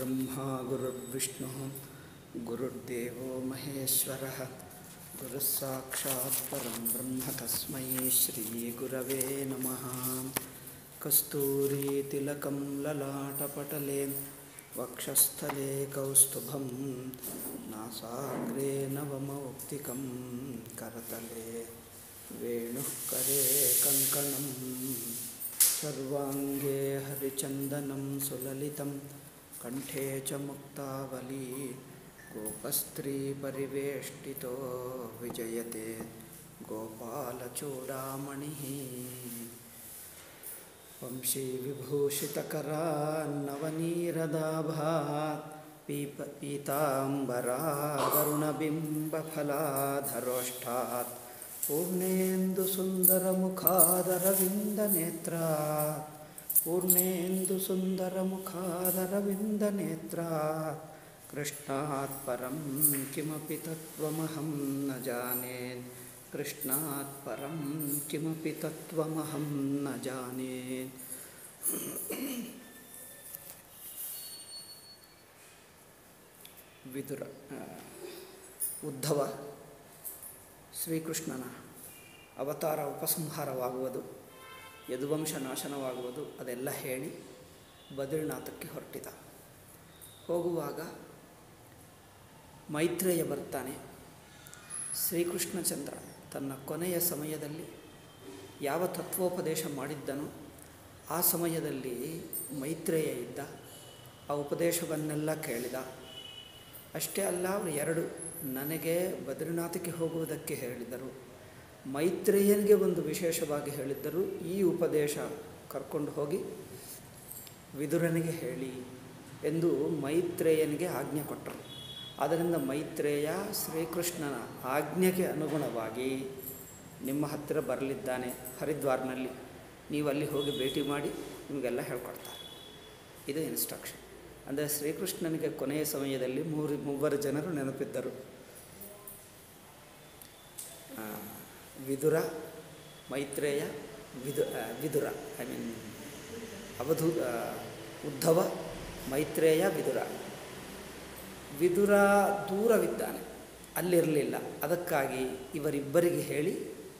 गुरुर्ब्रह्मा गुरुर्विष्णुः गुरुर्देवो महेश्वरः गुरुः साक्षात् परं ब्रह्म तस्मै श्रीगुरवे नमः कस्तूरीतिलकं ललाटपटले वक्षस्थले कौस्तुभं नासाग्रे नवमौक्तिकं करतले वेणुः करे कङ्कणम् सर्वाङ्गे हरिचन्दनं सुललितं कण्ठे च मुक्तावली गोपस्त्रीपरिवेष्टितो विजयते गोपालचूडामणिः वंशीविभूषितकरान्नवनीरदाभात् पीप पीताम्बरागरुणबिम्बफलाधरोष्ठात् पूर्णेन्दुसुन्दरमुखादरविन्दनेत्रा पूर्णेन्दुसुन्दरमुखादरविन्दनेत्रा कृष्णात् परं किमपि तत्त्वमहं न जाने कृष्णात् परं किमपि तत्त्वमहं न जाने ವಿದುರ ಉದ್ಧವ ಶ್ರೀಕೃಷ್ಣನ ಅವತಾರ ಉಪಸಂಹಾರವಾಗುವುದು ಯದುವಂಶ ನಾಶನವಾಗುವುದು ಅದೆಲ್ಲ ಹೇಳಿ ಬದ್ರಿನಾಥಕ್ಕೆ ಹೊರಟಿದ ಹೋಗುವಾಗ ಮೈತ್ರೇಯ ಬರ್ತಾನೆ ಶ್ರೀಕೃಷ್ಣಚಂದ್ರ ತನ್ನ ಕೊನೆಯ ಸಮಯದಲ್ಲಿ ಯಾವ ತತ್ವೋಪದೇಶ ಮಾಡಿದ್ದನೋ ಆ ಸಮಯದಲ್ಲಿ ಮೈತ್ರೇಯ ಇದ್ದ ಆ ಉಪದೇಶವನ್ನೆಲ್ಲ ಕೇಳಿದ ಅಷ್ಟೇ ಅಲ್ಲ ಅವರು ಎರಡು ನನಗೆ ಬದ್ರಿನಾಥಕ್ಕೆ ಹೋಗುವುದಕ್ಕೆ ಹೇಳಿದರು ಮೈತ್ರೇಯನಿಗೆ ಒಂದು ವಿಶೇಷವಾಗಿ ಹೇಳಿದ್ದರು ಈ ಉಪದೇಶ ಕರ್ಕೊಂಡು ಹೋಗಿ ವಿದುರನಿಗೆ ಹೇಳಿ ಎಂದು ಮೈತ್ರೇಯನಿಗೆ ಆಜ್ಞೆ ಕೊಟ್ಟರು ಆದ್ದರಿಂದ ಮೈತ್ರೇಯ ಶ್ರೀಕೃಷ್ಣನ ಆಜ್ಞೆಗೆ ಅನುಗುಣವಾಗಿ ನಿಮ್ಮ ಹತ್ತಿರ ಬರಲಿದ್ದಾನೆ ಹರಿದ್ವಾರ್ನಲ್ಲಿ ನೀವು ಅಲ್ಲಿ ಹೋಗಿ ಭೇಟಿ ಮಾಡಿ ನಿಮಗೆಲ್ಲ ಹೇಳ್ಕೊಡ್ತಾರೆ ಇದು ಇನ್ಸ್ಟ್ರಕ್ಷನ್ ಅಂದರೆ ಶ್ರೀಕೃಷ್ಣನಿಗೆ ಕೊನೆಯ ಸಮಯದಲ್ಲಿ ಮೂರು ಮೂವರು ಜನರು ನೆನಪಿದ್ದರು ವಿದುರ ಮೈತ್ರೇಯ ವಿದು ವಿದುರ ಐ ಮೀನ್ ಅವಧೂ ಉದ್ಧವ ಮೈತ್ರೇಯ ವಿದುರ ವಿದುರ ದೂರವಿದ್ದಾನೆ ಅಲ್ಲಿರಲಿಲ್ಲ ಅದಕ್ಕಾಗಿ ಇವರಿಬ್ಬರಿಗೆ ಹೇಳಿ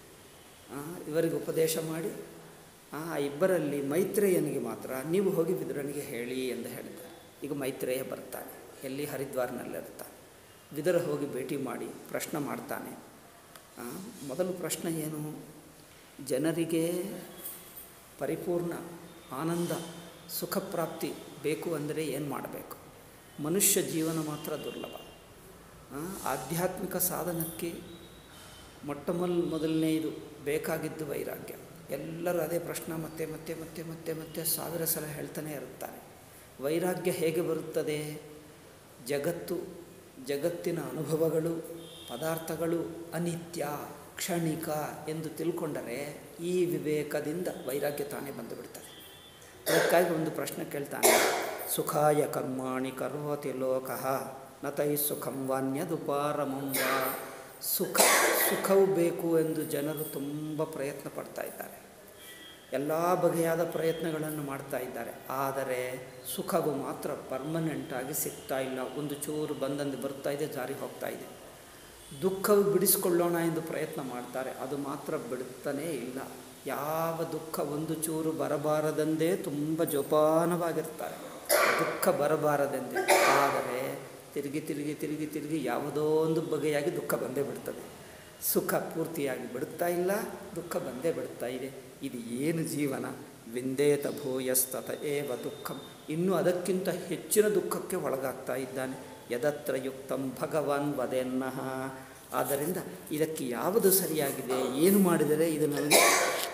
ಇವರಿಗೆ ಉಪದೇಶ ಮಾಡಿ ಆ ಇಬ್ಬರಲ್ಲಿ ಮೈತ್ರೇಯನಿಗೆ ಮಾತ್ರ ನೀವು ಹೋಗಿ ವಿದುರನಿಗೆ ಹೇಳಿ ಎಂದು ಹೇಳಿದ್ದಾರೆ ಈಗ ಮೈತ್ರೇಯ ಬರ್ತಾನೆ ಎಲ್ಲಿ ಹರಿದ್ವಾರ್ನಲ್ಲಿರ್ತಾನೆ ವಿದುರ ಹೋಗಿ ಭೇಟಿ ಮಾಡಿ ಪ್ರಶ್ನೆ ಮಾಡ್ತಾನೆ ಮೊದಲು ಪ್ರಶ್ನೆ ಏನು ಜನರಿಗೆ ಪರಿಪೂರ್ಣ ಆನಂದ ಸುಖ ಪ್ರಾಪ್ತಿ ಬೇಕು ಅಂದರೆ ಏನು ಮಾಡಬೇಕು ಮನುಷ್ಯ ಜೀವನ ಮಾತ್ರ ದುರ್ಲಭ ಆಧ್ಯಾತ್ಮಿಕ ಸಾಧನಕ್ಕೆ ಮೊಟ್ಟ ಮೊಲ್ ಮೊದಲನೆಯದು ಬೇಕಾಗಿದ್ದು ವೈರಾಗ್ಯ ಎಲ್ಲರೂ ಅದೇ ಪ್ರಶ್ನೆ ಮತ್ತೆ ಮತ್ತೆ ಮತ್ತೆ ಮತ್ತೆ ಮತ್ತೆ ಸಾವಿರ ಸಲ ಹೇಳ್ತಾನೆ ಇರುತ್ತಾರೆ ವೈರಾಗ್ಯ ಹೇಗೆ ಬರುತ್ತದೆ ಜಗತ್ತು ಜಗತ್ತಿನ ಅನುಭವಗಳು ಪದಾರ್ಥಗಳು ಅನಿತ್ಯ ಕ್ಷಣಿಕ ಎಂದು ತಿಳ್ಕೊಂಡರೆ ಈ ವಿವೇಕದಿಂದ ವೈರಾಗ್ಯ ತಾನೇ ಬಂದು ಬಿಡ್ತದೆ ಅದಕ್ಕಾಗಿ ಒಂದು ಪ್ರಶ್ನೆ ಕೇಳ್ತಾನೆ ಸುಖಾಯ ಕರ್ಮಾಣಿ ಕರೋತಿ ಲೋಕಃ ನತೈ ಸುಖಂ ವಾನ್ಯದುಪಾರಮಂ ವಾ ಸುಖ ಸುಖವು ಬೇಕು ಎಂದು ಜನರು ತುಂಬ ಪ್ರಯತ್ನ ಪಡ್ತಾ ಇದ್ದಾರೆ ಎಲ್ಲ ಬಗೆಯಾದ ಪ್ರಯತ್ನಗಳನ್ನು ಮಾಡ್ತಾ ಇದ್ದಾರೆ ಆದರೆ ಸುಖವು ಮಾತ್ರ ಪರ್ಮನೆಂಟಾಗಿ ಸಿಗ್ತಾ ಇಲ್ಲ ಒಂದು ಚೂರು ಬಂದಂದು ಬರ್ತಾ ಇದೆ ಜಾರಿ ಹೋಗ್ತಾ ಇದೆ ದುಃಖವು ಬಿಡಿಸ್ಕೊಳ್ಳೋಣ ಎಂದು ಪ್ರಯತ್ನ ಮಾಡ್ತಾರೆ ಅದು ಮಾತ್ರ ಬಿಡುತ್ತಾನೇ ಇಲ್ಲ ಯಾವ ದುಃಖ ಒಂದು ಚೂರು ಬರಬಾರದೆಂದೇ ತುಂಬ ಜೋಪಾನವಾಗಿರ್ತಾರೆ ದುಃಖ ಬರಬಾರದೆಂದೇ ಆದರೆ ತಿರುಗಿ ತಿರುಗಿ ತಿರುಗಿ ತಿರುಗಿ ಯಾವುದೋ ಒಂದು ಬಗೆಯಾಗಿ ದುಃಖ ಬಂದೇ ಬಿಡ್ತದೆ ಸುಖ ಪೂರ್ತಿಯಾಗಿ ಬಿಡುತ್ತಾ ಇಲ್ಲ ದುಃಖ ಬಂದೇ ಬಿಡುತ್ತಾ ಇದೆ ಇದು ಏನು ಜೀವನ ವಿಂದೇತ ಭೂಯಸ್ತತ ಏವ ದುಃಖಂ ಇನ್ನೂ ಅದಕ್ಕಿಂತ ಹೆಚ್ಚಿನ ದುಃಖಕ್ಕೆ ಒಳಗಾಗ್ತಾ ಇದ್ದಾನೆ ಯದತ್ರ ಯುಕ್ತಂ ಭಗವಾನ್ ವದೆನ್ನಹ ಆದ್ದರಿಂದ ಇದಕ್ಕೆ ಯಾವುದು ಸರಿಯಾಗಿದೆ ಏನು ಮಾಡಿದರೆ ಇದು ನನಗೆ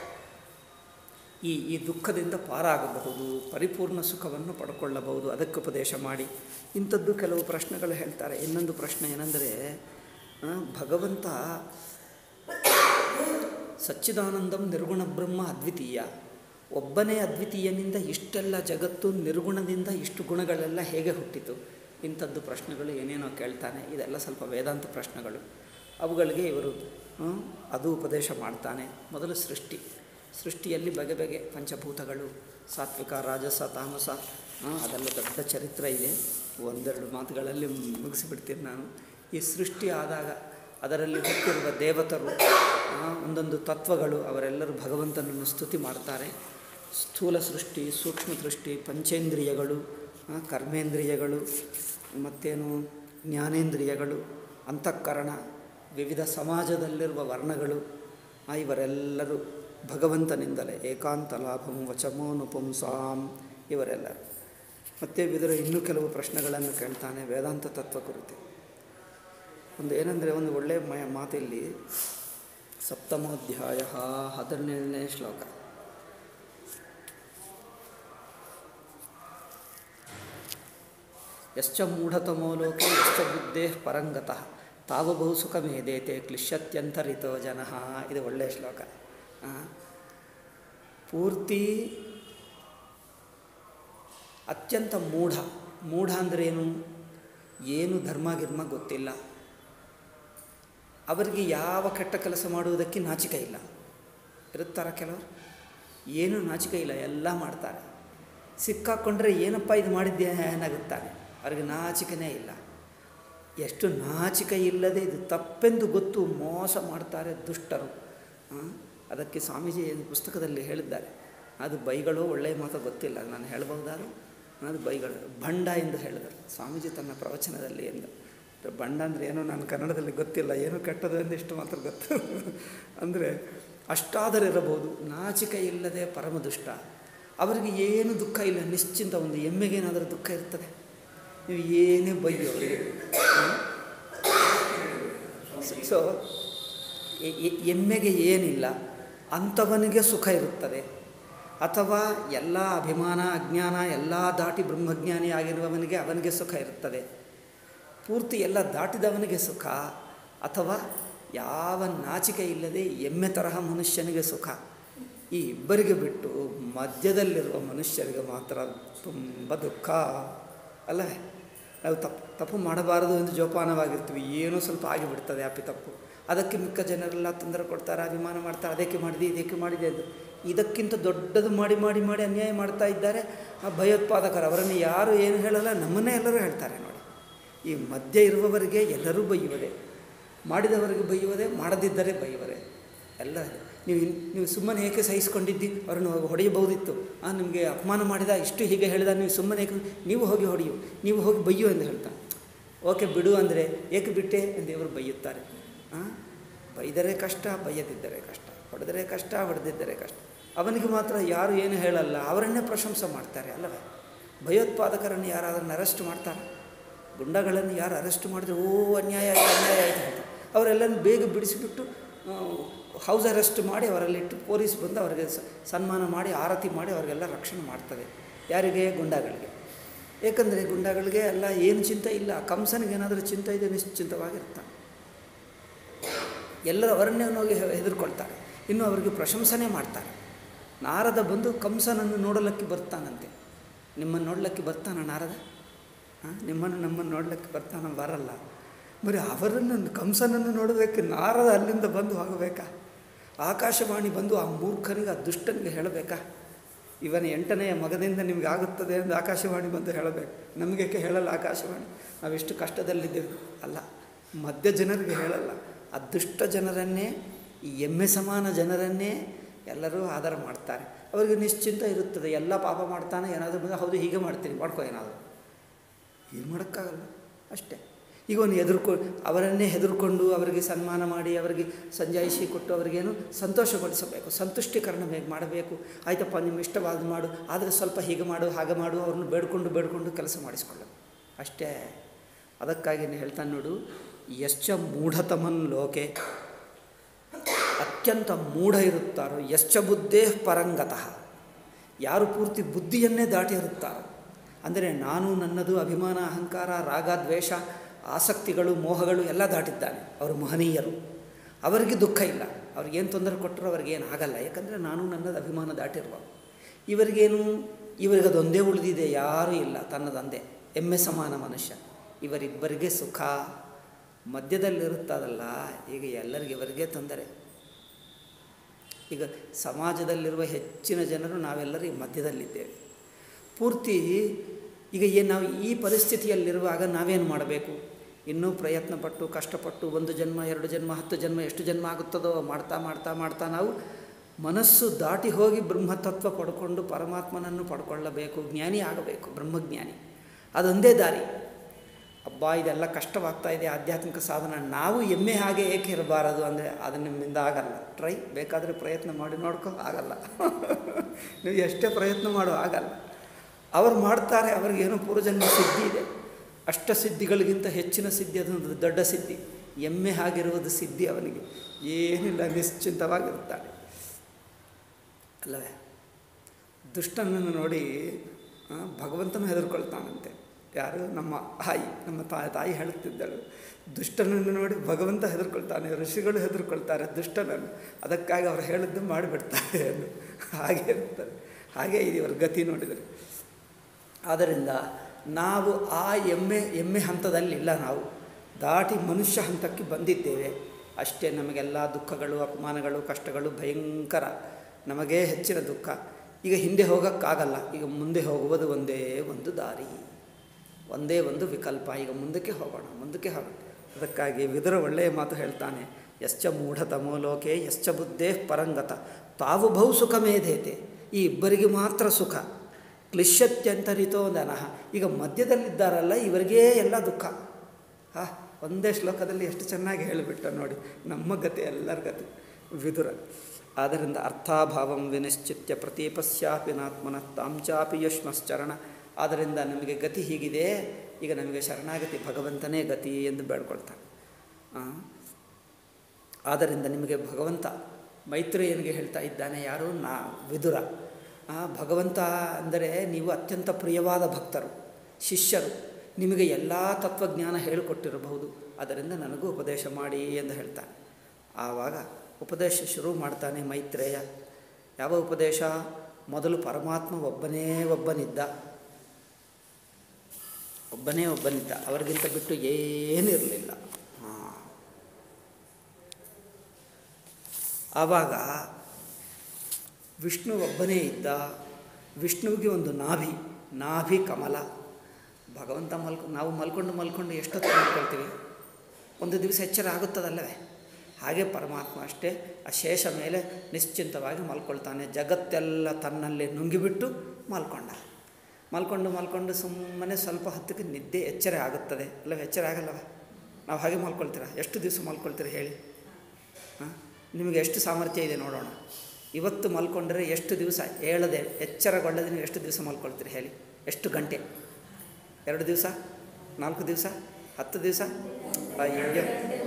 ಈ ಈ ದುಃಖದಿಂದ ಪಾರಾಗಬಹುದು ಪರಿಪೂರ್ಣ ಸುಖವನ್ನು ಪಡ್ಕೊಳ್ಳಬಹುದು ಅದಕ್ಕೆ ಉಪದೇಶ ಮಾಡಿ ಇಂಥದ್ದು ಕೆಲವು ಪ್ರಶ್ನೆಗಳು ಹೇಳ್ತಾರೆ ಇನ್ನೊಂದು ಪ್ರಶ್ನೆ ಏನೆಂದರೆ ಭಗವಂತ ಸಚ್ಚಿದಾನಂದಂ ನಿರ್ಗುಣ ಬ್ರಹ್ಮ ಅದ್ವಿತೀಯ ಒಬ್ಬನೇ ಅದ್ವಿತೀಯನಿಂದ ಇಷ್ಟೆಲ್ಲ ಜಗತ್ತು ನಿರ್ಗುಣದಿಂದ ಇಷ್ಟು ಗುಣಗಳೆಲ್ಲ ಹೇಗೆ ಹುಟ್ಟಿತು ಇಂಥದ್ದು ಪ್ರಶ್ನೆಗಳು ಏನೇನೋ ಕೇಳ್ತಾನೆ ಇದೆಲ್ಲ ಸ್ವಲ್ಪ ವೇದಾಂತ ಪ್ರಶ್ನೆಗಳು ಅವುಗಳಿಗೆ ಇವರು ಅದು ಉಪದೇಶ ಮಾಡ್ತಾನೆ ಮೊದಲು ಸೃಷ್ಟಿ ಸೃಷ್ಟಿಯಲ್ಲಿ ಬಗೆ ಬಗೆ ಪಂಚಭೂತಗಳು ಸಾತ್ವಿಕ ರಾಜಸ ತಾಮಸ ಆ, ಅದೆಲ್ಲ ದೊಡ್ಡ ಚರಿತ್ರೆ ಇದೆ ಒಂದೆರಡು ಮಾತುಗಳಲ್ಲಿ ಮುಗಿಸಿಬಿಡ್ತೀನಿ ನಾನು ಈ ಸೃಷ್ಟಿ ಆದಾಗ ಅದರಲ್ಲಿ ಹುಟ್ಟಿರುವ ದೇವತರು ಆ, ಒಂದೊಂದು ತತ್ವಗಳು ಅವರೆಲ್ಲರೂ ಭಗವಂತನನ್ನು ಸ್ತುತಿ ಮಾಡ್ತಾರೆ ಸ್ಥೂಲ ಸೃಷ್ಟಿ ಸೂಕ್ಷ್ಮ ಸೃಷ್ಟಿ ಪಂಚೇಂದ್ರಿಯಗಳು ಆ, ಕರ್ಮೇಂದ್ರಿಯಗಳು ಮತ್ತೇನು ಜ್ಞಾನೇಂದ್ರಿಯಗಳು ಅಂತಃಕರಣ ವಿವಿಧ ಸಮಾಜದಲ್ಲಿರುವ ವರ್ಣಗಳು ಆ, ಇವರೆಲ್ಲರೂ ಭಗವಂತನಿಂದಲೇ ಏಕಾಂತ ಲಾಭಂ ವಚಮೋನು ಪುಂಸಾಂ ಇವರೆಲ್ಲರೂ ಮತ್ತು ಇದರ ಇನ್ನೂ ಕೆಲವು ಪ್ರಶ್ನೆಗಳನ್ನು ಕೇಳ್ತಾನೆ ವೇದಾಂತ ತತ್ವ ಕುರಿತು ಒಂದು ಏನಂದರೆ ಒಂದು ಒಳ್ಳೆಯ ಮ ಮಾತಿಲ್ಲಿ ಸಪ್ತಮೋಧ್ಯಾಯ ಹದಿನೇಳನೇ ಶ್ಲೋಕ ಯಶ್ಚ ಮೂಢತಮೋ ಲೋಕೆ ಯಶ್ಚ ಬುದ್ಧೇ ಪರಂಗತಃ ತಾವ ಬಹು ಸುಖಮೇದೇತೆ ಕ್ಲಿಶ್ಯತ್ಯಂತರಿತೋ ಜನಃ ಇದು ಒಳ್ಳೆಯ ಶ್ಲೋಕ ಆ, ಪೂರ್ತಿ ಅತ್ಯಂತ ಮೂಢ ಮೂಢ ಅಂದ್ರೇನು ಏನು ಧರ್ಮ ಗಿರ್ಮ ಗೊತ್ತಿಲ್ಲ ಅವರಿಗೆ ಯಾವ ಕೆಟ್ಟ ಕೆಲಸ ಮಾಡುವುದಕ್ಕೆ ನಾಚಿಕೆ ಇಲ್ಲ ಇರುತ್ತಾರ ಕೆಲವರು ಏನೂ ನಾಚಿಕೆ ಇಲ್ಲ ಎಲ್ಲ ಮಾಡ್ತಾರೆ ಸಿಕ್ಕಾಕೊಂಡ್ರೆ ಏನಪ್ಪ ಇದು ಮಾಡಿದ್ದೆ ಏನಾಗುತ್ತಾನೆ ಅವ್ರಿಗೆ ನಾಚಿಕೆನೇ ಇಲ್ಲ ಎಷ್ಟು ನಾಚಿಕೆ ಇಲ್ಲದೆ ಇದು ತಪ್ಪೆಂದು ಗೊತ್ತು ಮೋಸ ಮಾಡ್ತಾರೆ ದುಷ್ಟರು ಆ, ಅದಕ್ಕೆ ಸ್ವಾಮೀಜಿ ಒಂದು ಪುಸ್ತಕದಲ್ಲಿ ಹೇಳಿದ್ದಾರೆ ಅದು ಬೈಗಳು ಒಳ್ಳೆಯ ಮಾತು ಗೊತ್ತಿಲ್ಲ ನಾನು ಹೇಳ್ಬಹುದಾದ್ರು ಅದು ಬೈಗಳು ಭಂಡ ಎಂದು ಹೇಳಿದರು ಸ್ವಾಮೀಜಿ ತನ್ನ ಪ್ರವಚನದಲ್ಲಿ ಎಂದು ಬಂಡ ಅಂದರೆ ಏನೋ ನಾನು ಕನ್ನಡದಲ್ಲಿ ಗೊತ್ತಿಲ್ಲ ಏನೋ ಕೆಟ್ಟದು ಎಂದು ಇಷ್ಟು ಮಾತ್ರ ಗೊತ್ತು ಅಂದರೆ ಅಷ್ಟಾದರೂ ಇರಬಹುದು ನಾಚಿಕೆ ಇಲ್ಲದೆ ಪರಮ ದುಷ್ಟ ಅವರಿಗೆ ಏನು ದುಃಖ ಇಲ್ಲ ನಿಶ್ಚಿಂತ ಒಂದು ಎಮ್ಮೆಗೇನಾದರೂ ದುಃಖ ಇರ್ತದೆ ನೀವು ಏನೇ ಬೈಯೋ ಅವರಿಗೆ ಸೊ ಎ- ಎ- ಎಮ್ಮೆಗೆ ಏನಿಲ್ಲ ಅಂಥವನಿಗೆ ಸುಖ ಇರುತ್ತದೆ ಅಥವಾ ಎಲ್ಲ ಅಭಿಮಾನ ಅಜ್ಞಾನ ಎಲ್ಲ ದಾಟಿ ಬ್ರಹ್ಮಜ್ಞಾನಿ ಆಗಿರುವವನಿಗೆ ಅವನಿಗೆ ಸುಖ ಇರುತ್ತದೆ ಪೂರ್ತಿ ಎಲ್ಲ ದಾಟಿದವನಿಗೆ ಸುಖ ಅಥವಾ ಯಾವ ನಾಚಿಕೆ ಇಲ್ಲದೆ ಎಮ್ಮೆ ತರಹ ಮನುಷ್ಯನಿಗೆ ಸುಖ ಈ ಇಬ್ಬರಿಗೆ ಬಿಟ್ಟು ಮಧ್ಯದಲ್ಲಿರುವ ಮನುಷ್ಯರಿಗೆ ಮಾತ್ರ ತುಂಬ ದುಃಖ ಅಲ್ಲವೇ ನಾವು ತಪ್ಪು ತಪ್ಪು ಮಾಡಬಾರದು ಎಂದು ಜೋಪಾನವಾಗಿರ್ತೀವಿ ಏನೋ ಸ್ವಲ್ಪ ಆಗಿಬಿಡ್ತದೆ ಅಪ್ಪಿ ತಪ್ಪು ಅದಕ್ಕೆ ಮಿಕ್ಕ ಜನರೆಲ್ಲ ತೊಂದರೆ ಕೊಡ್ತಾರೆ ಅಭಿಮಾನ ಮಾಡ್ತಾರೆ ಅದಕ್ಕೆ ಮಾಡಿದೆ ಇದಕ್ಕೆ ಮಾಡಿದೆ ಎಂದು ಇದಕ್ಕಿಂತ ದೊಡ್ಡದು ಮಾಡಿ ಮಾಡಿ ಮಾಡಿ ಅನ್ಯಾಯ ಮಾಡ್ತಾ ಇದ್ದಾರೆ ಆ ಭಯೋತ್ಪಾದಕರು ಅವರನ್ನು ಯಾರು ಏನು ಹೇಳಲ್ಲ ನಮ್ಮನ್ನೇ ಎಲ್ಲರೂ ಹೇಳ್ತಾರೆ ನೋಡಿ ಈ ಮಧ್ಯೆ ಇರುವವರಿಗೆ ಎಲ್ಲರೂ ಬೈಯುವುದೇ ಮಾಡಿದವರಿಗೆ ಬೈಯುವುದೇ ಮಾಡದಿದ್ದರೆ ಬೈಯುವುದೇ ಎಲ್ಲ ಇದೆ. ನೀವು ಇನ್- ನೀವು ಸುಮ್ಮನೆ ಏಕೆ ಸಹಿಸ್ಕೊಂಡಿದ್ದಿ ಅವರನ್ನು ಹೋಗಿ ಹೊಡೆಯಬಹುದಿತ್ತು ಆ ನಿಮಗೆ ಅಪಮಾನ ಮಾಡಿದ ಇಷ್ಟು ಹೀಗೆ ಹೇಳಿದ ನೀವು ಸುಮ್ಮನೆ ಏಕೆ ನೀವು ಹೋಗಿ ಹೊಡೆಯು ನೀವು ಹೋಗಿ ಬೈಯು ಎಂದು ಹೇಳ್ತಾನೆ ಓಕೆ ಬಿಡು ಅಂದರೆ ಏಕೆ ಬಿಟ್ಟೆ ಎಂದು ಇವರು ಬೈಯುತ್ತಾರೆ ಆ? ಬೈದರೆ ಕಷ್ಟ ಬೈಯದಿದ್ದರೆ ಕಷ್ಟ ಹೊಡೆದರೆ ಕಷ್ಟ ಹೊಡೆದಿದ್ದರೆ ಕಷ್ಟ ಅವನಿಗೆ ಮಾತ್ರ ಯಾರು ಏನು ಹೇಳಲ್ಲ ಅವರನ್ನೇ ಪ್ರಶಂಸೆ ಮಾಡ್ತಾರೆ ಅಲ್ಲವೇ ಭಯೋತ್ಪಾದಕರನ್ನು ಯಾರಾದ್ರನ್ನು ಅರೆಸ್ಟ್ ಮಾಡ್ತಾರೆ ಗುಂಡಗಳನ್ನು ಯಾರು ಅರೆಸ್ಟ್ ಮಾಡಿದ್ರೆ ಓ ಅನ್ಯಾಯ ಆಯಿತು ಅನ್ಯಾಯ ಆಯಿತು ಅಂತ ಅವರೆಲ್ಲನೂ ಬೇಗ ಬಿಡಿಸಿಬಿಟ್ಟು ಆ, ಹೌಸ್ ಅರೆಸ್ಟ್ ಮಾಡಿ ಅವರಲ್ಲಿಟ್ಟು ಪೊಲೀಸ್ ಬಂದು ಅವರಿಗೆ ಸ- ಸನ್ಮಾನ ಮಾಡಿ ಆರತಿ ಮಾಡಿ ಅವರಿಗೆಲ್ಲ ರಕ್ಷಣೆ ಮಾಡ್ತದೆ ಯಾರಿಗೆ ಗುಂಡಗಳಿಗೆ ಏಕೆಂದರೆ ಗುಂಡಗಳಿಗೆ ಎಲ್ಲ ಏನು ಚಿಂತೆ ಇಲ್ಲ ಕಂಸನಿಗೆ ಏನಾದರೂ ಚಿಂತೆ ಇದೆ ನಿಶ್ಚಿಂತವಾಗಿರ್ತಾನೆ ಎಲ್ಲರೂ ಅವರನ್ನೇ ಹೋಗಿ ಹೆ- ಹೆದರ್ಕೊಳ್ತಾರೆ ಇನ್ನು ಅವರಿಗೆ ಪ್ರಶಂಸನೆ ಮಾಡ್ತಾರೆ ನಾರದ ಬಂದು ಕಂಸನನ್ನು ನೋಡಲಿಕ್ಕೆ ಬರ್ತಾನಂತೆ ನಿಮ್ಮನ್ನು ನೋಡಲಿಕ್ಕೆ ಬರ್ತಾನ ನಾರದ ಆ, ನಿಮ್ಮನ್ನು ನಮ್ಮನ್ನು ನೋಡಲಿಕ್ಕೆ ಬರ್ತಾನ ಬರಲ್ಲ ಬರೀ ಅವರನ್ನು ಕಂಸನನ್ನು ನೋಡೋದಕ್ಕೆ ನಾರದ ಅಲ್ಲಿಂದ ಬಂದು ಹೋಗಬೇಕಾ ಆಕಾಶವಾಣಿ ಬಂದು ಆ ಮೂರ್ಖನಿಗೆ ಆ ದುಷ್ಟನಿಗೆ ಹೇಳಬೇಕಾ ಇವನ ಎಂಟನೆಯ ಮಗದಿಂದ ನಿಮ್ಗೆ ಆಗುತ್ತದೆ ಎಂದು ಆಕಾಶವಾಣಿ ಬಂದು ಹೇಳಬೇಕು ನಮಗೇಕೆ ಹೇಳಲ್ಲ ಆಕಾಶವಾಣಿ ನಾವೆಷ್ಟು ಕಷ್ಟದಲ್ಲಿದ್ದೇವೆ ಅಲ್ಲ ಮಧ್ಯ ಜನರಿಗೆ ಹೇಳಲ್ಲ ಆ ದುಷ್ಟ ಜನರನ್ನೇ ಈ ಎಮ್ಮೆ ಸಮಾನ ಜನರನ್ನೇ ಎಲ್ಲರೂ ಆಧಾರ ಮಾಡ್ತಾರೆ ಅವರಿಗೆ ನಿಶ್ಚಿಂತ ಇರುತ್ತದೆ ಎಲ್ಲ ಪಾಪ ಮಾಡ್ತಾನೆ ಏನಾದರೂ ಬಂದು ಹೌದು ಹೀಗೆ ಮಾಡ್ತೀನಿ ಮಾಡ್ಕೋ ಏನಾದರೂ ಏನು ಮಾಡೋಕ್ಕಾಗಲ್ಲ ಅಷ್ಟೇ ಈಗ ಒಂದು ಹೆದರ್ಕೊ ಅವರನ್ನೇ ಹೆದರ್ಕೊಂಡು ಅವರಿಗೆ ಸನ್ಮಾನ ಮಾಡಿ ಅವರಿಗೆ ಸಂಜಾಯಿಸಿ ಕೊಟ್ಟು ಅವರಿಗೇನು ಸಂತೋಷಪಡಿಸಬೇಕು ಸಂತುಷ್ಟೀಕರಣ ಹೇಗೆ ಮಾಡಬೇಕು ಆಯ್ತಪ್ಪ ನಿಮ್ಮ ಇಷ್ಟವಾದ ಮಾಡು ಆದರೆ ಸ್ವಲ್ಪ ಹೀಗೆ ಮಾಡು ಹಾಗೆ ಮಾಡು ಅವ್ರನ್ನ ಬೇಡ್ಕೊಂಡು ಬೇಡ್ಕೊಂಡು ಕೆಲಸ ಮಾಡಿಸ್ಕೊಳ್ಳೋದು ಅಷ್ಟೇ ಅದಕ್ಕಾಗಿ ನೀನು ಹೇಳ್ತಾನೆ ನೋಡು ಯಶ್ಚ ಮೂಢತಮನ್ ಲೋಕೆ ಅತ್ಯಂತ ಮೂಢ ಇರುತ್ತಾರೋ ಯಶ್ಚ ಬುದ್ಧೇ ಪರಂಗತಃ ಯಾರು ಪೂರ್ತಿ ಬುದ್ಧಿಯನ್ನೇ ದಾಟಿ ಇರುತ್ತಾರೋ ಅಂದರೆ ನಾನು ನನ್ನದು ಅಭಿಮಾನ ಅಹಂಕಾರ ರಾಗ ದ್ವೇಷ ಆಸಕ್ತಿಗಳು ಮೋಹಗಳು ಎಲ್ಲ ದಾಟಿದ್ದಾನೆ ಅವರು ಮಹನೀಯರು ಅವರಿಗೆ ದುಃಖ ಇಲ್ಲ ಅವ್ರಿಗೇನು ತೊಂದರೆ ಕೊಟ್ಟರು ಅವ್ರಿಗೇನು ಆಗಲ್ಲ ಯಾಕಂದರೆ ನಾನು ನನ್ನದು ಅಭಿಮಾನ ದಾಟಿರುವ ಇವರಿಗೇನು ಇವರಿಗೆ ಅದೊಂದೇ ಉಳಿದಿದೆ ಯಾರೂ ಇಲ್ಲ ತನ್ನದೊಂದೇ ಎಮ್ಮೆ ಸಮಾನ ಮನುಷ್ಯ ಇವರಿಬ್ಬರಿಗೆ ಸುಖ ಮಧ್ಯದಲ್ಲಿರುತ್ತದಲ್ಲ ಈಗ ಎಲ್ಲರಿಗೆ ಇವರಿಗೆ ತೊಂದರೆ ಈಗ ಸಮಾಜದಲ್ಲಿರುವ ಹೆಚ್ಚಿನ ಜನರು ನಾವೆಲ್ಲರೂ ಈ ಮಧ್ಯದಲ್ಲಿದ್ದೇವೆ ಪೂರ್ತಿ ಈಗ ಏನು ನಾವು ಈ ಪರಿಸ್ಥಿತಿಯಲ್ಲಿರುವಾಗ ನಾವೇನು ಮಾಡಬೇಕು ಇನ್ನೂ ಪ್ರಯತ್ನ ಪಟ್ಟು ಕಷ್ಟಪಟ್ಟು ಒಂದು ಜನ್ಮ ಎರಡು ಜನ್ಮ ಹತ್ತು ಜನ್ಮ ಎಷ್ಟು ಜನ್ಮ ಆಗುತ್ತದೋ ಮಾಡ್ತಾ ಮಾಡ್ತಾ ಮಾಡ್ತಾ ನಾವು ಮನಸ್ಸು ದಾಟಿ ಹೋಗಿ ಬ್ರಹ್ಮತತ್ವ ಪಡ್ಕೊಂಡು ಪರಮಾತ್ಮನನ್ನು ಪಡ್ಕೊಳ್ಳಬೇಕು ಜ್ಞಾನಿ ಆಗಬೇಕು ಬ್ರಹ್ಮಜ್ಞಾನಿ ಅದೊಂದೇ ದಾರಿ ಅಬ್ಬಾ ಇದೆಲ್ಲ ಕಷ್ಟವಾಗ್ತಾ ಇದೆ ಆಧ್ಯಾತ್ಮಿಕ ಸಾಧನ ನಾವು ಎಮ್ಮೆ ಹಾಗೆ ಏಕೆ ಇರಬಾರದು ಅಂದರೆ ಅದು ನಿಮ್ಮಿಂದ ಆಗಲ್ಲ ಟ್ರೈ ಬೇಕಾದರೆ ಪ್ರಯತ್ನ ಮಾಡಿ ನೋಡ್ಕೊ ಆಗಲ್ಲ ನೀವು ಎಷ್ಟೇ ಪ್ರಯತ್ನ ಮಾಡೋ ಆಗಲ್ಲ ಅವ್ರು ಮಾಡ್ತಾರೆ ಅವ್ರಿಗೇನೋ ಪೂರ್ವಜನ್ಮ ಸಿದ್ಧಿ ಇದೆ ಅಷ್ಟ ಸಿದ್ಧಿಗಳಿಗಿಂತ ಹೆಚ್ಚಿನ ಸಿದ್ಧಿ ಅದೊಂದು ದೊಡ್ಡ ಸಿದ್ಧಿ ಎಮ್ಮೆ ಆಗಿರುವುದು ಸಿದ್ಧಿ ಅವನಿಗೆ ಏನಿಲ್ಲ ನಿಶ್ಚಿಂತವಾಗಿರುತ್ತಾನೆ ಅಲ್ಲವೇ ದುಷ್ಟನನ್ನು ನೋಡಿ ಆ, ಭಗವಂತನು ಹೆದರ್ಕೊಳ್ತಾನಂತೆ ಯಾರು ನಮ್ಮ ತಾಯಿ ನಮ್ಮ ತಾಯಿ ತಾಯಿ ಹೇಳುತ್ತಿದ್ದಳು ದುಷ್ಟನನ್ನು ನೋಡಿ ಭಗವಂತ ಹೆದರ್ಕೊಳ್ತಾನೆ ಋಷಿಗಳು ಹೆದರ್ಕೊಳ್ತಾರೆ ದುಷ್ಟನನ್ನು ಅದಕ್ಕಾಗಿ ಅವರು ಹೇಳಿದ್ದು ಮಾಡಿಬಿಡ್ತಾರೆ ಎಂದು ಹಾಗೆ ಇರ್ತಾರೆ ಹಾಗೆ ಇದೆ ಇವರ ಗತಿ ನೋಡಿದರೆ ಆದ್ದರಿಂದ ನಾವು ಆ ಎಮ್ಮೆ ಎಮ್ಮೆ ಹಂತದಲ್ಲಿಲ್ಲ ನಾವು ದಾಟಿ ಮನುಷ್ಯ ಹಂತಕ್ಕೆ ಬಂದಿದ್ದೇವೆ ಅಷ್ಟೇ ನಮಗೆಲ್ಲ ದುಃಖಗಳು ಅಪಮಾನಗಳು ಕಷ್ಟಗಳು ಭಯಂಕರ ನಮಗೇ ಹೆಚ್ಚಿನ ದುಃಖ ಈಗ ಹಿಂದೆ ಹೋಗೋಕ್ಕಾಗಲ್ಲ ಈಗ ಮುಂದೆ ಹೋಗುವುದು ಒಂದೇ ಒಂದು ದಾರಿ ಒಂದೇ ಒಂದು ವಿಕಲ್ಪ ಈಗ ಮುಂದಕ್ಕೆ ಹೋಗೋಣ ಮುಂದಕ್ಕೆ ಹೋಗೋಣ ಅದಕ್ಕಾಗಿ ವಿದುರ ಒಳ್ಳೆಯ ಮಾತು ಹೇಳ್ತಾನೆ ಯಶ್ಚ ಮೂಢತಮೋ ಲೋಕೆ ಯಶ್ಚ ಬುದ್ಧೇ ಪರಂಗತ ತಾವು ಬಹು ಸುಖಮೇಧೇತೆ ಈ ಇಬ್ಬರಿಗೆ ಮಾತ್ರ ಸುಖ ಕ್ಲಿಶ್ಯತ್ಯಂತರಿತೋ ದನಃ ಈಗ ಮಧ್ಯದಲ್ಲಿದ್ದಾರಲ್ಲ ಇವರಿಗೇ ಎಲ್ಲ ದುಃಖ ಹಾ ಒಂದೇ ಶ್ಲೋಕದಲ್ಲಿ ಎಷ್ಟು ಚೆನ್ನಾಗಿ ಹೇಳಿಬಿಟ್ಟ ನೋಡಿ ನಮ್ಮ ಗತಿ ಎಲ್ಲರ ಗತಿ ವಿದುರ ಆದ್ದರಿಂದ ಅರ್ಥಾಭಾವಂ ವಿನಿಶ್ಚಿತ್ಯ ಪ್ರತೀಪಸ್ಯಾಪಿ ನಾತ್ಮನ ತಾಂಚಾಪಿ ಯಶ್ಮಶ್ಚರಣ ಆದ್ದರಿಂದ ನಮಗೆ ಗತಿ ಹೀಗಿದೆ ಈಗ ನಮಗೆ ಶರಣಾಗತಿ ಭಗವಂತನೇ ಗತಿ ಎಂದು ಬೇಡ್ಕೊಳ್ತಾನೆ ಆ, ಆದ್ದರಿಂದ ನಿಮಗೆ ಭಗವಂತ ಮೈತ್ರೇಯನಿಗೆ ಹೇಳ್ತಾ ಇದ್ದಾನೆ ಯಾರು ನಾ ವಿದುರ ಆ, ಭಗವಂತ ಅಂದರೆ ನೀವು ಅತ್ಯಂತ ಪ್ರಿಯವಾದ ಭಕ್ತರು ಶಿಷ್ಯರು ನಿಮಗೆ ಎಲ್ಲ ತತ್ವಜ್ಞಾನ ಹೇಳಿಕೊಟ್ಟಿರಬಹುದು ಅದರಿಂದ ನನಗೂ ಉಪದೇಶ ಮಾಡಿ ಎಂದು ಹೇಳ್ತಾನೆ ಆವಾಗ ಉಪದೇಶ ಶುರು ಮಾಡ್ತಾನೆ ಮೈತ್ರೇಯ ಯಾವ ಉಪದೇಶ ಮೊದಲು ಪರಮಾತ್ಮ ಒಬ್ಬನೇ ಒಬ್ಬನಿದ್ದ ಒಬ್ಬನೇ ಒಬ್ಬನಿದ್ದ ಅವರಿಗಿಂತ ಬಿಟ್ಟು ಏನಿರಲಿಲ್ಲ ಹಾಂ ಆವಾಗ ವಿಷ್ಣು ಒಬ್ಬನೇ ಇದ್ದ ವಿಷ್ಣುವಿಗೆ ಒಂದು ನಾಭಿ ನಾಭಿ ಕಮಲ ಭಗವಂತ ಮಲ್ಕೊ ನಾವು ಮಲ್ಕೊಂಡು ಮಲ್ಕೊಂಡು ಎಷ್ಟೊತ್ತು ಮಲ್ಕೊಳ್ತೀವಿ ಒಂದು ದಿವಸ ಎಚ್ಚರ ಆಗುತ್ತದಲ್ಲವೇ ಹಾಗೆ ಪರಮಾತ್ಮ ಅಷ್ಟೇ ಆ ಶೇಷ ಮೇಲೆ ನಿಶ್ಚಿಂತವಾಗಿ ಮಲ್ಕೊಳ್ತಾನೆ ಜಗತ್ತೆಲ್ಲ ತನ್ನಲ್ಲಿ ನುಂಗಿಬಿಟ್ಟು ಮಲ್ಕೊಂಡ ಮಲ್ಕೊಂಡು ಮಲ್ಕೊಂಡು ಸುಮ್ಮನೆ ಸ್ವಲ್ಪ ಹೊತ್ತಿಗೆ ನಿದ್ದೆ ಎಚ್ಚರ ಆಗುತ್ತದೆ ಅಲ್ಲವೇ ಎಚ್ಚರ ಆಗಲ್ಲವ ನಾವು ಹಾಗೆ ಮಲ್ಕೊಳ್ತೀರಾ ಎಷ್ಟು ದಿವಸ ಮಲ್ಕೊಳ್ತೀರಾ ಹೇಳಿ ಹಾಂ ನಿಮಗೆ ಎಷ್ಟು ಸಾಮರ್ಥ್ಯ ಇದೆ ನೋಡೋಣ ಇವತ್ತು ಮಲ್ಕೊಂಡ್ರೆ ಎಷ್ಟು ದಿವಸ ಹೇಳದೆ ಎಚ್ಚರಗೊಳ್ಳದೆ ನೀವು ಎಷ್ಟು ದಿವಸ ಮಲ್ಕೊಳ್ತೀರಿ ಹೇಳಿ ಎಷ್ಟು ಗಂಟೆ ಎರಡು ದಿವಸ ನಾಲ್ಕು ದಿವಸ ಹತ್ತು ದಿವಸ ಆ ಯೋಗ್ಯ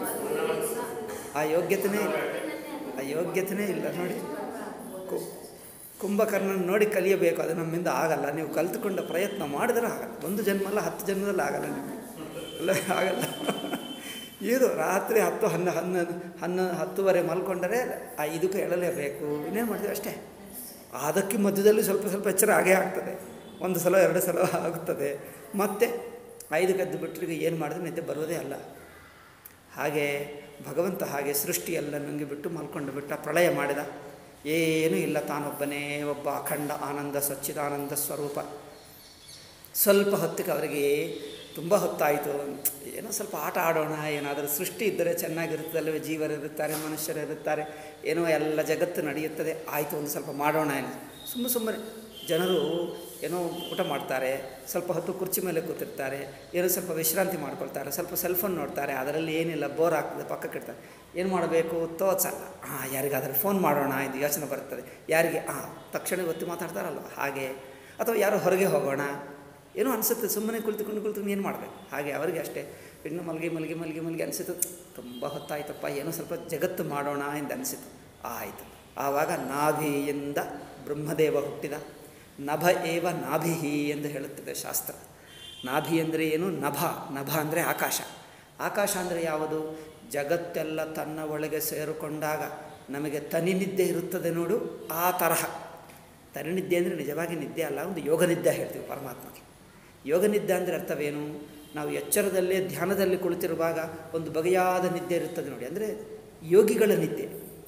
ಆ ಯೋಗ್ಯತೆಯೇ ಇಲ್ಲ ಆ ಯೋಗ್ಯತೆಯೇ ಇಲ್ಲ ನೋಡಿ ಕು- ಕುಂಭಕರ್ಣನ ನೋಡಿ ಕಲಿಯಬೇಕು ಅದು ನಮ್ಮಿಂದ ಆಗಲ್ಲ ನೀವು ಕಲ್ತುಕೊಂಡ ಪ್ರಯತ್ನ ಮಾಡಿದ್ರೆ ಆಗಲ್ಲ ಒಂದು ಜನ್ಮ ಅಲ್ಲ ಹತ್ತು ಜನ್ಮದಲ್ಲಿ ಆಗಲ್ಲ ನಿಮಗೆ ಅಲ್ಲ ಆಗಲ್ಲ ಇದು ರಾತ್ರಿ ಹತ್ತು ಹನ್ನ ಹನ್ನೊಂದು ಹನ್ನೊಂದು ಹತ್ತುವರೆ ಮಲ್ಕೊಂಡರೆ ಆ ಇದಕ್ಕೆ ಹೇಳಲೇಬೇಕು ಇನ್ನೇನು ಮಾಡ್ತೀವಿ ಅಷ್ಟೇ ಅದಕ್ಕೆ ಮಧ್ಯದಲ್ಲಿ ಸ್ವಲ್ಪ ಸ್ವಲ್ಪ ಎಚ್ಚರ ಆಗೇ ಆಗ್ತದೆ ಒಂದು ಸಲ ಎರಡು ಸಲ ಆಗುತ್ತದೆ ಮತ್ತೆ ಐದು ಕದ್ದು ಬಿಟ್ಟರೆ ಏನು ಮಾಡಿದ್ರೆ ನಿದ್ದೆ ಬರೋದೇ ಅಲ್ಲ ಹಾಗೆ ಭಗವಂತ ಹಾಗೆ ಸೃಷ್ಟಿಯೆಲ್ಲ ನುಂಗಿ ಬಿಟ್ಟು ಮಲ್ಕೊಂಡು ಬಿಟ್ಟ ಪ್ರಳಯ ಮಾಡಿದ ಏನೂ ಇಲ್ಲ ತಾನೊಬ್ಬನೇ ಒಬ್ಬ ಅಖಂಡ ಆನಂದ ಸಚ್ಚಿದಾನಂದ ಸ್ವರೂಪ ಸ್ವಲ್ಪ ಹೊತ್ತಿಗೆ ಅವರಿಗೆ ತುಂಬ ಹೊತ್ತಾಯಿತು ಏನೋ ಸ್ವಲ್ಪ ಆಟ ಆಡೋಣ ಏನಾದರೂ ಸೃಷ್ಟಿ ಇದ್ದರೆ ಚೆನ್ನಾಗಿರುತ್ತದಲ್ಲವೇ ಜೀವರಿರುತ್ತಾರೆ ಮನುಷ್ಯರಿರುತ್ತಾರೆ ಏನೋ ಎಲ್ಲ ಜಗತ್ತು ನಡೆಯುತ್ತದೆ ಆಯಿತು ಒಂದು ಸ್ವಲ್ಪ ಮಾಡೋಣ ಏನು ಸುಮ್ಮ ಸುಮ್ಮನೆ ಜನರು ಏನೋ ಊಟ ಮಾಡ್ತಾರೆ ಸ್ವಲ್ಪ ಹೊತ್ತು ಕುರ್ಚಿ ಮೇಲೆ ಕೂತಿರ್ತಾರೆ ಏನೋ ಸ್ವಲ್ಪ ವಿಶ್ರಾಂತಿ ಮಾಡ್ಕೊಳ್ತಾರೆ ಸ್ವಲ್ಪ ಸೆಲ್ ಫೋನ್ ನೋಡ್ತಾರೆ ಅದರಲ್ಲಿ ಏನಿಲ್ಲ ಬೋರ್ ಆಗ್ತದೆ ಪಕ್ಕಕ್ಕೆ ಇಡ್ತಾರೆ ಏನು ಮಾಡಬೇಕು ತೋಚಲ್ಲ ಹಾಂ ಯಾರಿಗಾದರೂ ಫೋನ್ ಮಾಡೋಣ ಇದು ಯೋಚನೆ ಬರ್ತದೆ ಯಾರಿಗೆ ಹಾಂ ತಕ್ಷಣ ಒತ್ತಿ ಮಾತಾಡ್ತಾರಲ್ವ ಹಾಗೆ ಅಥವಾ ಯಾರೋ ಹೊರಗೆ ಹೋಗೋಣ ಏನೋ ಅನಿಸುತ್ತೆ ಸುಮ್ಮನೆ ಕುಳಿತುಕೊಂಡು ಕುಳಿತುಕೊಂಡು ಏನು ಮಾಡಬೇಕು ಹಾಗೆ ಅವರಿಗೆ ಅಷ್ಟೇ ಇನ್ನು ಮಲಗಿ ಮಲಗಿ ಮಲಗಿ ಮಲಗಿ ಅನಿಸಿತು ತುಂಬ ಹೊತ್ತಾಯ್ತಪ್ಪ ಏನೋ ಸ್ವಲ್ಪ ಜಗತ್ತು ಮಾಡೋಣ ಎಂದು ಅನಿಸಿತು ಆಯಿತು ಆವಾಗ ನಾಭಿಯಿಂದ ಬ್ರಹ್ಮದೇವ ಹುಟ್ಟಿದ ನಭ ಏವ ನಾಭಿಹಿ ಎಂದು ಹೇಳುತ್ತದೆ ಶಾಸ್ತ್ರ ನಾಭಿ ಅಂದರೆ ಏನು ನಭ ನಭ ಅಂದರೆ ಆಕಾಶ ಆಕಾಶ ಅಂದರೆ ಯಾವುದು ಜಗತ್ತೆಲ್ಲ ತನ್ನ ಒಳಗೆ ಸೇರಿಕೊಂಡಾಗ ನಮಗೆ ತನಿ ನಿದ್ದೆ ಇರುತ್ತದೆ ನೋಡು ಆ ತರಹ ತನಿ ನಿದ್ದೆ ಅಂದರೆ ನಿಜವಾಗಿ ನಿದ್ದೆ ಅಲ್ಲ ಒಂದು ಯೋಗ ನಿದ್ದೆ ಹೇಳ್ತೀವಿ ಪರಮಾತ್ಮಗೆ ಯೋಗ ನಿದ್ದೆ ಅಂದರೆ ಅರ್ಥವೇನು ನಾವು ಎಚ್ಚರದಲ್ಲೇ ಧ್ಯಾನದಲ್ಲಿ ಕುಳಿತಿರುವಾಗ ಒಂದು ಬಗೆಯಾದ ನಿದ್ದೆ ಇರುತ್ತದೆ ನೋಡಿ ಅಂದರೆ ಯೋಗಿಗಳ ನಿದ್ದೆ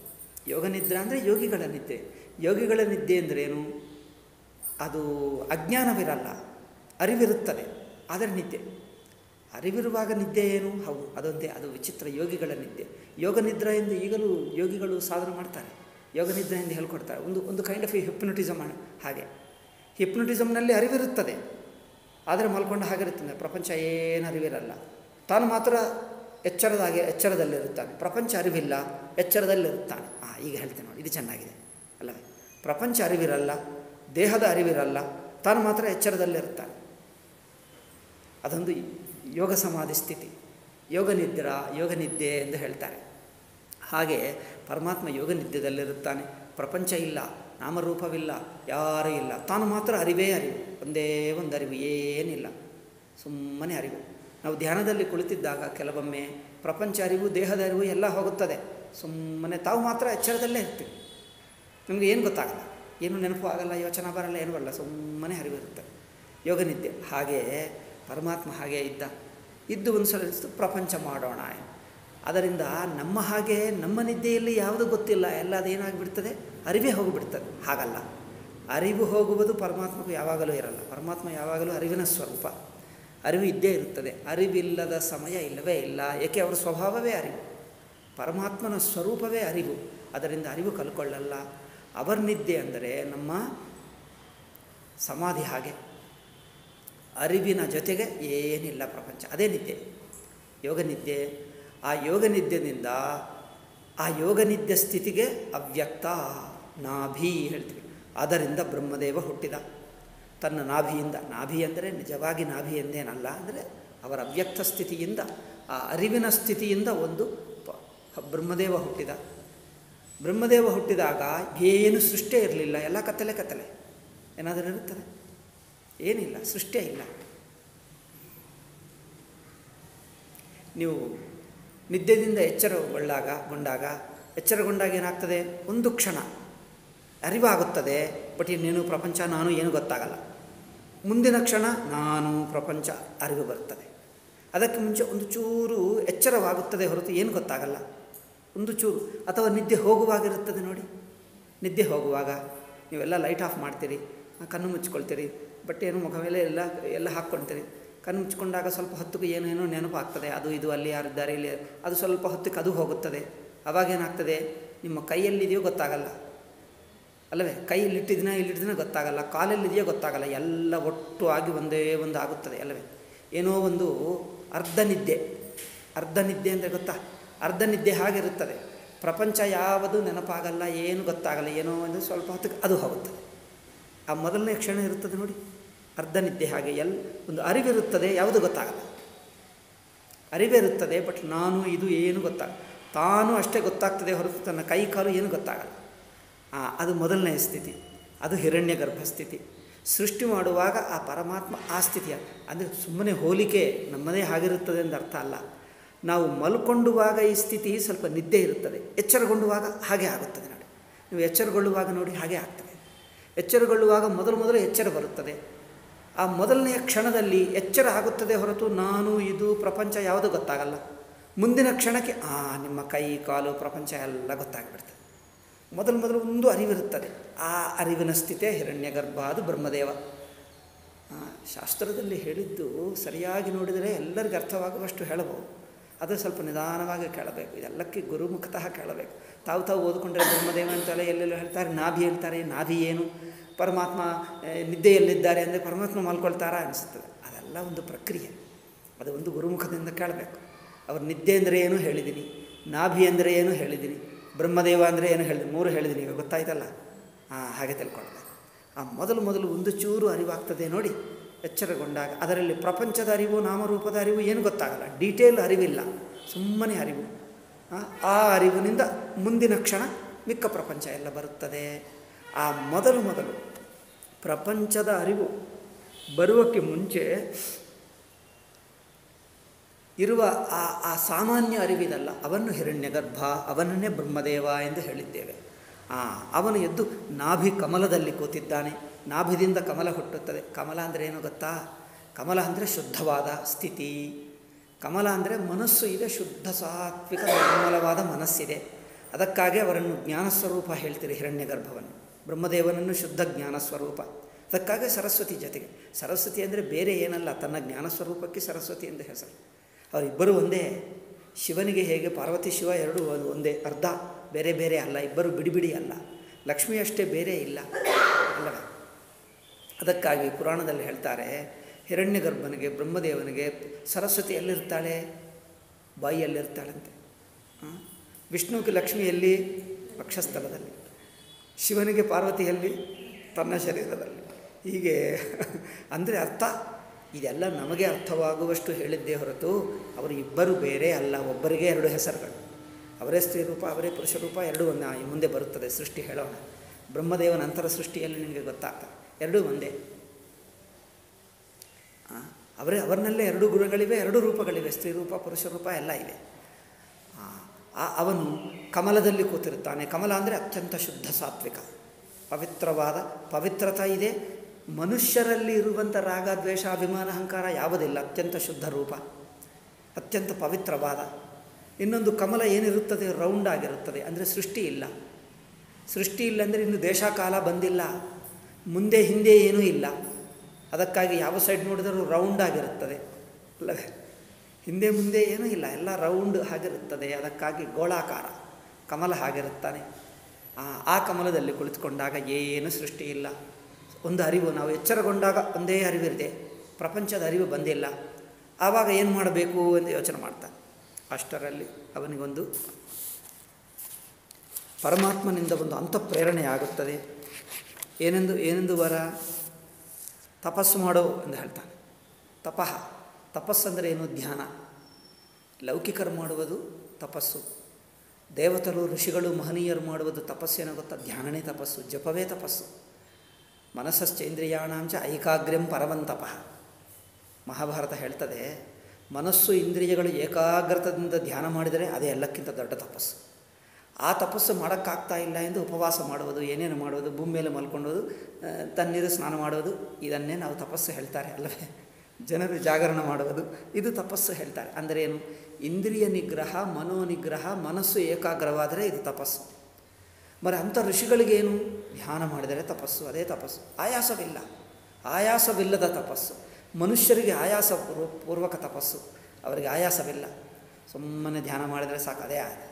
ಯೋಗ ನಿದ್ರೆ ಅಂದರೆ ಯೋಗಿಗಳ ನಿದ್ದೆ ಯೋಗಿಗಳ ನಿದ್ದೆ ಅಂದ್ರೇನು ಅದು ಅಜ್ಞಾನವಿರಲ್ಲ ಅರಿವಿರುತ್ತದೆ ಆದರೆ ನಿದ್ದೆ ಅರಿವಿರುವಾಗ ನಿದ್ದೆ ಏನು ಹೌದು ಅದೊಂದೇ ಅದು ವಿಚಿತ್ರ ಯೋಗಿಗಳ ನಿದ್ದೆ ಯೋಗ ನಿದ್ರೆ ಎಂದು ಈಗಲೂ ಯೋಗಿಗಳು ಸಾಧನೆ ಮಾಡ್ತಾರೆ ಯೋಗ ನಿದ್ರೆ ಎಂದು ಹೇಳ್ಕೊಡ್ತಾರೆ ಒಂದು ಒಂದು ಕೈಂಡ್ ಆಫ್ ಹಿಪ್ನೋಟಿಸಮ್ ಹಾಗೆ ಹಿಪ್ನೋಟಿಸಮ್ನಲ್ಲಿ ಅರಿವಿರುತ್ತದೆ ಆದರೆ ಮಲ್ಕೊಂಡು ಹಾಗಿರುತ್ತದೆ ಪ್ರಪಂಚ ಏನು ಅರಿವಿರಲ್ಲ ತಾನು ಮಾತ್ರ ಎಚ್ಚರದಾಗೆ ಎಚ್ಚರದಲ್ಲಿರುತ್ತಾನೆ ಪ್ರಪಂಚ ಅರಿವಿಲ್ಲ ಎಚ್ಚರದಲ್ಲಿರುತ್ತಾನೆ ಹಾಂ ಈಗ ಹೇಳ್ತೇನೆ ನೋಡಿ ಇದು ಚೆನ್ನಾಗಿದೆ ಅಲ್ಲವೇ ಪ್ರಪಂಚ ಅರಿವಿರಲ್ಲ ದೇಹದ ಅರಿವಿರಲ್ಲ ತಾನು ಮಾತ್ರ ಎಚ್ಚರದಲ್ಲಿರುತ್ತಾನೆ ಅದೊಂದು ಯೋಗ ಸಮಾಧಿ ಸ್ಥಿತಿ ಯೋಗ ನಿದ್ರಾ ಯೋಗ ನಿದ್ದೆ ಎಂದು ಹೇಳ್ತಾರೆ ಹಾಗೆ ಪರಮಾತ್ಮ ಯೋಗ ನಿದ್ಯದಲ್ಲಿರುತ್ತಾನೆ ಪ್ರಪಂಚ ಇಲ್ಲ ನಾಮರೂಪವಿಲ್ಲ ಯಾರೂ ಇಲ್ಲ ತಾನು ಮಾತ್ರ ಅರಿವೇ ಅರಿವು ಒಂದೇ ಒಂದು ಅರಿವು ಏನಿಲ್ಲ ಸುಮ್ಮನೆ ಅರಿವು ನಾವು ಧ್ಯಾನದಲ್ಲಿ ಕುಳಿತಿದ್ದಾಗ ಕೆಲವೊಮ್ಮೆ ಪ್ರಪಂಚ ಅರಿವು ದೇಹದ ಅರಿವು ಎಲ್ಲ ಹೋಗುತ್ತದೆ ಸುಮ್ಮನೆ ತಾವು ಮಾತ್ರ ಎಚ್ಚರದಲ್ಲೇ ಇರ್ತೀವಿ ನಮಗೆ ಏನು ಗೊತ್ತಾಗಲ್ಲ ಏನು ನೆನಪು ಆಗಲ್ಲ ಯೋಚನೆ ಬರಲ್ಲ ಏನು ಬರಲ್ಲ ಸುಮ್ಮನೆ ಅರಿವಿರುತ್ತೆ ಯೋಗ ನಿದ್ದೆ ಹಾಗೆ ಪರಮಾತ್ಮ ಹಾಗೆ ಇದ್ದ ಇದ್ದು ಒಂದು ಸಲ ಅನಿಸ್ತು ಪ್ರಪಂಚ ಮಾಡೋಣ ಅದರಿಂದ ನಮ್ಮ ಹಾಗೆ ನಮ್ಮ ನಿದ್ದೆಯಲ್ಲಿ ಯಾವುದು ಗೊತ್ತಿಲ್ಲ ಎಲ್ಲ ಅದೇನಾಗಿಬಿಡ್ತದೆ ಅರಿವೇ ಹೋಗಿಬಿಡ್ತದೆ ಹಾಗಲ್ಲ ಅರಿವು ಹೋಗುವುದು ಪರಮಾತ್ಮಗೂ ಯಾವಾಗಲೂ ಇರಲ್ಲ ಪರಮಾತ್ಮ ಯಾವಾಗಲೂ ಅರಿವಿನ ಸ್ವರೂಪ ಅರಿವು ಇದ್ದೇ ಇರುತ್ತದೆ ಅರಿವಿಲ್ಲದ ಸಮಯ ಇಲ್ಲವೇ ಇಲ್ಲ ಏಕೆ ಅವರ ಸ್ವಭಾವವೇ ಅರಿವು ಪರಮಾತ್ಮನ ಸ್ವರೂಪವೇ ಅರಿವು ಅದರಿಂದ ಅರಿವು ಕಲ್ಕೊಳ್ಳಲ್ಲ ಅವರ ನಿದ್ದೆ ಅಂದರೆ ನಮ್ಮ ಸಮಾಧಿ ಹಾಗೆ ಅರಿವಿನ ಜೊತೆಗೆ ಏನಿಲ್ಲ ಪ್ರಪಂಚ ಅದೇ ನಿದ್ದೆ ಯೋಗ ನಿದ್ದೆ ಆ ಯೋಗ ನಿದ್ದೆಯಿಂದ ಆ ಯೋಗ ನಿದ್ದೆ ಸ್ಥಿತಿಗೆ ಅವ್ಯಕ್ತ ನಾಭಿ ಹೇಳ್ತೀವಿ ಅದರಿಂದ ಬ್ರಹ್ಮದೇವ ಹುಟ್ಟಿದ ತನ್ನ ನಾಭಿಯಿಂದ ನಾಭಿ ಅಂದರೆ ನಿಜವಾಗಿ ನಾಭಿ ಎಂದೇನಲ್ಲ ಅಂದರೆ ಅವರ ಅವ್ಯಕ್ತ ಸ್ಥಿತಿಯಿಂದ ಆ ಅರಿವಿನ ಸ್ಥಿತಿಯಿಂದ ಒಂದು ಪ ಬ್ರಹ್ಮದೇವ ಹುಟ್ಟಿದ ಬ್ರಹ್ಮದೇವ ಹುಟ್ಟಿದಾಗ ಏನು ಸೃಷ್ಟಿಯೇ ಇರಲಿಲ್ಲ ಎಲ್ಲ ಕತ್ತಲೆ ಕತ್ತಲೆ ಏನಾದರೂ ಇರುತ್ತದೆ ಏನಿಲ್ಲ ಸೃಷ್ಟಿಯೇ ಇಲ್ಲ ನೀವು ನಿದ್ದೆಯಿಂದ ಎಚ್ಚರಗೊಳ್ಳಾಗ ಗೊಂಡಾಗ ಎಚ್ಚರಗೊಂಡಾಗ ಏನಾಗ್ತದೆ ಒಂದು ಕ್ಷಣ ಅರಿವಾಗುತ್ತದೆ ಬಟ್ ಇನ್ನೇನು ಪ್ರಪಂಚ ನಾನು ಏನು ಗೊತ್ತಾಗಲ್ಲ ಮುಂದಿನ ಕ್ಷಣ ನಾನು ಪ್ರಪಂಚ ಅರಿವು ಬರ್ತದೆ ಅದಕ್ಕೆ ಮುಂಚೆ ಒಂದು ಚೂರು ಎಚ್ಚರವಾಗುತ್ತದೆ ಹೊರತು ಏನು ಗೊತ್ತಾಗಲ್ಲ ಒಂದು ಚೂರು ಅಥವಾ ನಿದ್ದೆ ಹೋಗುವಾಗಿರುತ್ತದೆ ನೋಡಿ ನಿದ್ದೆ ಹೋಗುವಾಗ ನೀವೆಲ್ಲ ಲೈಟ್ ಆಫ್ ಮಾಡ್ತೀರಿ ಕಣ್ಣು ಮುಚ್ಕೊಳ್ತೀರಿ ಬಟ್ಟೆಯನ್ನು ಮುಖ ಮೇಲೆ ಎಲ್ಲ ಎಲ್ಲ ಹಾಕ್ಕೊಳ್ತೀರಿ ಕಣ್ಣು ಮುಚ್ಕೊಂಡಾಗ ಸ್ವಲ್ಪ ಹೊತ್ತಿಗೆ ಏನೇನೋ ನೆನಪು ಆಗ್ತದೆ ಅದು ಇದು ಅಲ್ಲಿ ಯಾರಿದ್ದಾರೆ ಇಲ್ಲಿ ಅದು ಸ್ವಲ್ಪ ಹೊತ್ತಿಗೆ ಅದು ಹೋಗುತ್ತದೆ ಅವಾಗೇನಾಗ್ತದೆ ನಿಮ್ಮ ಕೈಯಲ್ಲಿದೆಯೋ ಗೊತ್ತಾಗಲ್ಲ ಅಲ್ಲವೇ ಕೈಯಲ್ಲಿಟ್ಟಿದ್ದೀನ ಇಲ್ಲಿಟ್ಟಿದ್ದೀನ ಗೊತ್ತಾಗಲ್ಲ ಕಾಲಲ್ಲಿದೆಯೋ ಗೊತ್ತಾಗಲ್ಲ ಎಲ್ಲ ಒಟ್ಟು ಆಗಿ ಒಂದೇ ಒಂದು ಆಗುತ್ತದೆ ಅಲ್ಲವೇ ಏನೋ ಒಂದು ಅರ್ಧ ನಿದ್ದೆ ಅರ್ಧ ನಿದ್ದೆ ಅಂದರೆ ಗೊತ್ತಾ ಅರ್ಧ ನಿದ್ದೆ ಹಾಗಿರುತ್ತದೆ ಪ್ರಪಂಚ ಯಾವುದು ನೆನಪಾಗಲ್ಲ ಏನು ಗೊತ್ತಾಗಲ್ಲ ಏನೋ ಒಂದು ಸ್ವಲ್ಪ ಹೊತ್ತಿಗೆ ಅದು ಹೋಗುತ್ತದೆ ಆ ಮೊದಲನೇ ಕ್ಷಣ ಇರುತ್ತದೆ ನೋಡಿ ಅರ್ಧ ನಿದ್ದೆ ಹಾಗೆ ಎಲ್ ಒಂದು ಅರಿವಿರುತ್ತದೆ ಯಾವುದು ಗೊತ್ತಾಗಲ್ಲ ಅರಿವಿರುತ್ತದೆ ಬಟ್ ನಾನು ಇದು ಏನು ಗೊತ್ತಾಗ ತಾನು ಅಷ್ಟೇ ಗೊತ್ತಾಗ್ತದೆ ಹೊರತು ತನ್ನ ಕೈ ಕಾಲು ಏನು ಗೊತ್ತಾಗಲ್ಲ ಅದು ಮೊದಲನೇ ಸ್ಥಿತಿ ಅದು ಹಿರಣ್ಯ ಗರ್ಭ ಸ್ಥಿತಿ ಸೃಷ್ಟಿ ಮಾಡುವಾಗ ಆ ಪರಮಾತ್ಮ ಆ ಸ್ಥಿತಿಯ ಅಂದರೆ ಸುಮ್ಮನೆ ಹೋಲಿಕೆ ನಮ್ಮದೇ ಆಗಿರುತ್ತದೆ ಎಂದು ಅರ್ಥ ಅಲ್ಲ ನಾವು ಮಲ್ಕೊಂಡುವಾಗ ಈ ಸ್ಥಿತಿ ಸ್ವಲ್ಪ ನಿದ್ದೆ ಇರುತ್ತದೆ ಎಚ್ಚರಗೊಂಡುವಾಗ ಹಾಗೆ ಆಗುತ್ತದೆ ನೋಡಿ ನೀವು ಎಚ್ಚರಗೊಳ್ಳುವಾಗ ನೋಡಿ ಹಾಗೆ ಆಗ್ತದೆ ಎಚ್ಚರಗೊಳ್ಳುವಾಗ ಮೊದಲು ಮೊದಲು ಎಚ್ಚರ ಬರುತ್ತದೆ ಆ ಮೊದಲನೆಯ ಕ್ಷಣದಲ್ಲಿ ಎಚ್ಚರ ಆಗುತ್ತದೆ ಹೊರತು ನಾನು ಇದು ಪ್ರಪಂಚ ಯಾವುದು ಗೊತ್ತಾಗಲ್ಲ ಮುಂದಿನ ಕ್ಷಣಕ್ಕೆ ಆ ನಿಮ್ಮ ಕೈ ಕಾಲು ಪ್ರಪಂಚ ಎಲ್ಲ ಗೊತ್ತಾಗಿಬಿಡ್ತದೆ ಮೊದಲು ಮೊದಲು ಒಂದು ಅರಿವಿರುತ್ತದೆ ಆ ಅರಿವಿನ ಸ್ಥಿತಿ ಹಿರಣ್ಯ ಗರ್ಭ ಅದು ಬ್ರಹ್ಮದೇವ ಶಾಸ್ತ್ರದಲ್ಲಿ ಹೇಳಿದ್ದು ಸರಿಯಾಗಿ ನೋಡಿದರೆ ಎಲ್ಲರಿಗೂ ಅರ್ಥವಾಗುವಷ್ಟು ಹೇಳಬಹುದು ಅದು ಸ್ವಲ್ಪ ನಿಧಾನವಾಗಿ ಕೇಳಬೇಕು ಇದೆಲ್ಲಕ್ಕೆ ಗುರುಮುಖತಃ ಕೇಳಬೇಕು ತಾವು ತಾವು ಓದ್ಕೊಂಡ್ರೆ ಬ್ರಹ್ಮದೇವ ಅಂತೆಲ್ಲ ಎಲ್ಲೆಲ್ಲೋ ಹೇಳ್ತಾರೆ ನಾಭಿ ಹೇಳ್ತಾರೆ ನಾಭಿ ಏನು ಪರಮಾತ್ಮ ನಿದ್ದೆಯಲ್ಲಿದ್ದಾರೆ ಅಂದರೆ ಪರಮಾತ್ಮ ಮಲ್ಕೊಳ್ತಾರಾ ಅನಿಸುತ್ತದೆ ಅದೆಲ್ಲ ಒಂದು ಪ್ರಕ್ರಿಯೆ ಅದು ಒಂದು ಗುರುಮುಖದಿಂದ ಕೇಳಬೇಕು ಅವ್ರ ನಿದ್ದೆ ಅಂದರೆ ಏನು ಹೇಳಿದ್ದೀನಿ ನಾಭಿ ಅಂದರೆ ಏನು ಹೇಳಿದ್ದೀನಿ ಬ್ರಹ್ಮದೇವ ಅಂದರೆ ಏನು ಹೇಳಿದ್ದೀನಿ ಮೂರು ಹೇಳಿದ್ದೀನಿ ಈಗ ಗೊತ್ತಾಯ್ತಲ್ಲ ಹಾಂ ಹಾಗೆ ತಿಳ್ಕೊಳ್ಬೇಕು ಆ ಮೊದಲು ಮೊದಲು ಒಂದು ಚೂರು ಅರಿವಾಗ್ತದೆ ನೋಡಿ ಎಚ್ಚರಗೊಂಡಾಗ ಅದರಲ್ಲಿ ಪ್ರಪಂಚದ ಅರಿವು ನಾಮರೂಪದ ಅರಿವು ಏನು ಗೊತ್ತಾಗಲ್ಲ ಡೀಟೇಲ್ ಅರಿವಿಲ್ಲ ಸುಮ್ಮನೆ ಅರಿವು ಆ ಅರಿವಿನಿಂದ ಮುಂದಿನ ಕ್ಷಣ ಮಿಕ್ಕ ಪ್ರಪಂಚ ಎಲ್ಲ ಬರುತ್ತದೆ ಆ ಮೊದಲು ಮೊದಲು ಪ್ರಪಂಚದ ಅರಿವು ಬರುವಕ್ಕೆ ಮುಂಚೆ ಇರುವ ಆ ಆ ಸಾಮಾನ್ಯ ಅರಿವಿದಲ್ಲ ಅವನ್ನು ಹಿರಣ್ಯಗರ್ಭ ಅವನನ್ನೇ ಬ್ರಹ್ಮದೇವ ಎಂದು ಹೇಳಿದ್ದೇವೆ ಆ ಅವನು ಎದ್ದು ನಾಭಿ ಕಮಲದಲ್ಲಿ ಕೂತಿದ್ದಾನೆ ನಾಭಿದಿಂದ ಕಮಲ ಹುಟ್ಟುತ್ತದೆ ಕಮಲ ಅಂದರೆ ಏನು ಗೊತ್ತಾ ಕಮಲ ಅಂದರೆ ಶುದ್ಧವಾದ ಸ್ಥಿತಿ ಕಮಲ ಅಂದರೆ ಮನಸ್ಸು ಇದೆ ಶುದ್ಧ ಸಾತ್ವಿಕ ನಿರ್ಮಲವಾದ ಮನಸ್ಸಿದೆ ಅದಕ್ಕಾಗಿ ಅವರನ್ನು ಜ್ಞಾನಸ್ವರೂಪ ಹೇಳ್ತೀರಿ ಹಿರಣ್ಯ ಗರ್ಭವನ್ನು ಬ್ರಹ್ಮದೇವನನ್ನು ಶುದ್ಧ ಜ್ಞಾನಸ್ವರೂಪ ಅದಕ್ಕಾಗಿ ಸರಸ್ವತಿ ಜೊತೆಗೆ ಸರಸ್ವತಿ ಅಂದರೆ ಬೇರೆ ಏನಲ್ಲ ತನ್ನ ಜ್ಞಾನಸ್ವರೂಪಕ್ಕೆ ಸರಸ್ವತಿ ಎಂದು ಹೆಸರು ಅವರಿಬ್ಬರು ಒಂದೇ ಶಿವನಿಗೆ ಹೇಗೆ ಪಾರ್ವತಿ ಶಿವ ಎರಡು ಒಂದು ಒಂದೇ ಅರ್ಧ ಬೇರೆ ಬೇರೆ ಅಲ್ಲ ಇಬ್ಬರು ಬಿಡಿ ಬಿಡಿ ಅಲ್ಲ ಲಕ್ಷ್ಮಿ ಅಷ್ಟೇ ಬೇರೆ ಇಲ್ಲ ಅಲ್ಲವೇ ಅದಕ್ಕಾಗಿ ಪುರಾಣದಲ್ಲಿ ಹೇಳ್ತಾರೆ ಹಿರಣ್ಯ ಗರ್ಭನಿಗೆ ಬ್ರಹ್ಮದೇವನಿಗೆ ಸರಸ್ವತಿ ಎಲ್ಲಿರ್ತಾಳೆ ಬಾಯಿಯಲ್ಲಿರ್ತಾಳಂತೆ ಆ? ವಿಷ್ಣುವಿಗೆ ಲಕ್ಷ್ಮಿಯಲ್ಲಿ ವಕ್ಷಸ್ಥಲದಲ್ಲಿ ಶಿವನಿಗೆ ಪಾರ್ವತಿಯಲ್ಲಿ ತನ್ನ ಶರೀರದಲ್ಲಿ ಹೀಗೆ ಅಂದರೆ ಅರ್ಥ ಇದೆಲ್ಲ ನಮಗೆ ಅರ್ಥವಾಗುವಷ್ಟು ಹೇಳಿದ್ದೇ ಹೊರತು ಅವರು ಇಬ್ಬರು ಬೇರೆ ಅಲ್ಲ ಒಬ್ಬರಿಗೆ ಎರಡು ಹೆಸರುಗಳು ಅವರೇ ಸ್ತ್ರೀ ರೂಪ ಅವರೇ ಪುರುಷ ರೂಪ ಎರಡೂ ಒಂದು ಮುಂದೆ ಬರುತ್ತದೆ ಸೃಷ್ಟಿ ಹೇಳೋಣ ಬ್ರಹ್ಮದೇವನ ಅಂತರ ಸೃಷ್ಟಿಯಲ್ಲಿ ನಿಮಗೆ ಗೊತ್ತಾಗ್ತದೆ ಎರಡೂ ಒಂದೇ ಆ, ಅವರೇ ಅವರನ್ನಲ್ಲೇ ಎರಡು ಗುರುಗಳಿವೆ ಎರಡು ರೂಪಗಳಿವೆ ಸ್ತ್ರೀ ರೂಪ ಪುರುಷ ರೂಪ ಎಲ್ಲ ಇವೆ ಆ, ಆ- ಅವನು ಕಮಲದಲ್ಲಿ ಕೂತಿರುತ್ತಾನೆ ಕಮಲ ಅಂದರೆ ಅತ್ಯಂತ ಶುದ್ಧ ಸಾತ್ವಿಕ ಪವಿತ್ರವಾದ ಪವಿತ್ರತಾ ಇದೆ ಮನುಷ್ಯರಲ್ಲಿ ಇರುವಂಥ ರಾಗ ದ್ವೇಷ ಅಭಿಮಾನ ಅಹಂಕಾರ ಯಾವುದಿಲ್ಲ ಅತ್ಯಂತ ಶುದ್ಧ ರೂಪ ಅತ್ಯಂತ ಪವಿತ್ರವಾದ ಇನ್ನೊಂದು ಕಮಲ ಏನಿರುತ್ತದೆ ರೌಂಡ್ ಆಗಿರುತ್ತದೆ ಅಂದರೆ ಸೃಷ್ಟಿ ಇಲ್ಲ ಸೃಷ್ಟಿ ಇಲ್ಲ ಅಂದರೆ ಇನ್ನು ದೇಶಕಾಲ ಬಂದಿಲ್ಲ ಮುಂದೆ ಹಿಂದೆ ಏನೂ ಇಲ್ಲ ಅದಕ್ಕಾಗಿ ಯಾವ ಸೈಡ್ ನೋಡಿದರೂ ರೌಂಡ್ ಆಗಿರುತ್ತದೆ ಅಲ್ಲವೇ ಹಿಂದೆ ಮುಂದೆ ಏನೂ ಇಲ್ಲ ಎಲ್ಲ ರೌಂಡ್ ಆಗಿರುತ್ತದೆ ಅದಕ್ಕಾಗಿ ಗೋಳಾಕಾರ ಕಮಲ ಹಾಗಿರುತ್ತಾನೆ ಆ ಆ ಕಮಲದಲ್ಲಿ ಕುಳಿತುಕೊಂಡಾಗ ಏನು ಸೃಷ್ಟಿ ಇಲ್ಲ ಒಂದು ಅರಿವು ನಾವು ಎಚ್ಚರಗೊಂಡಾಗ ಒಂದೇ ಅರಿವಿದೆ ಪ್ರಪಂಚದ ಅರಿವು ಬಂದಿಲ್ಲ ಆವಾಗ ಏನು ಮಾಡಬೇಕು ಎಂದು ಯೋಚನೆ ಮಾಡ್ತಾನೆ ಅಷ್ಟರಲ್ಲಿ ಅವನಿಗೊಂದು ಪರಮಾತ್ಮನಿಂದ ಒಂದು ಅಂತಃಪ್ರೇರಣೆ ಆಗುತ್ತದೆ ಏನೆಂದು ಏನೆಂದು ವರ ತಪಸ್ಸು ಮಾಡೋ ಎಂದು ಹೇಳ್ತಾನೆ ತಪಃ ತಪಸ್ಸಂದರೆ ಏನು ಧ್ಯಾನ ಲೌಕಿಕರು ಮಾಡುವುದು ತಪಸ್ಸು ದೇವತರು ಋಷಿಗಳು ಮಹನೀಯರು ಮಾಡುವುದು ತಪಸ್ಸೇನೋ ಗೊತ್ತಾ ಧ್ಯಾನನೇ ತಪಸ್ಸು ಜಪವೇ ತಪಸ್ಸು ಮನಸ್ಸಶ್ಚೇಂದ್ರಿಯಾಣಾಂಚ ಐಕಾಗ್ರ್ಯಂ ಪರಮಂತಪಃ ಮಹಾಭಾರತ ಹೇಳ್ತದೆ ಮನಸ್ಸು ಇಂದ್ರಿಯಗಳು ಏಕಾಗ್ರತದಿಂದ ಧ್ಯಾನ ಮಾಡಿದರೆ ಅದೇ ಎಲ್ಲಕ್ಕಿಂತ ದೊಡ್ಡ ತಪಸ್ಸು ಆ ತಪಸ್ಸು ಮಾಡೋಕ್ಕಾಗ್ತಾ ಇಲ್ಲ ಎಂದು ಉಪವಾಸ ಮಾಡುವುದು ಏನೇನು ಮಾಡುವುದು ಭೂಮಿ ಮೇಲೆ ಮಲ್ಕೊಳ್ಳೋದು ಆ, ತಣ್ಣೀರು ಸ್ನಾನ ಮಾಡುವುದು ಇದನ್ನೇ ನಾವು ತಪಸ್ಸು ಹೇಳ್ತಾರೆ ಅಲ್ಲವೇ ಜನರು ಜಾಗರಣ ಮಾಡುವುದು ಇದು ತಪಸ್ಸು ಹೇಳ್ತಾರೆ ಅಂದರೆ ಏನು ಇಂದ್ರಿಯ ನಿಗ್ರಹ ಮನೋ ನಿಗ್ರಹ ಮನಸ್ಸು ಏಕಾಗ್ರವಾದರೆ ಇದು ತಪಸ್ಸು మరి ಅಂಥ ಋಷಿಗಳಿಗೇನು ಧ್ಯಾನ ಮಾಡಿದರೆ ತಪಸ್ಸು ಅದೇ ತಪಸ್ಸು ಆಯಾಸವಿಲ್ಲ ಆಯಾಸವಿಲ್ಲದ ತಪಸ್ಸು ಮನುಷ್ಯರಿಗೆ ಆಯಾಸ ಪೂರ್ವ ಪೂರ್ವಕ ತಪಸ್ಸು ಅವರಿಗೆ ಆಯಾಸವಿಲ್ಲ ಸುಮ್ಮನೆ ಧ್ಯಾನ ಮಾಡಿದರೆ ಸಾಕು ಅದೇ ಆಯ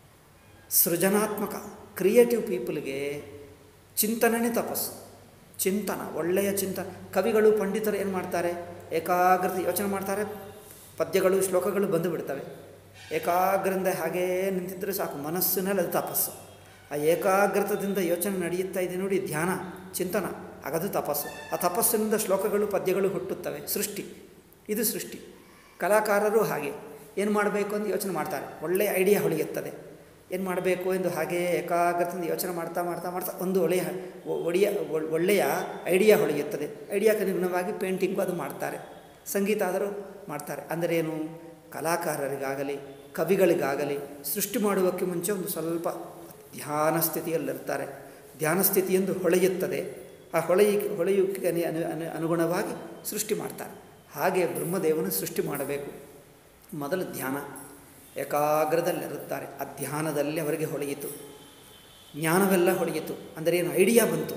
ಸೃಜನಾತ್ಮಕ ಕ್ರಿಯೇಟಿವ್ ಪೀಪಲ್ಗೆ ಚಿಂತನೆನೇ ತಪಸ್ಸು ಚಿಂತನ ಒಳ್ಳೆಯ ಚಿಂತನ ಕವಿಗಳು ಪಂಡಿತರು ಏನು ಮಾಡ್ತಾರೆ ಏಕಾಗ್ರತೆ ಯೋಚನೆ ಮಾಡ್ತಾರೆ ಪದ್ಯಗಳು ಶ್ಲೋಕಗಳು ಬಂದು ಬಿಡ್ತವೆ ಏಕಾಗ್ರದಿಂದ ಹಾಗೇ ನಿಂತಿದ್ದರೆ ಸಾಕು ಮನಸ್ಸಿನಲ್ಲಿ ಅದು ತಪಸ್ಸು ಆ ಏಕಾಗ್ರತದಿಂದ ಯೋಚನೆ ನಡೆಯುತ್ತಾ ಇದೆ ನೋಡಿ ಧ್ಯಾನ ಚಿಂತನ ಆಗದು ತಪಸ್ಸು ಆ ತಪಸ್ಸಿನಿಂದ ಶ್ಲೋಕಗಳು ಪದ್ಯಗಳು ಹುಟ್ಟುತ್ತವೆ ಸೃಷ್ಟಿ ಇದು ಸೃಷ್ಟಿ ಕಲಾಕಾರರು ಹಾಗೆ ಏನು ಮಾಡಬೇಕು ಅಂತ ಯೋಚನೆ ಮಾಡ್ತಾರೆ ಒಳ್ಳೆಯ ಐಡಿಯಾ ಹೊಳೆಯುತ್ತದೆ ಏನು ಮಾಡಬೇಕು ಎಂದು ಹಾಗೇ ಏಕಾಗ್ರತೆಯಿಂದ ಯೋಚನೆ ಮಾಡ್ತಾ ಮಾಡ್ತಾ ಮಾಡ್ತಾ ಒಂದು ಒಳ್ಳೆಯ ಒ- ಒಡೆಯ ಒ- ಒಳ್ಳೆಯ ಐಡಿಯಾ ಹೊಳೆಯುತ್ತದೆ ಐಡಿಯಾಕ್ಕೆ ಅನುಗುಣವಾಗಿ ಪೇಂಟಿಂಗು ಅದು ಮಾಡ್ತಾರೆ ಸಂಗೀತ ಆದರೂ ಮಾಡ್ತಾರೆ ಅಂದರೆ ಏನು ಕಲಾಕಾರರಿಗಾಗಲಿ ಕವಿಗಳಿಗಾಗಲಿ ಸೃಷ್ಟಿ ಮಾಡುವಕ್ಕೆ ಮುಂಚೆ ಒಂದು ಸ್ವಲ್ಪ ಧ್ಯಾನ ಸ್ಥಿತಿಯಲ್ಲಿರ್ತಾರೆ ಧ್ಯಾನ ಸ್ಥಿತಿಯೆಂದು ಹೊಳೆಯುತ್ತದೆ ಆ ಹೊಳೆಯ ಹೊಳೆಯುವಿಕೆ ಅನು ಅನು ಅನು- ಅನುಗುಣವಾಗಿ ಸೃಷ್ಟಿ ಮಾಡ್ತಾರೆ ಹಾಗೆ ಬ್ರಹ್ಮದೇವನು ಸೃಷ್ಟಿ ಮಾಡಬೇಕು ಮೊದಲು ಧ್ಯಾನ ಏಕಾಗ್ರದಲ್ಲಿರುತ್ತಾರೆ ಆ ಧ್ಯಾನದಲ್ಲಿ ಅವರಿಗೆ ಹೊಳೆಯಿತು ಜ್ಞಾನವೆಲ್ಲ ಹೊಳೆಯಿತು ಅಂದರೆ ಏನು ಐಡಿಯಾ ಬಂತು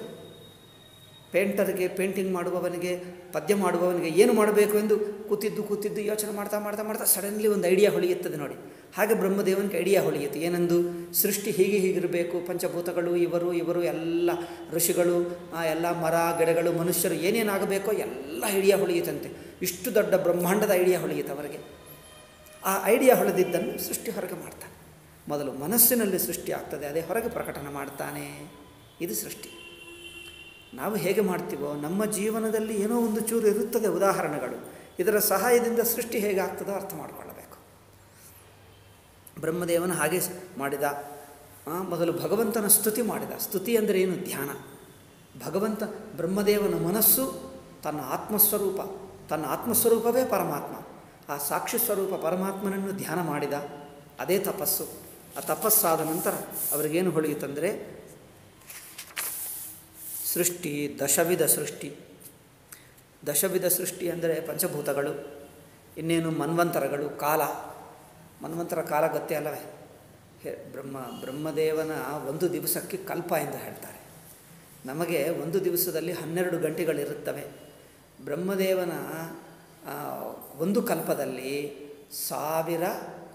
ಪೇಂಟರ್ಗೆ ಪೇಂಟಿಂಗ್ ಮಾಡುವವನಿಗೆ ಪದ್ಯ ಮಾಡುವವನಿಗೆ ಏನು ಮಾಡಬೇಕು ಎಂದು ಕೂತಿದ್ದು ಕೂತಿದ್ದು ಯೋಚನೆ ಮಾಡ್ತಾ ಮಾಡ್ತಾ ಮಾಡ್ತಾ ಸಡನ್ಲಿ ಒಂದು ಐಡಿಯಾ ಹೊಳೆಯುತ್ತದೆ ನೋಡಿ ಹಾಗೆ ಬ್ರಹ್ಮದೇವನಿಗೆ ಐಡಿಯಾ ಹೊಳೆಯಿತು ಏನೆಂದು ಸೃಷ್ಟಿ ಹೀಗೆ ಹೀಗಿರಬೇಕು ಪಂಚಭೂತಗಳು ಇವರು ಇವರು ಎಲ್ಲ ಋಷಿಗಳು ಆ ಎಲ್ಲ ಮರ ಗಿಡಗಳು ಮನುಷ್ಯರು ಏನೇನಾಗಬೇಕೋ ಎಲ್ಲ ಐಡಿಯಾ ಹೊಳೆಯುತ್ತಂತೆ ಇಷ್ಟು ದೊಡ್ಡ ಬ್ರಹ್ಮಾಂಡದ ಐಡಿಯಾ ಹೊಳೆಯಿತು ಅವರಿಗೆ ಆ ಐಡಿಯಾ ಹೊಳೆದಿದ್ದನ್ನು ಸೃಷ್ಟಿ ಹೊರಗೆ ಮಾಡ್ತಾನೆ ಮೊದಲು ಮನಸ್ಸಿನಲ್ಲಿ ಸೃಷ್ಟಿ ಆಗ್ತದೆ ಅದೇ ಹೊರಗೆ ಪ್ರಕಟಣೆ ಮಾಡ್ತಾನೆ ಇದು ಸೃಷ್ಟಿ ನಾವು ಹೇಗೆ ಮಾಡ್ತೀವೋ ನಮ್ಮ ಜೀವನದಲ್ಲಿ ಏನೋ ಒಂದು ಚೂರು ಇರುತ್ತದೆ ಉದಾಹರಣೆಗಳು ಇದರ ಸಹಾಯದಿಂದ ಸೃಷ್ಟಿ ಹೇಗೆ ಆಗ್ತದೋ ಅರ್ಥ ಮಾಡಿಕೊಳ್ಳಬೇಕು ಬ್ರಹ್ಮದೇವನ ಹಾಗೆ ಸ್- ಮಾಡಿದ ಆ, ಮೊದಲು ಭಗವಂತನ ಸ್ತುತಿ ಮಾಡಿದ ಸ್ತುತಿ ಅಂದರೆ ಏನು ಧ್ಯಾನ ಭಗವಂತ ಬ್ರಹ್ಮದೇವನ ಮನಸ್ಸು ತನ್ನ ಆತ್ಮಸ್ವರೂಪ ತನ್ನ ಆತ್ಮಸ್ವರೂಪವೇ ಪರಮಾತ್ಮ ಆ ಸಾಕ್ಷಿ ಸ್ವರೂಪ ಪರಮಾತ್ಮನನ್ನು ಧ್ಯಾನ ಮಾಡಿದ ಅದೇ ತಪಸ್ಸು ಆ ತಪಸ್ಸಾದ ನಂತರ ಅವರಿಗೇನು ಹೊಳೆಯಿತಂದರೆ ಸೃಷ್ಟಿ ದಶವಿಧ ಸೃಷ್ಟಿ ದಶವಿಧ ಸೃಷ್ಟಿ ಅಂದರೆ ಪಂಚಭೂತಗಳು ಇನ್ನೇನು ಮನ್ವಂತರಗಳು ಕಾಲ ಮನ್ವಂತರ ಕಾಲ ಗೊತ್ತೇ ಅಲ್ಲವೇ ಹೆ- ಬ್ರಹ್ಮ ಬ್ರಹ್ಮದೇವನ ಒಂದು ದಿವಸಕ್ಕೆ ಕಲ್ಪ ಎಂದು ಹೇಳ್ತಾರೆ ನಮಗೆ ಒಂದು ದಿವಸದಲ್ಲಿ ಹನ್ನೆರಡು ಗಂಟೆಗಳಿರುತ್ತವೆ ಬ್ರಹ್ಮದೇವನ ಆ, ಒಂದು ಕಲ್ಪದಲ್ಲಿ ಸಾವಿರ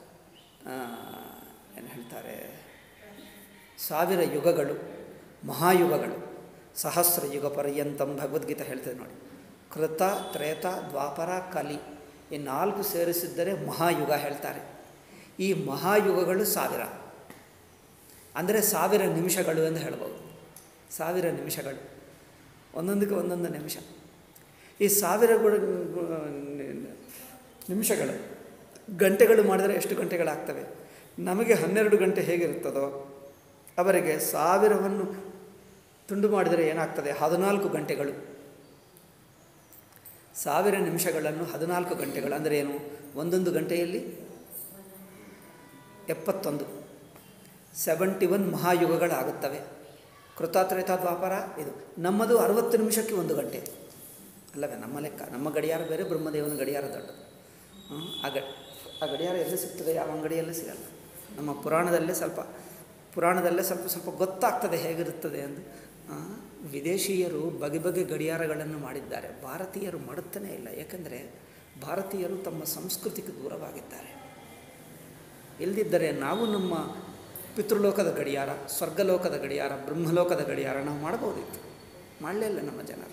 ಏನು ಹೇಳ್ತಾರೆ ಸಾವಿರ ಯುಗಗಳು ಮಹಾಯುಗಗಳು ಸಹಸ್ರ ಯುಗ ಪರ್ಯಂತಂ ಭಗವದ್ಗೀತೆ ಹೇಳ್ತದೆ ನೋಡಿ ಕೃತ ತ್ರೇತ ದ್ವಾಪರ ಕಲಿ ಈ ನಾಲ್ಕು ಸೇರಿಸಿದ್ದರೆ ಮಹಾಯುಗ ಹೇಳ್ತಾರೆ ಈ ಮಹಾಯುಗಗಳು ಸಾವಿರ ಅಂದರೆ ಸಾವಿರ ನಿಮಿಷಗಳು ಎಂದು ಹೇಳ್ಬೋದು ಸಾವಿರ ನಿಮಿಷಗಳು ಒಂದೊಂದಕ್ಕೆ ಒಂದೊಂದು ನಿಮಿಷ ಈ ಸಾವಿರ ಗುಣ ನಿಮಿಷಗಳು ಗಂಟೆಗಳು ಮಾಡಿದರೆ ಎಷ್ಟು ಗಂಟೆಗಳಾಗ್ತವೆ ನಮಗೆ ಹನ್ನೆರಡು ಗಂಟೆ ಹೇಗಿರುತ್ತದೋ ಅವರಿಗೆ ಸಾವಿರವನ್ನು ತುಂಡು ಮಾಡಿದರೆ ಏನಾಗ್ತದೆ ಹದಿನಾಲ್ಕು ಗಂಟೆಗಳು ಸಾವಿರ ನಿಮಿಷಗಳನ್ನು ಹದಿನಾಲ್ಕು ಗಂಟೆಗಳು ಅಂದರೆ ಏನು ಒಂದೊಂದು ಗಂಟೆಯಲ್ಲಿ ಎಪ್ಪತ್ತೊಂದು ಸೆವೆಂಟಿ ಒನ್ ಮಹಾಯುಗಗಳಾಗುತ್ತವೆ ಕೃತಾತ್ರೇತ ದ್ವಾಪರ ಇದು ನಮ್ಮದು ಅರವತ್ತು ನಿಮಿಷಕ್ಕೆ ಒಂದು ಗಂಟೆ ಅಲ್ಲವೇ ನಮ್ಮ ಲೆಕ್ಕ ನಮ್ಮ ಗಡಿಯಾರ ಬೇರೆ ಬ್ರಹ್ಮದೇವನ ಗಡಿಯಾರ ದೊಡ್ಡದು ಹ್ಮ್, ಆ ಗ ಆ ಗಡಿಯಾರ ಎಲ್ಲಿ ಸಿಗ್ತದೆ ಯಾವ ಅಂಗಡಿಯಲ್ಲೂ ಸಿಗಲ್ಲ ನಮ್ಮ ಪುರಾಣದಲ್ಲೇ ಸ್ವಲ್ಪ ಪುರಾಣದಲ್ಲೇ ಸ್ವಲ್ಪ ಸ್ವಲ್ಪ ಗೊತ್ತಾಗ್ತದೆ ಹೇಗಿರುತ್ತದೆ ಎಂದು ಆ, ವಿದೇಶೀಯರು ಬಗೆ ಬಗೆ ಗಡಿಯಾರಗಳನ್ನು ಮಾಡಿದ್ದಾರೆ ಭಾರತೀಯರು ಮಾಡುತ್ತಾನೇ ಇಲ್ಲ ಏಕೆಂದರೆ ಭಾರತೀಯರು ತಮ್ಮ ಸಂಸ್ಕೃತಿಗೆ ದೂರವಾಗಿದ್ದಾರೆ ಇಲ್ಲದಿದ್ದರೆ ನಾವು ನಮ್ಮ ಪಿತೃಲೋಕದ ಗಡಿಯಾರ ಸ್ವರ್ಗಲೋಕದ ಗಡಿಯಾರ ಬ್ರಹ್ಮಲೋಕದ ಗಡಿಯಾರ ನಾವು ಮಾಡಬಹುದಿತ್ತು ಮಾಡಲೇ ಇಲ್ಲ ನಮ್ಮ ಜನರು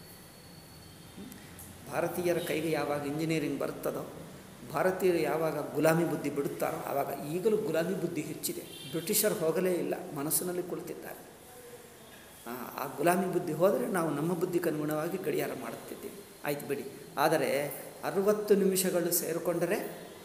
ಭಾರತೀಯರ ಕೈಗೆ ಯಾವಾಗ ಇಂಜಿನಿಯರಿಂಗ್ ಬರುತ್ತದೋ ಭಾರತೀಯರು ಯಾವಾಗ ಗುಲಾಮಿ ಬುದ್ಧಿ ಬಿಡುತ್ತಾರೋ ಆವಾಗ ಈಗಲೂ ಗುಲಾಮಿ ಬುದ್ಧಿ ಹೆಚ್ಚಿದೆ ಬ್ರಿಟಿಷರು ಹೋಗಲೇ ಇಲ್ಲ ಮನಸ್ಸಿನಲ್ಲಿ ಕುಳಿತಿದ್ದಾರೆ ಆ, ಆ ಗುಲಾಮಿ ಬುದ್ಧಿ ಹೋದರೆ ನಾವು ನಮ್ಮ ಬುದ್ಧಿಗೆ ಅನುಗುಣವಾಗಿ ಗಡಿಯಾರ ಮಾಡುತ್ತಿದ್ದೀವಿ ಆಯ್ತು ಬಿಡಿ ಆದರೆ ಅರುವತ್ತು ನಿಮಿಷಗಳು ಸೇರಿಕೊಂಡರೆ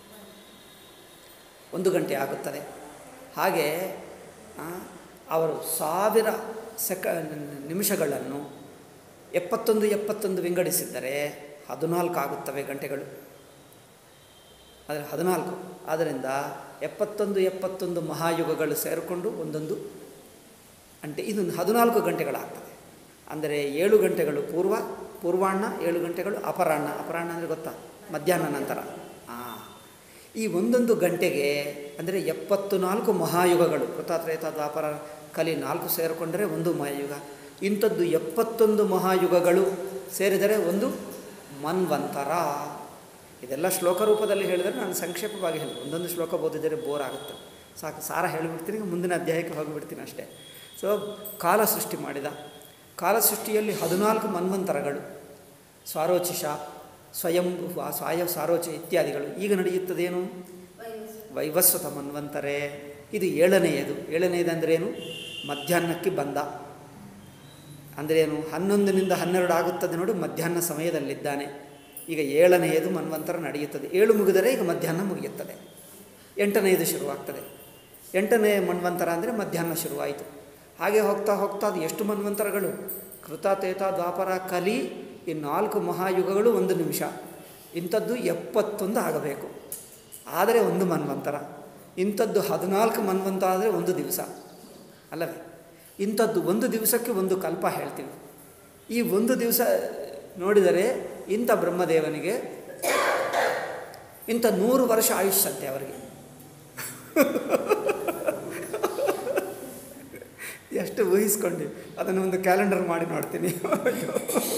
ಒಂದು ಗಂಟೆ ಆಗುತ್ತದೆ ಹಾಗೆ ಆ, ಅವರು ಸಾವಿರ ಸೆಕ ನಿಮಿಷಗಳನ್ನು ಎಪ್ಪತ್ತೊಂದು ಎಪ್ಪತ್ತೊಂದು ವಿಂಗಡಿಸಿದ್ದರೆ ಹದಿನಾಲ್ಕು ಆಗುತ್ತವೆ ಗಂಟೆಗಳು ಆದರೆ ಹದಿನಾಲ್ಕು ಆದ್ದರಿಂದ ಎಪ್ಪತ್ತೊಂದು ಎಪ್ಪತ್ತೊಂದು ಮಹಾಯುಗಗಳು ಸೇರಿಕೊಂಡು ಒಂದೊಂದು ಗಂಟೆ ಇದು ಹದಿನಾಲ್ಕು ಗಂಟೆಗಳಾಗ್ತದೆ ಅಂದರೆ ಏಳು ಗಂಟೆಗಳು ಪೂರ್ವ ಪೂರ್ವಾಹ್ನ ಏಳು ಗಂಟೆಗಳು ಅಪರಾಹ್ನ ಅಪರಾಹ್ನ ಅಂದರೆ ಗೊತ್ತಾ ಮಧ್ಯಾಹ್ನ ನಂತರ ಹಾಂ ಈ ಒಂದೊಂದು ಗಂಟೆಗೆ ಅಂದರೆ ಎಪ್ಪತ್ತು ನಾಲ್ಕು ಮಹಾಯುಗಗಳು ಕೃತಾತ್ರೇತ ದ್ವಾಪರ ಕಲಿ ನಾಲ್ಕು ಸೇರಿಕೊಂಡರೆ ಒಂದು ಮಹಾಯುಗ ಇಂಥದ್ದು ಎಪ್ಪತ್ತೊಂದು ಮಹಾಯುಗಗಳು ಸೇರಿದರೆ ಒಂದು ಮನ್ವಂತರ ಇದೆಲ್ಲ ಶ್ಲೋಕ ರೂಪದಲ್ಲಿ ಹೇಳಿದರೆ ನಾನು ಸಂಕ್ಷೇಪವಾಗಿ ಹೇಳಿದೆ ಒಂದೊಂದು ಶ್ಲೋಕ ಓದಿದರೆ ಬೋರ್ ಆಗುತ್ತೆ ಸಾಕು ಸಾರ ಹೇಳಿಬಿಡ್ತೀನಿ ಮುಂದಿನ ಅಧ್ಯಾಯಕ್ಕೆ ಹೋಗಿಬಿಡ್ತೀನಿ ಅಷ್ಟೇ ಸೊ ಕಾಲ ಸೃಷ್ಟಿ ಮಾಡಿದ ಕಾಲ ಸೃಷ್ಟಿಯಲ್ಲಿ ಹದಿನಾಲ್ಕು ಮನ್ವಂತರಗಳು ಸ್ವಾರೋಚಿಷ ಸ್ವಯಂಭುವ ಸಾಯ ಸಾರೋಚ ಇತ್ಯಾದಿಗಳು ಈಗ ನಡೆಯುತ್ತದೇನು ವೈವಸ್ವತ ಮನ್ವಂತರೆ ಇದು ಏಳನೆಯದು ಏಳನೆಯದಂದ್ರೇನು ಮಧ್ಯಾಹ್ನಕ್ಕೆ ಬಂದ ಅಂದ್ರೇನು ಹನ್ನೊಂದರಿಂದ ಹನ್ನೆರಡು ಆಗುತ್ತದೆ ನೋಡಿ ಮಧ್ಯಾಹ್ನ ಸಮಯದಲ್ಲಿದ್ದಾನೆ ಈಗ ಏಳನೆಯದು ಮನ್ವಂತರ ನಡೆಯುತ್ತದೆ ಏಳು ಮುಗಿದರೆ ಈಗ ಮಧ್ಯಾಹ್ನ ಮುಗಿಯುತ್ತದೆ ಎಂಟನೆಯದು ಶುರುವಾಗ್ತದೆ ಎಂಟನೆಯ ಮನ್ವಂತರ ಅಂದರೆ ಮಧ್ಯಾಹ್ನ ಶುರುವಾಯಿತು ಹಾಗೆ ಹೋಗ್ತಾ ಹೋಗ್ತಾ ಅದು ಎಷ್ಟು ಮನ್ವಂತರಗಳು ಕೃತ ತೇತ ದ್ವಾಪರ ಕಲಿ ಈ ನಾಲ್ಕು ಮಹಾಯುಗಗಳು ಒಂದು ನಿಮಿಷ ಇಂಥದ್ದು ಎಪ್ಪತ್ತೊಂದು ಆಗಬೇಕು ಆದರೆ ಒಂದು ಮನ್ವಂತರ ಇಂಥದ್ದು ಹದಿನಾಲ್ಕು ಮನ್ವಂತ ಆದರೆ ಒಂದು ದಿವಸ ಅಲ್ಲವೇ ಇಂಥದ್ದು ಒಂದು ದಿವಸಕ್ಕೆ ಒಂದು ಕಲ್ಪ ಹೇಳ್ತೀವಿ ಈ ಒಂದು ದಿವಸ ನೋಡಿದರೆ ಇಂಥ ಬ್ರಹ್ಮದೇವನಿಗೆ ಇಂಥ ನೂರು ವರ್ಷ ಆಯುಷ್ಯಂತೆ ಅವರಿಗೆ ಎಷ್ಟು ಊಹಿಸ್ಕೊಂಡು ಅದನ್ನು ಒಂದು ಕ್ಯಾಲೆಂಡರ್ ಮಾಡಿ ನೋಡ್ತೀನಿ ಅಯ್ಯೋ.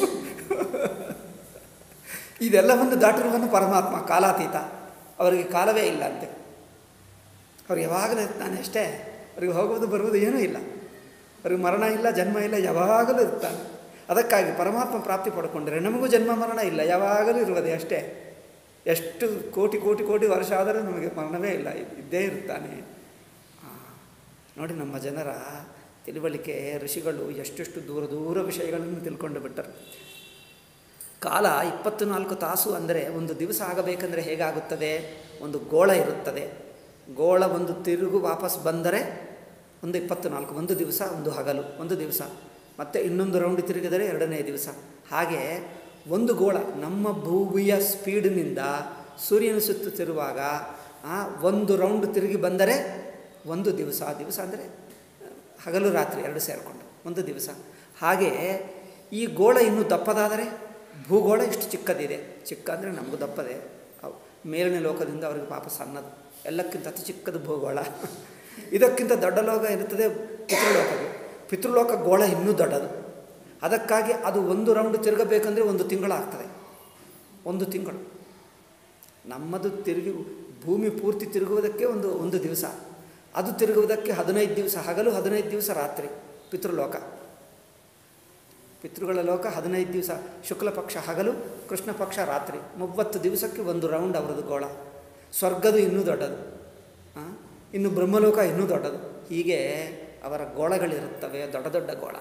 ಇದೆಲ್ಲವನ್ನು ದಾಟಿರುವನು ಪರಮಾತ್ಮ ಕಾಲಾತೀತ ಅವರಿಗೆ ಕಾಲವೇ ಇಲ್ಲ ಅಂತೆ ಅವ್ರು ಯಾವಾಗಲೂ ಇರ್ತಾನೆ ಅಷ್ಟೇ ಅವ್ರಿಗೆ ಹೋಗೋದು ಬರುವುದು ಏನೂ ಇಲ್ಲ ಅವ್ರಿಗೆ ಮರಣ ಇಲ್ಲ ಜನ್ಮ ಇಲ್ಲ ಯಾವಾಗಲೂ ಇರ್ತಾನೆ ಅದಕ್ಕಾಗಿ ಪರಮಾತ್ಮ ಪ್ರಾಪ್ತಿ ಪಡ್ಕೊಂಡ್ರೆ ನಮಗೂ ಜನ್ಮ ಮರಣ ಇಲ್ಲ ಯಾವಾಗಲೂ ಇರುವುದೇ ಅಷ್ಟೇ ಎಷ್ಟು ಕೋಟಿ ಕೋಟಿ ಕೋಟಿ ವರ್ಷ ಆದರೂ ನಮಗೆ ಮರಣವೇ ಇಲ್ಲ ಇದ್ದೇ ಇರ್ತಾನೆ ಆ, ನೋಡಿ ನಮ್ಮ ಜನರ ತಿಳುವಳಿಕೆ ಋಷಿಗಳು ಎಷ್ಟೆಷ್ಟು ದೂರ ದೂರ ವಿಷಯಗಳನ್ನು ತಿಳ್ಕೊಂಡು ಬಿಟ್ಟರು ಕಾಲ ಇಪ್ಪತ್ತು ನಾಲ್ಕು ತಾಸು ಅಂದರೆ ಒಂದು ದಿವಸ ಆಗಬೇಕಂದ್ರೆ ಹೇಗಾಗುತ್ತದೆ ಒಂದು ಗೋಳ ಇರುತ್ತದೆ ಗೋಳ ಒಂದು ತಿರುಗು ವಾಪಸ್ ಬಂದರೆ ಒಂದು ಇಪ್ಪತ್ತು ನಾಲ್ಕು ಒಂದು ದಿವಸ ಒಂದು ಹಗಲು ಒಂದು ದಿವಸ ಮತ್ತು ಇನ್ನೊಂದು ರೌಂಡ್ ತಿರುಗಿದರೆ ಎರಡನೇ ದಿವಸ ಹಾಗೆ ಒಂದು ಗೋಳ ನಮ್ಮ ಭೂಮಿಯ ಸ್ಪೀಡಿನಿಂದ ಸೂರ್ಯನ ಸುತ್ತುತ್ತಿರುವಾಗ ಆ, ಒಂದು ರೌಂಡ್ ತಿರುಗಿ ಬಂದರೆ ಒಂದು ದಿವಸ ಆ ದಿವಸ ಅಂದರೆ ಹಗಲು ರಾತ್ರಿ ಎರಡು ಸೇರಿಕೊಂಡು ಒಂದು ದಿವಸ ಹಾಗೆ ಈ ಗೋಳ ಇನ್ನೂ ದಪ್ಪದಾದರೆ ಭೂಗೋಳ ಇಷ್ಟು ಚಿಕ್ಕದಿದೆ ಚಿಕ್ಕ ಅಂದರೆ ನಮಗೂ ದಪ್ಪದೆ ಅವು ಮೇಲಿನ ಲೋಕದಿಂದ ಅವ್ರಿಗೆ ಪಾಪ ಸಣ್ಣದು ಎಲ್ಲಕ್ಕಿಂತ ಅತಿ ಚಿಕ್ಕದು ಭೂಗೋಳ ಇದಕ್ಕಿಂತ ದೊಡ್ಡ ಲೋಕ ಇರುತ್ತದೆ ಪಿತೃಲೋಕಗಳು ಪಿತೃಲೋಕ ಗೋಳ ಇನ್ನೂ ದೊಡ್ಡದು ಅದಕ್ಕಾಗಿ ಅದು ಒಂದು ರೌಂಡ್ ತಿರುಗಬೇಕಂದ್ರೆ ಒಂದು ತಿಂಗಳಾಗ್ತದೆ ಒಂದು ತಿಂಗಳು ನಮ್ಮದು ತಿರುಗಿ ಭೂಮಿ ಪೂರ್ತಿ ತಿರುಗುವುದಕ್ಕೆ ಒಂದು ಒಂದು ದಿವಸ ಅದು ತಿರುಗುವುದಕ್ಕೆ ಹದಿನೈದು ದಿವಸ ಹಗಲು ಹದಿನೈದು ದಿವಸ ರಾತ್ರಿ ಪಿತೃಲೋಕ ಪಿತೃಗಳ ಲೋಕ ಹದಿನೈದು ದಿವಸ ಶುಕ್ಲ ಪಕ್ಷ ಹಗಲು ಕೃಷ್ಣ ಪಕ್ಷ ರಾತ್ರಿ ಮೂವತ್ತು ದಿವಸಕ್ಕೆ ಒಂದು ರೌಂಡ್ ಅವರದ್ದು ಗೋಳ ಸ್ವರ್ಗದು ಇನ್ನೂ ದೊಡ್ಡದು ಆ? ಇನ್ನು ಬ್ರಹ್ಮಲೋಕ ಇನ್ನೂ ದೊಡ್ಡದು ಹೀಗೆ ಅವರ ಗೋಳಗಳಿರುತ್ತವೆ ದೊಡ್ಡ ದೊಡ್ಡ ಗೋಳ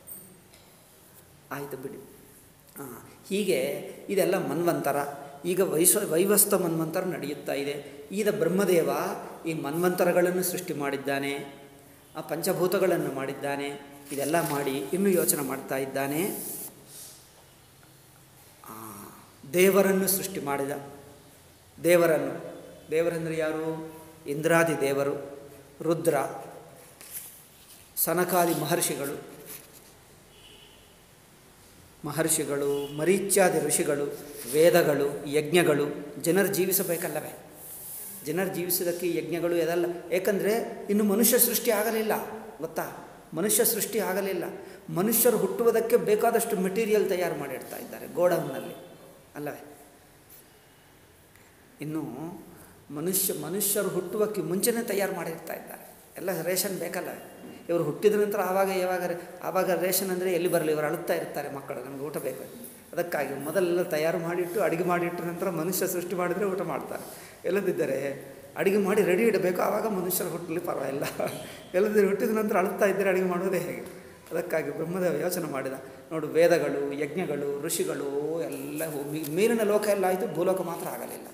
ಆಯಿತು ಬಿಡಿ ಹಾಂ ಹೀಗೆ ಇದೆಲ್ಲ ಮನ್ವಂತರ ಈಗ ವೈಶ್ವ ವೈವಸ್ತ ಮನ್ವಂತರ ನಡೆಯುತ್ತಾ ಇದೆ ಈಗ ಬ್ರಹ್ಮದೇವ ಈ ಮನ್ವಂತರಗಳನ್ನು ಸೃಷ್ಟಿ ಮಾಡಿದ್ದಾನೆ ಆ ಪಂಚಭೂತಗಳನ್ನು ಮಾಡಿದ್ದಾನೆ ಇದೆಲ್ಲ ಮಾಡಿ ಇನ್ನೂ ಯೋಚನೆ ಮಾಡ್ತಾ ಇದ್ದಾನೆ ಆ, ದೇವರನ್ನು ಸೃಷ್ಟಿ ಮಾಡಿದ ದೇವರನ್ನು ದೇವರೆಂದರೆ ಯಾರು ಇಂದ್ರಾದಿ ದೇವರು ರುದ್ರ ಸನಕಾದಿ ಮಹರ್ಷಿಗಳು ಮಹರ್ಷಿಗಳು ಮರೀಚ್ಯಾದಿ ಋಷಿಗಳು ವೇದಗಳು ಯಜ್ಞಗಳು ಜನರು ಜೀವಿಸಬೇಕಲ್ಲವೇ ಜನರು ಜೀವಿಸೋದಕ್ಕೆ ಈ ಯಜ್ಞಗಳು ಇದೆಲ್ಲ ಏಕೆಂದರೆ ಇನ್ನು ಮನುಷ್ಯ ಸೃಷ್ಟಿ ಆಗಲಿಲ್ಲ ಗೊತ್ತಾ ಮನುಷ್ಯ ಸೃಷ್ಟಿ ಆಗಲಿಲ್ಲ ಮನುಷ್ಯರು ಹುಟ್ಟುವುದಕ್ಕೆ ಬೇಕಾದಷ್ಟು ಮೆಟೀರಿಯಲ್ ತಯಾರು ಮಾಡಿಡ್ತಾ ಇದ್ದಾರೆ ಗೋಡೌನ್ನಲ್ಲಿ ಅಲ್ಲವೇ ಇನ್ನು ಮನುಷ್ಯ ಮನುಷ್ಯರು ಹುಟ್ಟುವಕ್ಕೆ ಮುಂಚೆನೇ ತಯಾರು ಮಾಡಿರ್ತಾ ಇದ್ದಾರೆ ಎಲ್ಲ ರೇಷನ್ ಬೇಕಲ್ಲ ಇವರು ಹುಟ್ಟಿದ ನಂತರ ಆವಾಗ ಯಾವಾಗ ಆವಾಗ ರೇಷನ್ ಅಂದರೆ ಎಲ್ಲಿ ಬರಲಿ ಇವರು ಅಳುತ್ತಾ ಇರ್ತಾರೆ ಮಕ್ಕಳು ನಮಗೆ ಊಟ ಬೇಕು ಅದಕ್ಕಾಗಿ ಮೊದಲೆಲ್ಲ ತಯಾರು ಮಾಡಿಟ್ಟು ಅಡುಗೆ ಮಾಡಿಟ್ಟ ನಂತರ ಮನುಷ್ಯ ಸೃಷ್ಟಿ ಮಾಡಿದರೆ ಊಟ ಮಾಡ್ತಾರೆ ಎಲ್ಲದಿದ್ದರೆ ಅಡುಗೆ ಮಾಡಿ ರೆಡಿ ಇಡಬೇಕು ಆವಾಗ ಮನುಷ್ಯರು ಹುಟ್ಟಲಿ ಪರವಾಗಿಲ್ಲ ಎಲ್ಲದಿದ್ದರೆ ಹುಟ್ಟಿದ ನಂತರ ಅಳುತ್ತಾ ಇದ್ದರೆ ಅಡುಗೆ ಮಾಡೋದೇ ಹೇಗೆ ಅದಕ್ಕಾಗಿ ಬ್ರಹ್ಮದೇವ ಯೋಚನೆ ಮಾಡಿದ ನೋಡು ವೇದಗಳು ಯಜ್ಞಗಳು ಋಷಿಗಳು ಎಲ್ಲ ಹೋಗಿ ಮೇಲಿನ ಲೋಕ ಎಲ್ಲ ಆಯಿತು ಭೂಲೋಕ ಮಾತ್ರ ಆಗಲಿಲ್ಲ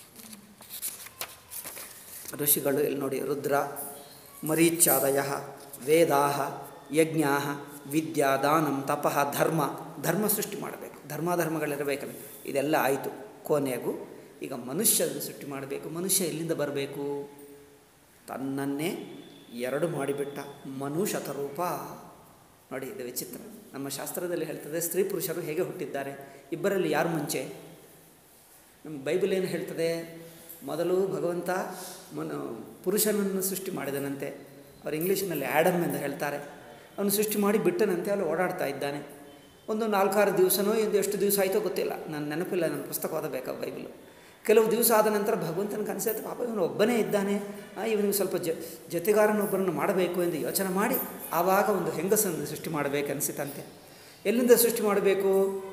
ಋಷಿಗಳು ಇಲ್ಲಿ ನೋಡಿ ರುದ್ರ ಮರೀಚ್ಯಾದಯ ವೇದಾ ಯಜ್ಞಾ ವಿದ್ಯಾ ದಾನಂ ತಪಃ ಧರ್ಮ ಧರ್ಮ ಸೃಷ್ಟಿ ಮಾಡಬೇಕು ಧರ್ಮಾಧರ್ಮಗಳಿರಬೇಕಲ್ಲ ಇದೆಲ್ಲ ಆಯಿತು ಕೊನೆಗೂ ಈಗ ಮನುಷ್ಯರನ್ನು ಸೃಷ್ಟಿ ಮಾಡಬೇಕು ಮನುಷ್ಯ ಎಲ್ಲಿಂದ ಬರಬೇಕು ತನ್ನನ್ನೇ ಎರಡು ಮಾಡಿಬಿಟ್ಟ ಮನು ಶತರೂಪ ನೋಡಿ ಇದು ವಿಚಿತ್ರ ನಮ್ಮ ಶಾಸ್ತ್ರದಲ್ಲಿ ಹೇಳ್ತದೆ ಸ್ತ್ರೀ ಪುರುಷರು ಹೇಗೆ ಹುಟ್ಟಿದ್ದಾರೆ ಇಬ್ಬರಲ್ಲಿ ಯಾರು ಮುಂಚೆ ನಮ್ಮ ಬೈಬಲ್ ಏನು ಹೇಳ್ತದೆ ಮೊದಲು ಭಗವಂತ ಮನ ಪುರುಷನನ್ನು ಸೃಷ್ಟಿ ಮಾಡಿದನಂತೆ ಅವರು ಇಂಗ್ಲೀಷ್ನಲ್ಲಿ ಆ್ಯಡಮ್ ಎಂದು ಹೇಳ್ತಾರೆ ಅವನು ಸೃಷ್ಟಿ ಮಾಡಿ ಬಿಟ್ಟನಂತೆ ಅಲ್ಲಿ ಓಡಾಡ್ತಾ ಇದ್ದಾನೆ ಒಂದು ನಾಲ್ಕಾರು ದಿವಸನೋ ಎಂದು ಎಷ್ಟು ದಿವಸ ಆಯಿತೋ ಗೊತ್ತಿಲ್ಲ ನನ್ನ ನೆನಪಿಲ್ಲ ನನ್ನ ಪುಸ್ತಕ ಓದಬೇಕು ಬೈಬಲು ಕೆಲವು ದಿವಸ ಆದ ನಂತರ ಭಗವಂತನಿಗೆ ಅನಿಸುತ್ತೆ ಪಾಪ ಇವನು ಒಬ್ಬನೇ ಇದ್ದಾನೆ ಆ, ಇವನಿಗೆ ಸ್ವಲ್ಪ ಜ ಜೊತೆಗಾರನೊಬ್ಬರನ್ನು ಮಾಡಬೇಕು ಎಂದು ಯೋಚನೆ ಮಾಡಿ ಆವಾಗ ಒಂದು ಹೆಂಗಸನ್ನು ಸೃಷ್ಟಿ ಮಾಡಬೇಕು ಅನಿಸಿತಂತೆ ಎಲ್ಲಿಂದ ಸೃಷ್ಟಿ ಮಾಡಬೇಕು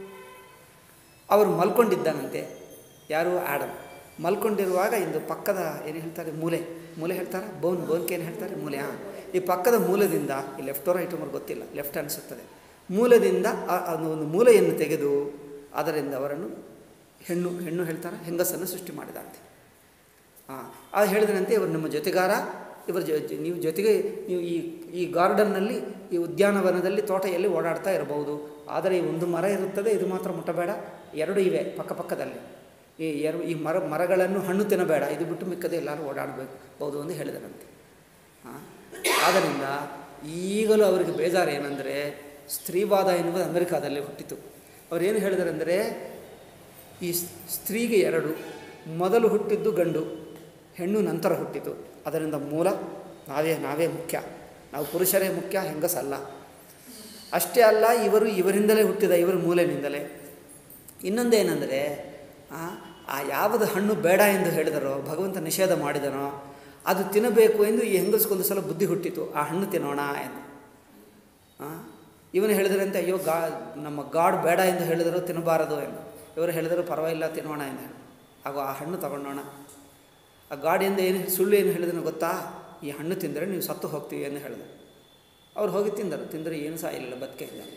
ಅವರು ಮಲ್ಕೊಂಡಿದ್ದಾನಂತೆ ಯಾರು ಆಡಮ್ ಮಲ್ಕೊಂಡಿರುವಾಗ ಇಂದು ಪಕ್ಕದ ಏನು ಹೇಳ್ತಾರೆ ಮೂಲೆ ಮೂಲೆ ಹೇಳ್ತಾರೆ ಬೋನ್ ಬೋನ್ಕೆ ಏನು ಹೇಳ್ತಾರೆ ಮೂಲೆ ಹಾಂ ಈ ಪಕ್ಕದ ಮೂಲದಿಂದ ಈ ಲೆಫ್ಟ್ ರೈಟ್ ಅವ್ರಿಗೆ ಗೊತ್ತಿಲ್ಲ ಲೆಫ್ಟ್ ಅನಿಸುತ್ತದೆ ಮೂಲದಿಂದ ಆ- ಅದು ಒಂದು ಮೂಲೆಯನ್ನು ತೆಗೆದು ಅದರಿಂದ ಅವರನ್ನು ಹೆಣ್ಣು ಹೆಣ್ಣು ಹೇಳ್ತಾರೆ ಹೆಂಗಸನ್ನು ಸೃಷ್ಟಿ ಮಾಡಿದಂತೆ ಹಾಂ ಅದು ಹೇಳಿದ್ರಂತೆ ಇವರು ನಮ್ಮ ಜೊತೆಗಾರ ಇವರ ಜೊ ಜೊ- ನೀವು ಜೊತೆಗೆ ನೀವು ಈ ಈ ಗಾರ್ಡನ್ನಲ್ಲಿ ಈ ಉದ್ಯಾನವನದಲ್ಲಿ ತೋಟ ಎಲ್ಲಿ ಓಡಾಡ್ತಾ ಇರಬಹುದು ಆದರೆ ಈ ಒಂದು ಮರ ಇರುತ್ತದೆ ಇದು ಮಾತ್ರ ಮುಟ್ಟಬೇಡ ಎರಡು ಇವೆ ಪಕ್ಕ ಪಕ್ಕದಲ್ಲಿ ಈ ಎರಡು ಈ ಮರ ಮರಗಳನ್ನು ಹಣ್ಣು ತಿನ್ನಬೇಡ ಇದು ಬಿಟ್ಟು ಮಿಕ್ಕದೆ ಎಲ್ಲರೂ ಓಡಾಡಬೇಕು ಬಹುದು ಎಂದು ಹೇಳಿದರಂತೆ ಹಾಂ ಆದ್ದರಿಂದ ಈಗಲೂ ಅವರಿಗೆ ಬೇಜಾರು ಏನಂದರೆ ಸ್ತ್ರೀವಾದ ಎನ್ನುವುದು ಅಮೆರಿಕಾದಲ್ಲಿ ಹುಟ್ಟಿತು ಅವರೇನು ಹೇಳಿದರೆಂದರೆ ಈ ಸ್- ಸ್ತ್ರೀಗೆ ಎರಡು ಮೊದಲು ಹುಟ್ಟಿದ್ದು ಗಂಡು ಹೆಣ್ಣು ನಂತರ ಹುಟ್ಟಿತು ಅದರಿಂದ ಮೂಲ ನಾವೇ ನಾವೇ ಮುಖ್ಯ ನಾವು ಪುರುಷರೇ ಮುಖ್ಯ ಹೆಂಗಸಲ್ಲ ಅಷ್ಟೇ ಅಲ್ಲ ಇವರು ಇವರಿಂದಲೇ ಹುಟ್ಟಿದ ಇವರು ಮೂಲೆಯಿಂದಲೇ ಇನ್ನೊಂದೇನೆಂದರೆ ಆ ಆ ಯಾವುದು ಹಣ್ಣು ಬೇಡ ಎಂದು ಹೇಳಿದರೋ ಭಗವಂತ ನಿಷೇಧ ಮಾಡಿದನೋ ಅದು ತಿನ್ನಬೇಕು ಎಂದು ಈ ಹೆಂಗಸ್ಗೊಂದು ಸಲ ಬುದ್ಧಿ ಹುಟ್ಟಿತು ಆ ಹಣ್ಣು ತಿನ್ನೋಣ ಎಂದು ಆ, ಇವನು ಹೇಳಿದರಂತೆ ಅಯ್ಯೋ ಗಾ ನಮ್ಮ ಗಾಡ್ ಬೇಡ ಎಂದು ಹೇಳಿದರು ತಿನ್ನಬಾರದು ಎಂದು ಇವರು ಹೇಳಿದರು ಪರವಾಗಿಲ್ಲ ತಿನ್ನೋಣ ಎಂದು ಹೇಳಿ ಹಾಗೂ ಆ ಹಣ್ಣು ತಗೊಂಡೋಣ ಆ ಗಾಡಿಯಿಂದ ಏನು ಸುಳ್ಳು ಏನು ಹೇಳಿದನು ಗೊತ್ತಾ ಈ ಹಣ್ಣು ತಿಂದರೆ ನೀವು ಸತ್ತು ಹೋಗ್ತೀವಿ ಎಂದು ಹೇಳಿದ ಅವ್ರು ಹೋಗಿ ತಿಂದರು ತಿಂದರೆ ಏನು ಸಹ ಇಲ್ಲ ಬದುಕೆ ಇದ್ದಾರೆ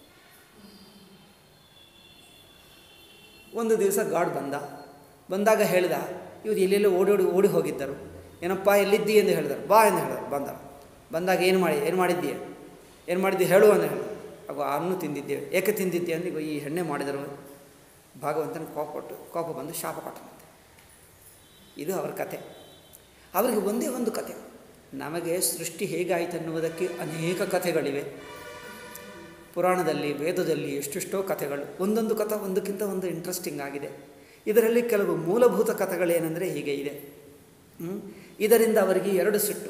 ಒಂದು ದಿವಸ ಗಾಡ್ ಬಂದ ಬಂದಾಗ ಹೇಳಿದ ಇವ್ರು ಎಲ್ಲೆಲ್ಲೋ ಓಡೋಡಿ ಓಡಿ ಹೋಗಿದ್ದರು ಏನಪ್ಪ ಎಲ್ಲಿದ್ದಿ ಎಂದು ಹೇಳಿದರು ಬಾ ಎಂದು ಹೇಳಿದರು ಬಂದ ಬಂದಾಗ ಏನು ಮಾಡಿ ಏನು ಮಾಡಿದ್ದೀಯ ಏನು ಮಾಡಿದ್ದಿ ಹೇಳು ಅಂತ ಹೇಳಿ ಆಗ ಆ ಹಣ್ಣು ತಿಂದಿದ್ದೇವೆ ಏಕೆ ತಿಂದಿದ್ದೆ ಅಂತ ಈಗ ಈ ಎಣ್ಣೆ ಮಾಡಿದರು ಭಾಗವಂತನ ಕೋಪ ಕೊಟ್ಟು ಕೋಪ ಬಂದು ಶಾಪ ಕೊಟ್ಟನಂತೆ ಇದು ಅವರ ಕತೆ ಅವರಿಗೆ ಒಂದೇ ಒಂದು ಕತೆ ನಮಗೆ ಸೃಷ್ಟಿ ಹೇಗಾಯಿತು ಅನ್ನುವುದಕ್ಕೆ ಅನೇಕ ಕಥೆಗಳಿವೆ ಪುರಾಣದಲ್ಲಿ ವೇದದಲ್ಲಿ ಎಷ್ಟೆಷ್ಟೋ ಕಥೆಗಳು ಒಂದೊಂದು ಕಥೆ ಒಂದಕ್ಕಿಂತ ಒಂದು ಇಂಟ್ರೆಸ್ಟಿಂಗ್ ಆಗಿದೆ ಇದರಲ್ಲಿ ಕೆಲವು ಮೂಲಭೂತ ಕಥೆಗಳೇನೆಂದರೆ ಹೀಗೆ ಇದೆ ಹ್ಮ್? ಇದರಿಂದ ಅವರಿಗೆ ಎರಡು ಸಿಟ್ಟು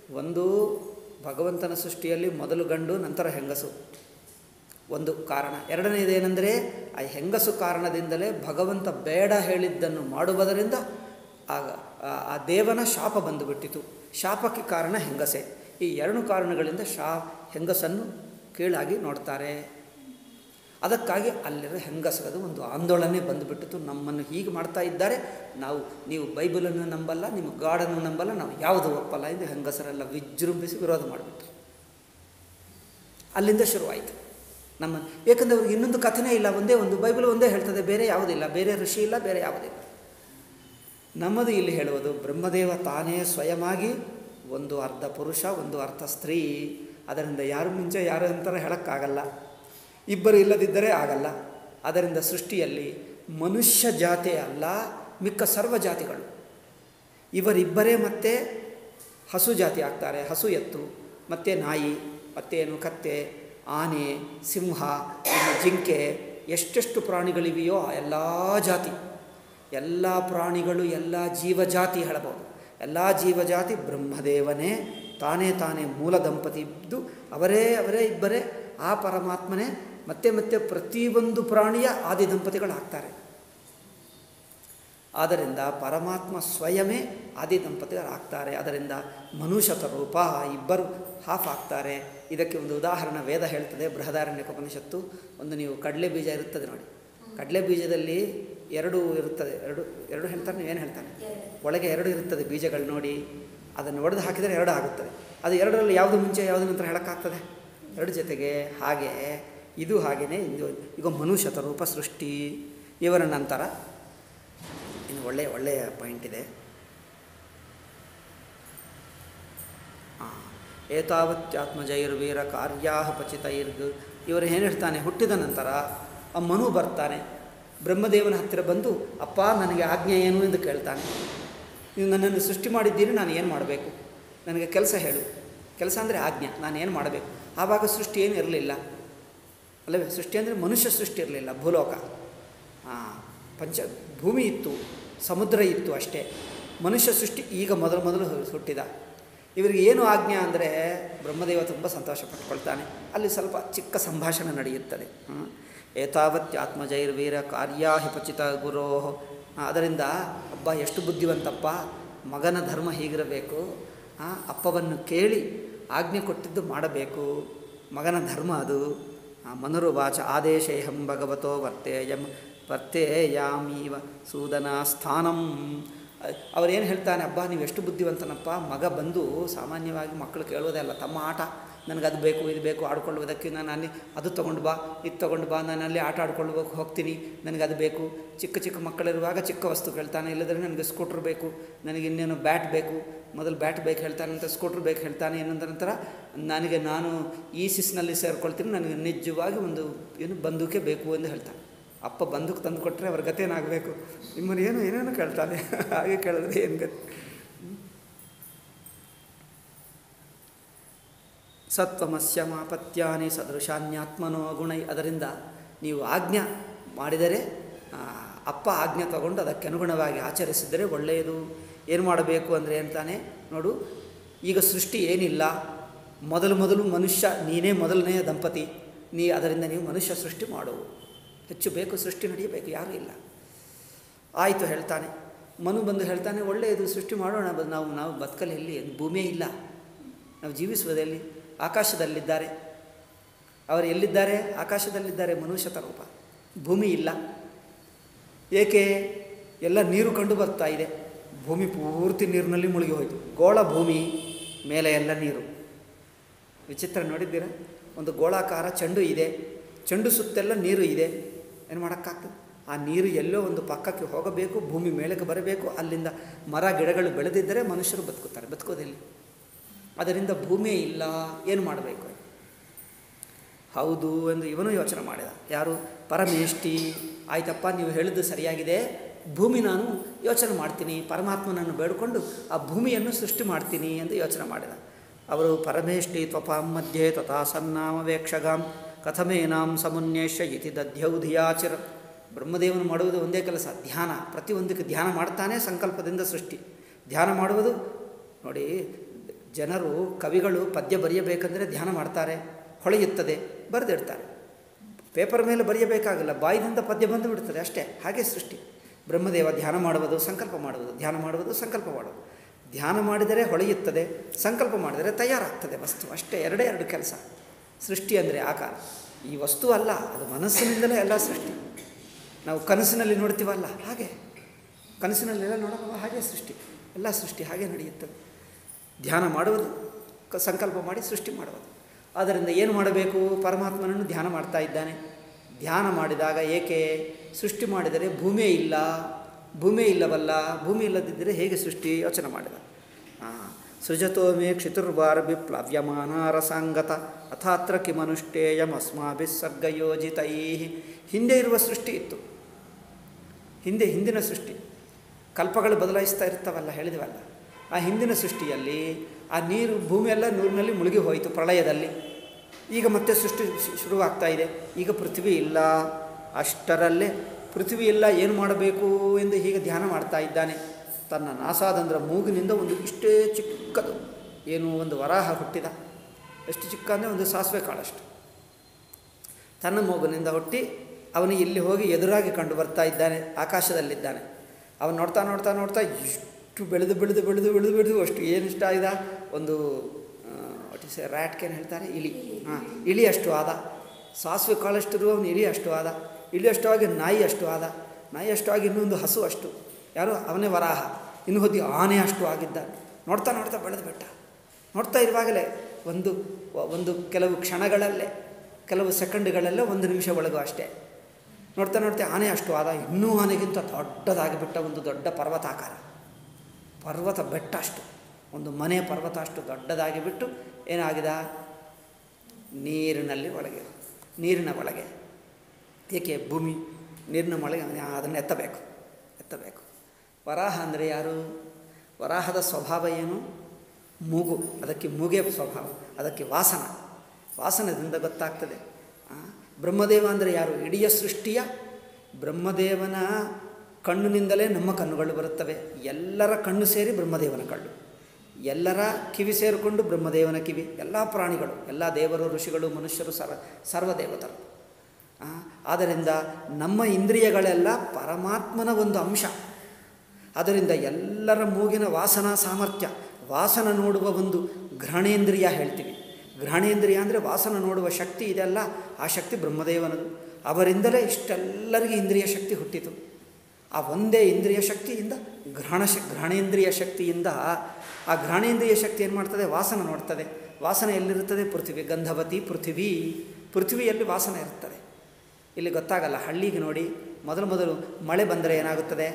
ಒಂದು ಭಗವಂತನ ಸೃಷ್ಟಿಯಲ್ಲಿ ಮೊದಲು ಗಂಡು ನಂತರ ಹೆಂಗಸು ಒಂದು ಕಾರಣ ಎರಡನೇದೇನೆಂದರೆ ಆ ಹೆಂಗಸು ಕಾರಣದಿಂದಲೇ ಭಗವಂತ ಬೇಡ ಹೇಳಿದ್ದನ್ನು ಮಾಡುವುದರಿಂದ ಆಗ ಆ- ಆ ದೇವನ ಶಾಪ ಬಂದುಬಿಟ್ಟಿತು ಶಾಪಕ್ಕೆ ಕಾರಣ ಹೆಂಗಸೆ ಈ ಎರಡು ಕಾರಣಗಳಿಂದ ಶಾ ಹೆಂಗಸನ್ನು ಕೀಳಾಗಿ ನೋಡ್ತಾರೆ ಅದಕ್ಕಾಗಿ ಅಲ್ಲಿರೋ ಹೆಂಗಸರದು ಒಂದು ಆಂದೋಲನೆ ಬಂದುಬಿಟ್ಟಿತು ನಮ್ಮನ್ನು ಹೀಗೆ ಮಾಡ್ತಾ ಇದ್ದಾರೆ ನಾವು ನೀವು ಬೈಬಲನ್ನು ನಂಬಲ್ಲ ನಿಮ್ಮ ಗಾಡನ್ನು ನಂಬಲ್ಲ ನಾವು ಯಾವುದು ಒಪ್ಪಲ್ಲ ಎಂದು ಹೆಂಗಸರೆಲ್ಲ ವಿಜೃಂಭಿಸಿ ವಿರೋಧ ಮಾಡಿಬಿಟ್ರು ಅಲ್ಲಿಂದ ಶುರುವಾಯಿತು ನಮ್ಮ ಏಕೆಂದರೆ ಅವ್ರಿಗೆ ಇನ್ನೊಂದು ಕಥೆನೇ ಇಲ್ಲ ಒಂದೇ ಒಂದು ಬೈಬಲ್ ಒಂದೇ ಹೇಳ್ತದೆ ಬೇರೆ ಯಾವುದಿಲ್ಲ ಬೇರೆ ಋಷಿ ಇಲ್ಲ ಬೇರೆ ಯಾವುದಿಲ್ಲ ನಮ್ಮದು ಇಲ್ಲಿ ಹೇಳುವುದು ಬ್ರಹ್ಮದೇವ ತಾನೇ ಸ್ವಯಮಾಗಿ ಒಂದು ಅರ್ಧ ಪುರುಷ ಒಂದು ಅರ್ಧ ಸ್ತ್ರೀ ಅದರಿಂದ ಯಾರು ಮುಂಚೆ ಯಾರು ಅಂತಾರೆ ಹೇಳೋಕ್ಕಾಗಲ್ಲ ಇಬ್ಬರು ಇಲ್ಲದಿದ್ದರೆ ಆಗಲ್ಲ ಅದರಿಂದ ಸೃಷ್ಟಿಯಲ್ಲಿ ಮನುಷ್ಯ ಜಾತಿ ಅಲ್ಲ ಮಿಕ್ಕ ಸರ್ವ ಜಾತಿಗಳು ಇವರಿಬ್ಬರೇ ಮತ್ತೆ ಹಸು ಜಾತಿ ಆಗ್ತಾರೆ ಹಸು ಎತ್ತು ಮತ್ತು ನಾಯಿ ಮತ್ತೇನು ಕತ್ತೆ ಆನೆ ಸಿಂಹ ಇನ್ನು ಜಿಂಕೆ ಎಷ್ಟೆಷ್ಟು ಪ್ರಾಣಿಗಳಿವೆಯೋ ಆ ಎಲ್ಲ ಜಾತಿ ಎಲ್ಲ ಪ್ರಾಣಿಗಳು ಎಲ್ಲ ಜೀವಜಾತಿ ಹೇಳಬಹುದು ಎಲ್ಲ ಜೀವಜಾತಿ ಬ್ರಹ್ಮದೇವನೇ ತಾನೇ ತಾನೇ ಮೂಲ ದಂಪತಿ ಇದ್ದು ಅವರೇ ಅವರೇ ಇಬ್ಬರೇ ಆ ಪರಮಾತ್ಮನೇ ಮತ್ತೆ ಮತ್ತೆ ಪ್ರತಿಯೊಂದು ಪ್ರಾಣಿಯ ಆದಿ ದಂಪತಿಗಳಾಗ್ತಾರೆ ಆದ್ದರಿಂದ ಪರಮಾತ್ಮ ಸ್ವಯಮೇ ಆದಿ ದಂಪತಿಗಳಾಗ್ತಾರೆ ಅದರಿಂದ ಮನುಷ್ಯತ ರೂಪ ಇಬ್ಬರು ಹಾಫ್ ಆಗ್ತಾರೆ ಇದಕ್ಕೆ ಒಂದು ಉದಾಹರಣೆ ವೇದ ಹೇಳ್ತದೆ ಬೃಹದಾರಣ್ಯಕೋಪನಿಷತ್ತು ಒಂದು ನೀವು ಕಡಲೆ ಬೀಜ ಇರುತ್ತದೆ ನೋಡಿ ಕಡಲೆ ಬೀಜದಲ್ಲಿ ಎರಡು ಇರುತ್ತದೆ ಎರಡು ಎರಡು ಹೇಳ್ತಾರೆ ನೀವೇನು ಹೇಳ್ತಾನೆ ಒಳಗೆ ಎರಡು ಇರುತ್ತದೆ ಬೀಜಗಳು ನೋಡಿ ಅದನ್ನು ಒಡೆದು ಹಾಕಿದರೆ ಎರಡು ಆಗುತ್ತದೆ ಅದು ಎರಡರಲ್ಲಿ ಯಾವುದು ಮುಂಚೆ ಯಾವುದು ನಂತರ ಹೇಳೋಕ್ಕಾಗ್ತದೆ ಎರಡು ಜೊತೆಗೆ ಹಾಗೆ ಇದು ಹಾಗೆಯೇ ಇದು ಈಗ ಮನುಷ್ಯತ ರೂಪ ಸೃಷ್ಟಿ ಇವರ ನಂತರ ಇನ್ನು ಒಳ್ಳೆಯ ಒಳ್ಳೆಯ ಪಾಯಿಂಟ್ ಇದೆ ಏತಾವತ್ಯಾತ್ಮಜೈರ್ವೀರ ಕಾರ್ಯಾಹ ಪಚಿತೈರ್ಗ್ ಇವರು ಏನು ಹೇಳ್ತಾನೆ ಹುಟ್ಟಿದ ನಂತರ ಆ ಮನು ಬರ್ತಾನೆ ಬ್ರಹ್ಮದೇವನ ಹತ್ತಿರ ಬಂದು ಅಪ್ಪ ನನಗೆ ಆಜ್ಞೆ ಏನು ಎಂದು ಕೇಳ್ತಾನೆ ನೀವು ನನ್ನನ್ನು ಸೃಷ್ಟಿ ಮಾಡಿದ್ದೀರಿ ನಾನು ಏನು ಮಾಡಬೇಕು ನನಗೆ ಕೆಲಸ ಹೇಳು ಕೆಲಸ ಅಂದರೆ ಆಜ್ಞೆ ನಾನು ಏನು ಮಾಡಬೇಕು ಆವಾಗ ಸೃಷ್ಟಿ ಏನು ಇರಲಿಲ್ಲ ಅಲ್ಲವೇ ಸೃಷ್ಟಿ ಅಂದರೆ ಮನುಷ್ಯ ಸೃಷ್ಟಿ ಇರಲಿಲ್ಲ ಭೂಲೋಕ ಹಾಂ ಪಂಚ ಭೂಮಿ ಇತ್ತು ಸಮುದ್ರ ಇತ್ತು ಅಷ್ಟೇ ಮನುಷ್ಯ ಸೃಷ್ಟಿ ಈಗ ಮೊದಲು ಮೊದಲು ಹುಟ್ಟಿದ ಇವರಿಗೆ ಏನು ಆಜ್ಞೆ ಅಂದರೆ ಬ್ರಹ್ಮದೇವ ತುಂಬ ಸಂತೋಷ ಪಟ್ಕೊಳ್ತಾನೆ ಅಲ್ಲಿ ಸ್ವಲ್ಪ ಚಿಕ್ಕ ಸಂಭಾಷಣೆ ನಡೆಯುತ್ತದೆ ಹ್ಮ್. ಏತಾವತ್ಯಾತ್ಮಜೈರ್ವೀರ ಕಾರ್ಯಾ ಹಿಪಚಿತ ಗುರೋ ಅದರಿಂದ ಅಬ್ಬ ಎಷ್ಟು ಬುದ್ಧಿವಂತಪ್ಪ ಮಗನ ಧರ್ಮ ಹೀಗಿರಬೇಕು ಆ, ಅಪ್ಪವನ್ನು ಕೇಳಿ ಆಜ್ಞೆ ಕೊಟ್ಟಿದ್ದು ಮಾಡಬೇಕು ಮಗನ ಧರ್ಮ ಅದು ಆ, ಮನುರುವಾಚ ಆದೇಶೇಹಂ ಭಗವತೋ ವರ್ತೇಯಂ ವರ್ತೇಯಾಮೀವ ಸೂದನ ಸ್ಥಾನಂ ಅವರೇನು ಹೇಳ್ತಾನೆ ಅಬ್ಬಾ ನೀವು ಎಷ್ಟು ಬುದ್ಧಿವಂತನಪ್ಪ ಮಗ ಬಂದು ಸಾಮಾನ್ಯವಾಗಿ ಮಕ್ಕಳು ಕೇಳೋದೇ ಅಲ್ಲ ತಮ್ಮ ಆಟ ನನಗೆ ಅದು ಬೇಕು ಇದು ಬೇಕು ಆಡ್ಕೊಳ್ಳೋದಕ್ಕೆ ನಾನು ಅಲ್ಲಿ ಅದು ತೊಗೊಂಡು ಬಾ ಇದು ತೊಗೊಂಡು ಬಾ ನಾನು ಅಲ್ಲಿ ಆಟ ಆಡ್ಕೊಳ್ಳೋಕೆ ಹೋಗ್ತೀನಿ ನನಗೆ ಅದು ಬೇಕು ಚಿಕ್ಕ ಚಿಕ್ಕ ಮಕ್ಕಳಿರುವಾಗ ಚಿಕ್ಕ ವಸ್ತು ಕೇಳ್ತಾನೆ ಇಲ್ಲದ್ರೆ ನನಗೆ ಸ್ಕೂಟ್ರ್ ಬೇಕು ನನಗೆ ಇನ್ನೇನು ಬ್ಯಾಟ್ ಬೇಕು ಮೊದಲು ಬ್ಯಾಟ್ ಬೇಕು ಹೇಳ್ತಾನೆ ನಂತರ ಸ್ಕೂಟ್ರ್ ಬೇಕು ಹೇಳ್ತಾನೆ ಏನಂದ ನಂತರ ನನಗೆ ನಾನು ಈ ಸಿಸ್ನಲ್ಲಿ ಸೇರ್ಕೊಳ್ತೀನಿ ನನಗೆ ನಿಜವಾಗಿ ಒಂದು ಏನು ಬಂದೂಕೆ ಬೇಕು ಎಂದು ಹೇಳ್ತಾನೆ ಅಪ್ಪ ಬಂದೂಕು ತಂದು ಕೊಟ್ಟರೆ ಅವ್ರ ಗತಿ ಏನಾಗಬೇಕು ನಿಮ್ಮನ್ನು ಏನು ಏನೇನೋ ಕೇಳ್ತಾನೆ ಹಾಗೆ ಕೇಳಿದ್ರೆ ಏನು ಗತಿ ಸತ್ವಮಸ್ಯ ಮಾಪತ್ಯಾನಿ ಸದೃಶಾನ್ಯಾತ್ಮನೋ ಗುಣೈ ಅದರಿಂದ ನೀವು ಆಜ್ಞಾ ಮಾಡಿದರೆ ಆ, ಅಪ್ಪ ಆಜ್ಞೆ ತಗೊಂಡು ಅದಕ್ಕೆ ಅನುಗುಣವಾಗಿ ಆಚರಿಸಿದರೆ ಒಳ್ಳೆಯದು ಏನು ಮಾಡಬೇಕು ಅಂದರೆ ಅಂತಾನೆ ನೋಡು ಈಗ ಸೃಷ್ಟಿ ಏನಿಲ್ಲ ಮೊದಲು ಮೊದಲು ಮನುಷ್ಯ ನೀನೇ ಮೊದಲನೆಯ ದಂಪತಿ ನೀ ಅದರಿಂದ ನೀವು ಮನುಷ್ಯ ಸೃಷ್ಟಿ ಮಾಡು ಹೆಚ್ಚು ಬೇಕು ಸೃಷ್ಟಿ ನಡೆಯಬೇಕು ಯಾರೂ ಇಲ್ಲ ಆಯಿತು ಹೇಳ್ತಾನೆ ಮನು ಬಂದು ಹೇಳ್ತಾನೆ ಒಳ್ಳೆಯದು ಸೃಷ್ಟಿ ಮಾಡೋಣ ಬ- ನಾವು ನಾವು ಬದುಕಲು ಎಲ್ಲಿ ಭೂಮಿಯೇ ಇಲ್ಲ ನಾವು ಜೀವಿಸುವುದೆಲ್ಲಿ ಆಕಾಶದಲ್ಲಿದ್ದಾರೆ ಅವರು ಎಲ್ಲಿದ್ದಾರೆ ಆಕಾಶದಲ್ಲಿದ್ದಾರೆ ಮನುಷ್ಯತ ರೂಪ ಭೂಮಿ ಇಲ್ಲ ಏಕೆ ಎಲ್ಲ ನೀರು ಕಂಡು ಬರ್ತಾ ಇದೆ ಭೂಮಿ ಪೂರ್ತಿ ನೀರಿನಲ್ಲಿ ಮುಳುಗಿ ಹೋಯಿತು ಗೋಳ ಭೂಮಿ ಮೇಲೆ ಎಲ್ಲ ನೀರು ವಿಚಿತ್ರ ನೋಡಿದ್ದೀರಾ ಒಂದು ಗೋಳಾಕಾರ ಚೆಂಡು ಇದೆ ಚೆಂಡು ಸುತ್ತೆಲ್ಲ ನೀರು ಇದೆ ಏನು ಮಾಡೋಕ್ಕಾಗ್ತದೆ ಆ ನೀರು ಎಲ್ಲೋ ಒಂದು ಪಕ್ಕಕ್ಕೆ ಹೋಗಬೇಕು ಭೂಮಿ ಮೇಲಕ್ಕೆ ಬರಬೇಕು ಅಲ್ಲಿಂದ ಮರ ಗಿಡಗಳು ಬೆಳೆದಿದ್ದರೆ ಮನುಷ್ಯರು ಬದುಕುತ್ತಾರೆ ಬದುಕೋದಿಲ್ಲಿ ಅದರಿಂದ ಭೂಮಿ ಇಲ್ಲ ಏನು ಮಾಡಬೇಕು ಹೌದು ಎಂದು ಇವನು ಯೋಚನೆ ಮಾಡಿದ ಯಾರು ಪರಮೇಷ್ಠಿ ಆಯ್ತಪ್ಪ ನೀವು ಹೇಳಿದ್ದು ಸರಿಯಾಗಿದೆ ಭೂಮಿ ನಾನು ಯೋಚನೆ ಮಾಡ್ತೀನಿ ಪರಮಾತ್ಮನನ್ನು ಬೇಡಿಕೊಂಡು ಆ ಭೂಮಿಯನ್ನು ಸೃಷ್ಟಿ ಮಾಡ್ತೀನಿ ಎಂದು ಯೋಚನೆ ಮಾಡಿದ ಅವರು ಪರಮೇಷ್ಠಿ ತ್ವಪಾಂ ಮಧ್ಯೆ ತಥಾ ಸನ್ನಾಮವೇಕ್ಷಗಾಂ ಕಥಮೇನಾಂ ಸಮುನ್ಯೇಷ್ಯ ಇತಿ ದಧ್ಯೌ ಧಿಯಾಚಿರ ಬ್ರಹ್ಮದೇವನು ಮಾಡುವುದು ಒಂದೇ ಕೆಲಸ ಧ್ಯಾನ ಪ್ರತಿಯೊಂದಕ್ಕೆ ಧ್ಯಾನ ಮಾಡ್ತಾನೆ ಸಂಕಲ್ಪದಿಂದ ಸೃಷ್ಟಿ ಧ್ಯಾನ ಮಾಡುವುದು ನೋಡಿ ಜನರು ಕವಿಗಳು ಪದ್ಯ ಬರೆಯಬೇಕಂದ್ರೆ ಧ್ಯಾನ ಮಾಡ್ತಾರೆ ಹೊಳೆಯುತ್ತದೆ ಬರೆದಿಡ್ತಾರೆ ಪೇಪರ್ ಮೇಲೆ ಬರೆಯಬೇಕಾಗಿಲ್ಲ ಬಾಯಿದಿಂದ ಪದ್ಯ ಬಂದು ಬಿಡ್ತದೆ ಅಷ್ಟೇ ಹಾಗೆ ಸೃಷ್ಟಿ ಬ್ರಹ್ಮದೇವ ಧ್ಯಾನ ಮಾಡುವುದು ಸಂಕಲ್ಪ ಮಾಡುವುದು ಧ್ಯಾನ ಮಾಡುವುದು ಸಂಕಲ್ಪ ಮಾಡುವುದು ಧ್ಯಾನ ಮಾಡಿದರೆ ಹೊಳೆಯುತ್ತದೆ ಸಂಕಲ್ಪ ಮಾಡಿದರೆ ತಯಾರಾಗ್ತದೆ ವಸ್ತು ಅಷ್ಟೇ ಎರಡೇ ಎರಡು ಕೆಲಸ ಸೃಷ್ಟಿ ಅಂದರೆ ಆಕಾರ ಈ ವಸ್ತು ಅಲ್ಲ ಅದು ಮನಸ್ಸಿನಿಂದಲೇ ಎಲ್ಲ ಸೃಷ್ಟಿ ನಾವು ಕನಸಿನಲ್ಲಿ ನೋಡ್ತೀವಲ್ಲ ಹಾಗೆ ಕನಸಿನಲ್ಲೆಲ್ಲ ನೋಡೋಣ ಹಾಗೆ ಸೃಷ್ಟಿ ಎಲ್ಲ ಸೃಷ್ಟಿ ಹಾಗೆ ನಡೆಯುತ್ತದೆ ಧ್ಯಾನ ಮಾಡುವುದು ಕ ಸಂಕಲ್ಪ ಮಾಡಿ ಸೃಷ್ಟಿ ಮಾಡುವುದು ಆದ್ದರಿಂದ ಏನು ಮಾಡಬೇಕು ಪರಮಾತ್ಮನನ್ನು ಧ್ಯಾನ ಮಾಡ್ತಾ ಇದ್ದಾನೆ ಧ್ಯಾನ ಮಾಡಿದಾಗ ಏಕೆ ಸೃಷ್ಟಿ ಮಾಡಿದರೆ ಭೂಮಿಯೇ ಇಲ್ಲ ಭೂಮಿಯೇ ಇಲ್ಲವಲ್ಲ ಭೂಮಿ ಇಲ್ಲದಿದ್ದರೆ ಹೇಗೆ ಸೃಷ್ಟಿ ಯೋಚನೆ ಮಾಡಿದ ಹಾಂ ಸೃಜತೋ ಮೇ ಕ್ಷಿತುರ್ವಾರ್ಭಿ ಪ್ಲವ್ಯಮಾನ ರಸಾಂಗತ ಅಥಾತ್ರ ಕಿಮನುಷ್ಠೇಯಂ ಅಸ್ಮಾಭಿಸ್ಸರ್ಗಯೋಜಿತೈ ಹಿಂದೆ ಇರುವ ಸೃಷ್ಟಿ ಇತ್ತು ಹಿಂದೆ ಹಿಂದಿನ ಸೃಷ್ಟಿ ಕಲ್ಪಗಳು ಬದಲಾಯಿಸ್ತಾ ಇರ್ತಾವಲ್ಲ ಹೇಳಿದವಲ್ಲ ಆ ಹಿಂದಿನ ಸೃಷ್ಟಿಯಲ್ಲಿ ಆ ನೀರು ಭೂಮಿಯೆಲ್ಲ ನೀರಿನಲ್ಲಿ ಮುಳುಗಿ ಹೋಯಿತು ಪ್ರಳಯದಲ್ಲಿ ಈಗ ಮತ್ತೆ ಸೃಷ್ಟಿ ಶು- ಶುರುವಾಗ್ತಾ ಇದೆ ಈಗ ಪೃಥ್ವಿ ಇಲ್ಲ ಅಷ್ಟರಲ್ಲೇ ಪೃಥ್ವಿ ಇಲ್ಲ ಏನು ಮಾಡಬೇಕು ಎಂದು ಹೀಗೆ ಧ್ಯಾನ ಮಾಡ್ತಾ ಇದ್ದಾನೆ ತನ್ನ ನಾಸಾದಂದ್ರ ಮೂಗಿನಿಂದ ಒಂದು ಇಷ್ಟೇ ಚಿಕ್ಕದು ಏನು ಒಂದು ವರಾಹ ಹುಟ್ಟಿದ ಎಷ್ಟು ಚಿಕ್ಕ ಅಂದರೆ ಒಂದು ಸಾಸಿವೆ ಕಾಳಷ್ಟು ತನ್ನ ಮೂಗಿನಿಂದ ಹುಟ್ಟಿ ಅವನು ಇಲ್ಲಿ ಹೋಗಿ ಎದುರಾಗಿ ಕಂಡು ಬರ್ತಾ ಇದ್ದಾನೆ ಆಕಾಶದಲ್ಲಿದ್ದಾನೆ ಅವನು ನೋಡ್ತಾ ನೋಡ್ತಾ ನೋಡ್ತಾ ಇಷ್ಟು ಬೆಳೆದು ಬೆಳೆದು ಬೆಳೆದು ಬೆಳೆದು ಬೆಳೆದು ಅಷ್ಟು ಏನು ಇಷ್ಟ ಆಯ್ದ ಒಂದು ವಾಟ್ ಇಸ್ ರ್ಯಾಟ್ಕೇನು ಹೇಳ್ತಾರೆ ಇಲಿ ಹಾಂ ಇಲಿ ಅಷ್ಟು ಆದ ಸಾಸಿವೆ ಕಾಳಷ್ಟಿರುವ ಅವನು ಇಲಿ ಅಷ್ಟು ಆದ ಇಲಿ ಅಷ್ಟು ಆಗಿ ನಾಯಿ ಅಷ್ಟು ಆದ ನಾಯಿ ಅಷ್ಟು ಆಗಿ ಇನ್ನೊಂದು ಹಸು ಅಷ್ಟು ಯಾರು ಅವನೇ ವರಾಹ ಇನ್ನು ಹೊತ್ತಿ ಆನೆ ಅಷ್ಟು ಆಗಿದ್ದಾನೆ ನೋಡ್ತಾ ನೋಡ್ತಾ ಬೆಳೆದು ಬಿಟ್ಟ ನೋಡ್ತಾ ಇರುವಾಗಲೇ ಒಂದು ಒಂದು ಕೆಲವು ಕ್ಷಣಗಳಲ್ಲೇ ಕೆಲವು ಸೆಕೆಂಡ್ಗಳಲ್ಲೇ ಒಂದು ನಿಮಿಷ ಒಳಗೂ ಅಷ್ಟೇ ನೋಡ್ತಾ ನೋಡ್ತಾ ಆನೆ ಅಷ್ಟು ಆದ ಇನ್ನೂ ಆನೆಗಿಂತ ದೊಡ್ಡದಾಗಿಬಿಟ್ಟ ಒಂದು ದೊಡ್ಡ ಪರ್ವತಾಕಾರ ಪರ್ವತ ಬೆಟ್ಟ ಅಷ್ಟು ಒಂದು ಮನೆ ಪರ್ವತ ಅಷ್ಟು ದೊಡ್ಡದಾಗಿ ಬಿಟ್ಟು ಏನಾಗಿದ ನೀರಿನಲ್ಲಿ ಒಳಗೆ ನೀರಿನ ಒಳಗೆ ಏಕೆ ಭೂಮಿ ನೀರಿನ ಒಳಗೆ ಅದನ್ನು ಎತ್ತಬೇಕು ಎತ್ತಬೇಕು ವರಾಹ ಅಂದರೆ ಯಾರು ವರಾಹದ ಸ್ವಭಾವ ಏನು ಮೂಗು ಅದಕ್ಕೆ ಮೂಗೇ ಸ್ವಭಾವ ಅದಕ್ಕೆ ವಾಸನ ವಾಸನದಿಂದ ಗೊತ್ತಾಗ್ತದೆ ಆ, ಬ್ರಹ್ಮದೇವ ಅಂದರೆ ಯಾರು ಇಡೀ ಸೃಷ್ಟಿಯ ಬ್ರಹ್ಮದೇವನ ಕಣ್ಣಿನಿಂದಲೇ ನಮ್ಮ ಕಣ್ಣುಗಳು ಬರುತ್ತವೆ ಎಲ್ಲರ ಕಣ್ಣು ಸೇರಿ ಬ್ರಹ್ಮದೇವನ ಕಣ್ಣು ಎಲ್ಲರ ಕಿವಿ ಸೇರಿಕೊಂಡು ಬ್ರಹ್ಮದೇವನ ಕಿವಿ ಎಲ್ಲ ಪ್ರಾಣಿಗಳು ಎಲ್ಲ ದೇವರು ಋಷಿಗಳು ಮನುಷ್ಯರು ಸರ್ವ ಸರ್ವದೇವತರು ಆ, ಆದ್ದರಿಂದ ನಮ್ಮ ಇಂದ್ರಿಯಗಳೆಲ್ಲ ಪರಮಾತ್ಮನ ಒಂದು ಅಂಶ ಅದರಿಂದ ಎಲ್ಲರ ಮೂಗಿನ ವಾಸನಾ ಸಾಮರ್ಥ್ಯ ವಾಸನ ನೋಡುವ ಒಂದು ಘ್ರಾಣೇಂದ್ರಿಯ ಹೇಳ್ತೀವಿ ಘ್ರಾಣೇಂದ್ರಿಯ ಅಂದರೆ ವಾಸನ ನೋಡುವ ಶಕ್ತಿ ಇದೆಲ್ಲ ಆ ಶಕ್ತಿ ಬ್ರಹ್ಮದೇವನದು ಅವರಿಂದಲೇ ಇಷ್ಟೆಲ್ಲರಿಗೆ ಇಂದ್ರಿಯ ಶಕ್ತಿ ಹುಟ್ಟಿತು ಆ ಒಂದೇ ಇಂದ್ರಿಯ ಶಕ್ತಿಯಿಂದ ಘ್ರಾಣ ಶ ಘ್ರಾಣೇಂದ್ರಿಯ ಶಕ್ತಿಯಿಂದ ಆ ಘ್ರಾಣೇಂದ್ರಿಯ ಶಕ್ತಿ ಏನು ಮಾಡ್ತದೆ ವಾಸನ ನೋಡ್ತದೆ ವಾಸನೆ ಎಲ್ಲಿರುತ್ತದೆ ಪೃಥ್ವಿ ಗಂಧವತಿ ಪೃಥ್ವಿ ಪೃಥ್ವಿಯಲ್ಲಿ ವಾಸನೆ ಇರ್ತದೆ ಇಲ್ಲಿ ಗೊತ್ತಾಗಲ್ಲ ಹಳ್ಳಿಗೆ ನೋಡಿ ಮೊದಲು ಮೊದಲು ಮಳೆ ಬಂದರೆ ಏನಾಗುತ್ತದೆ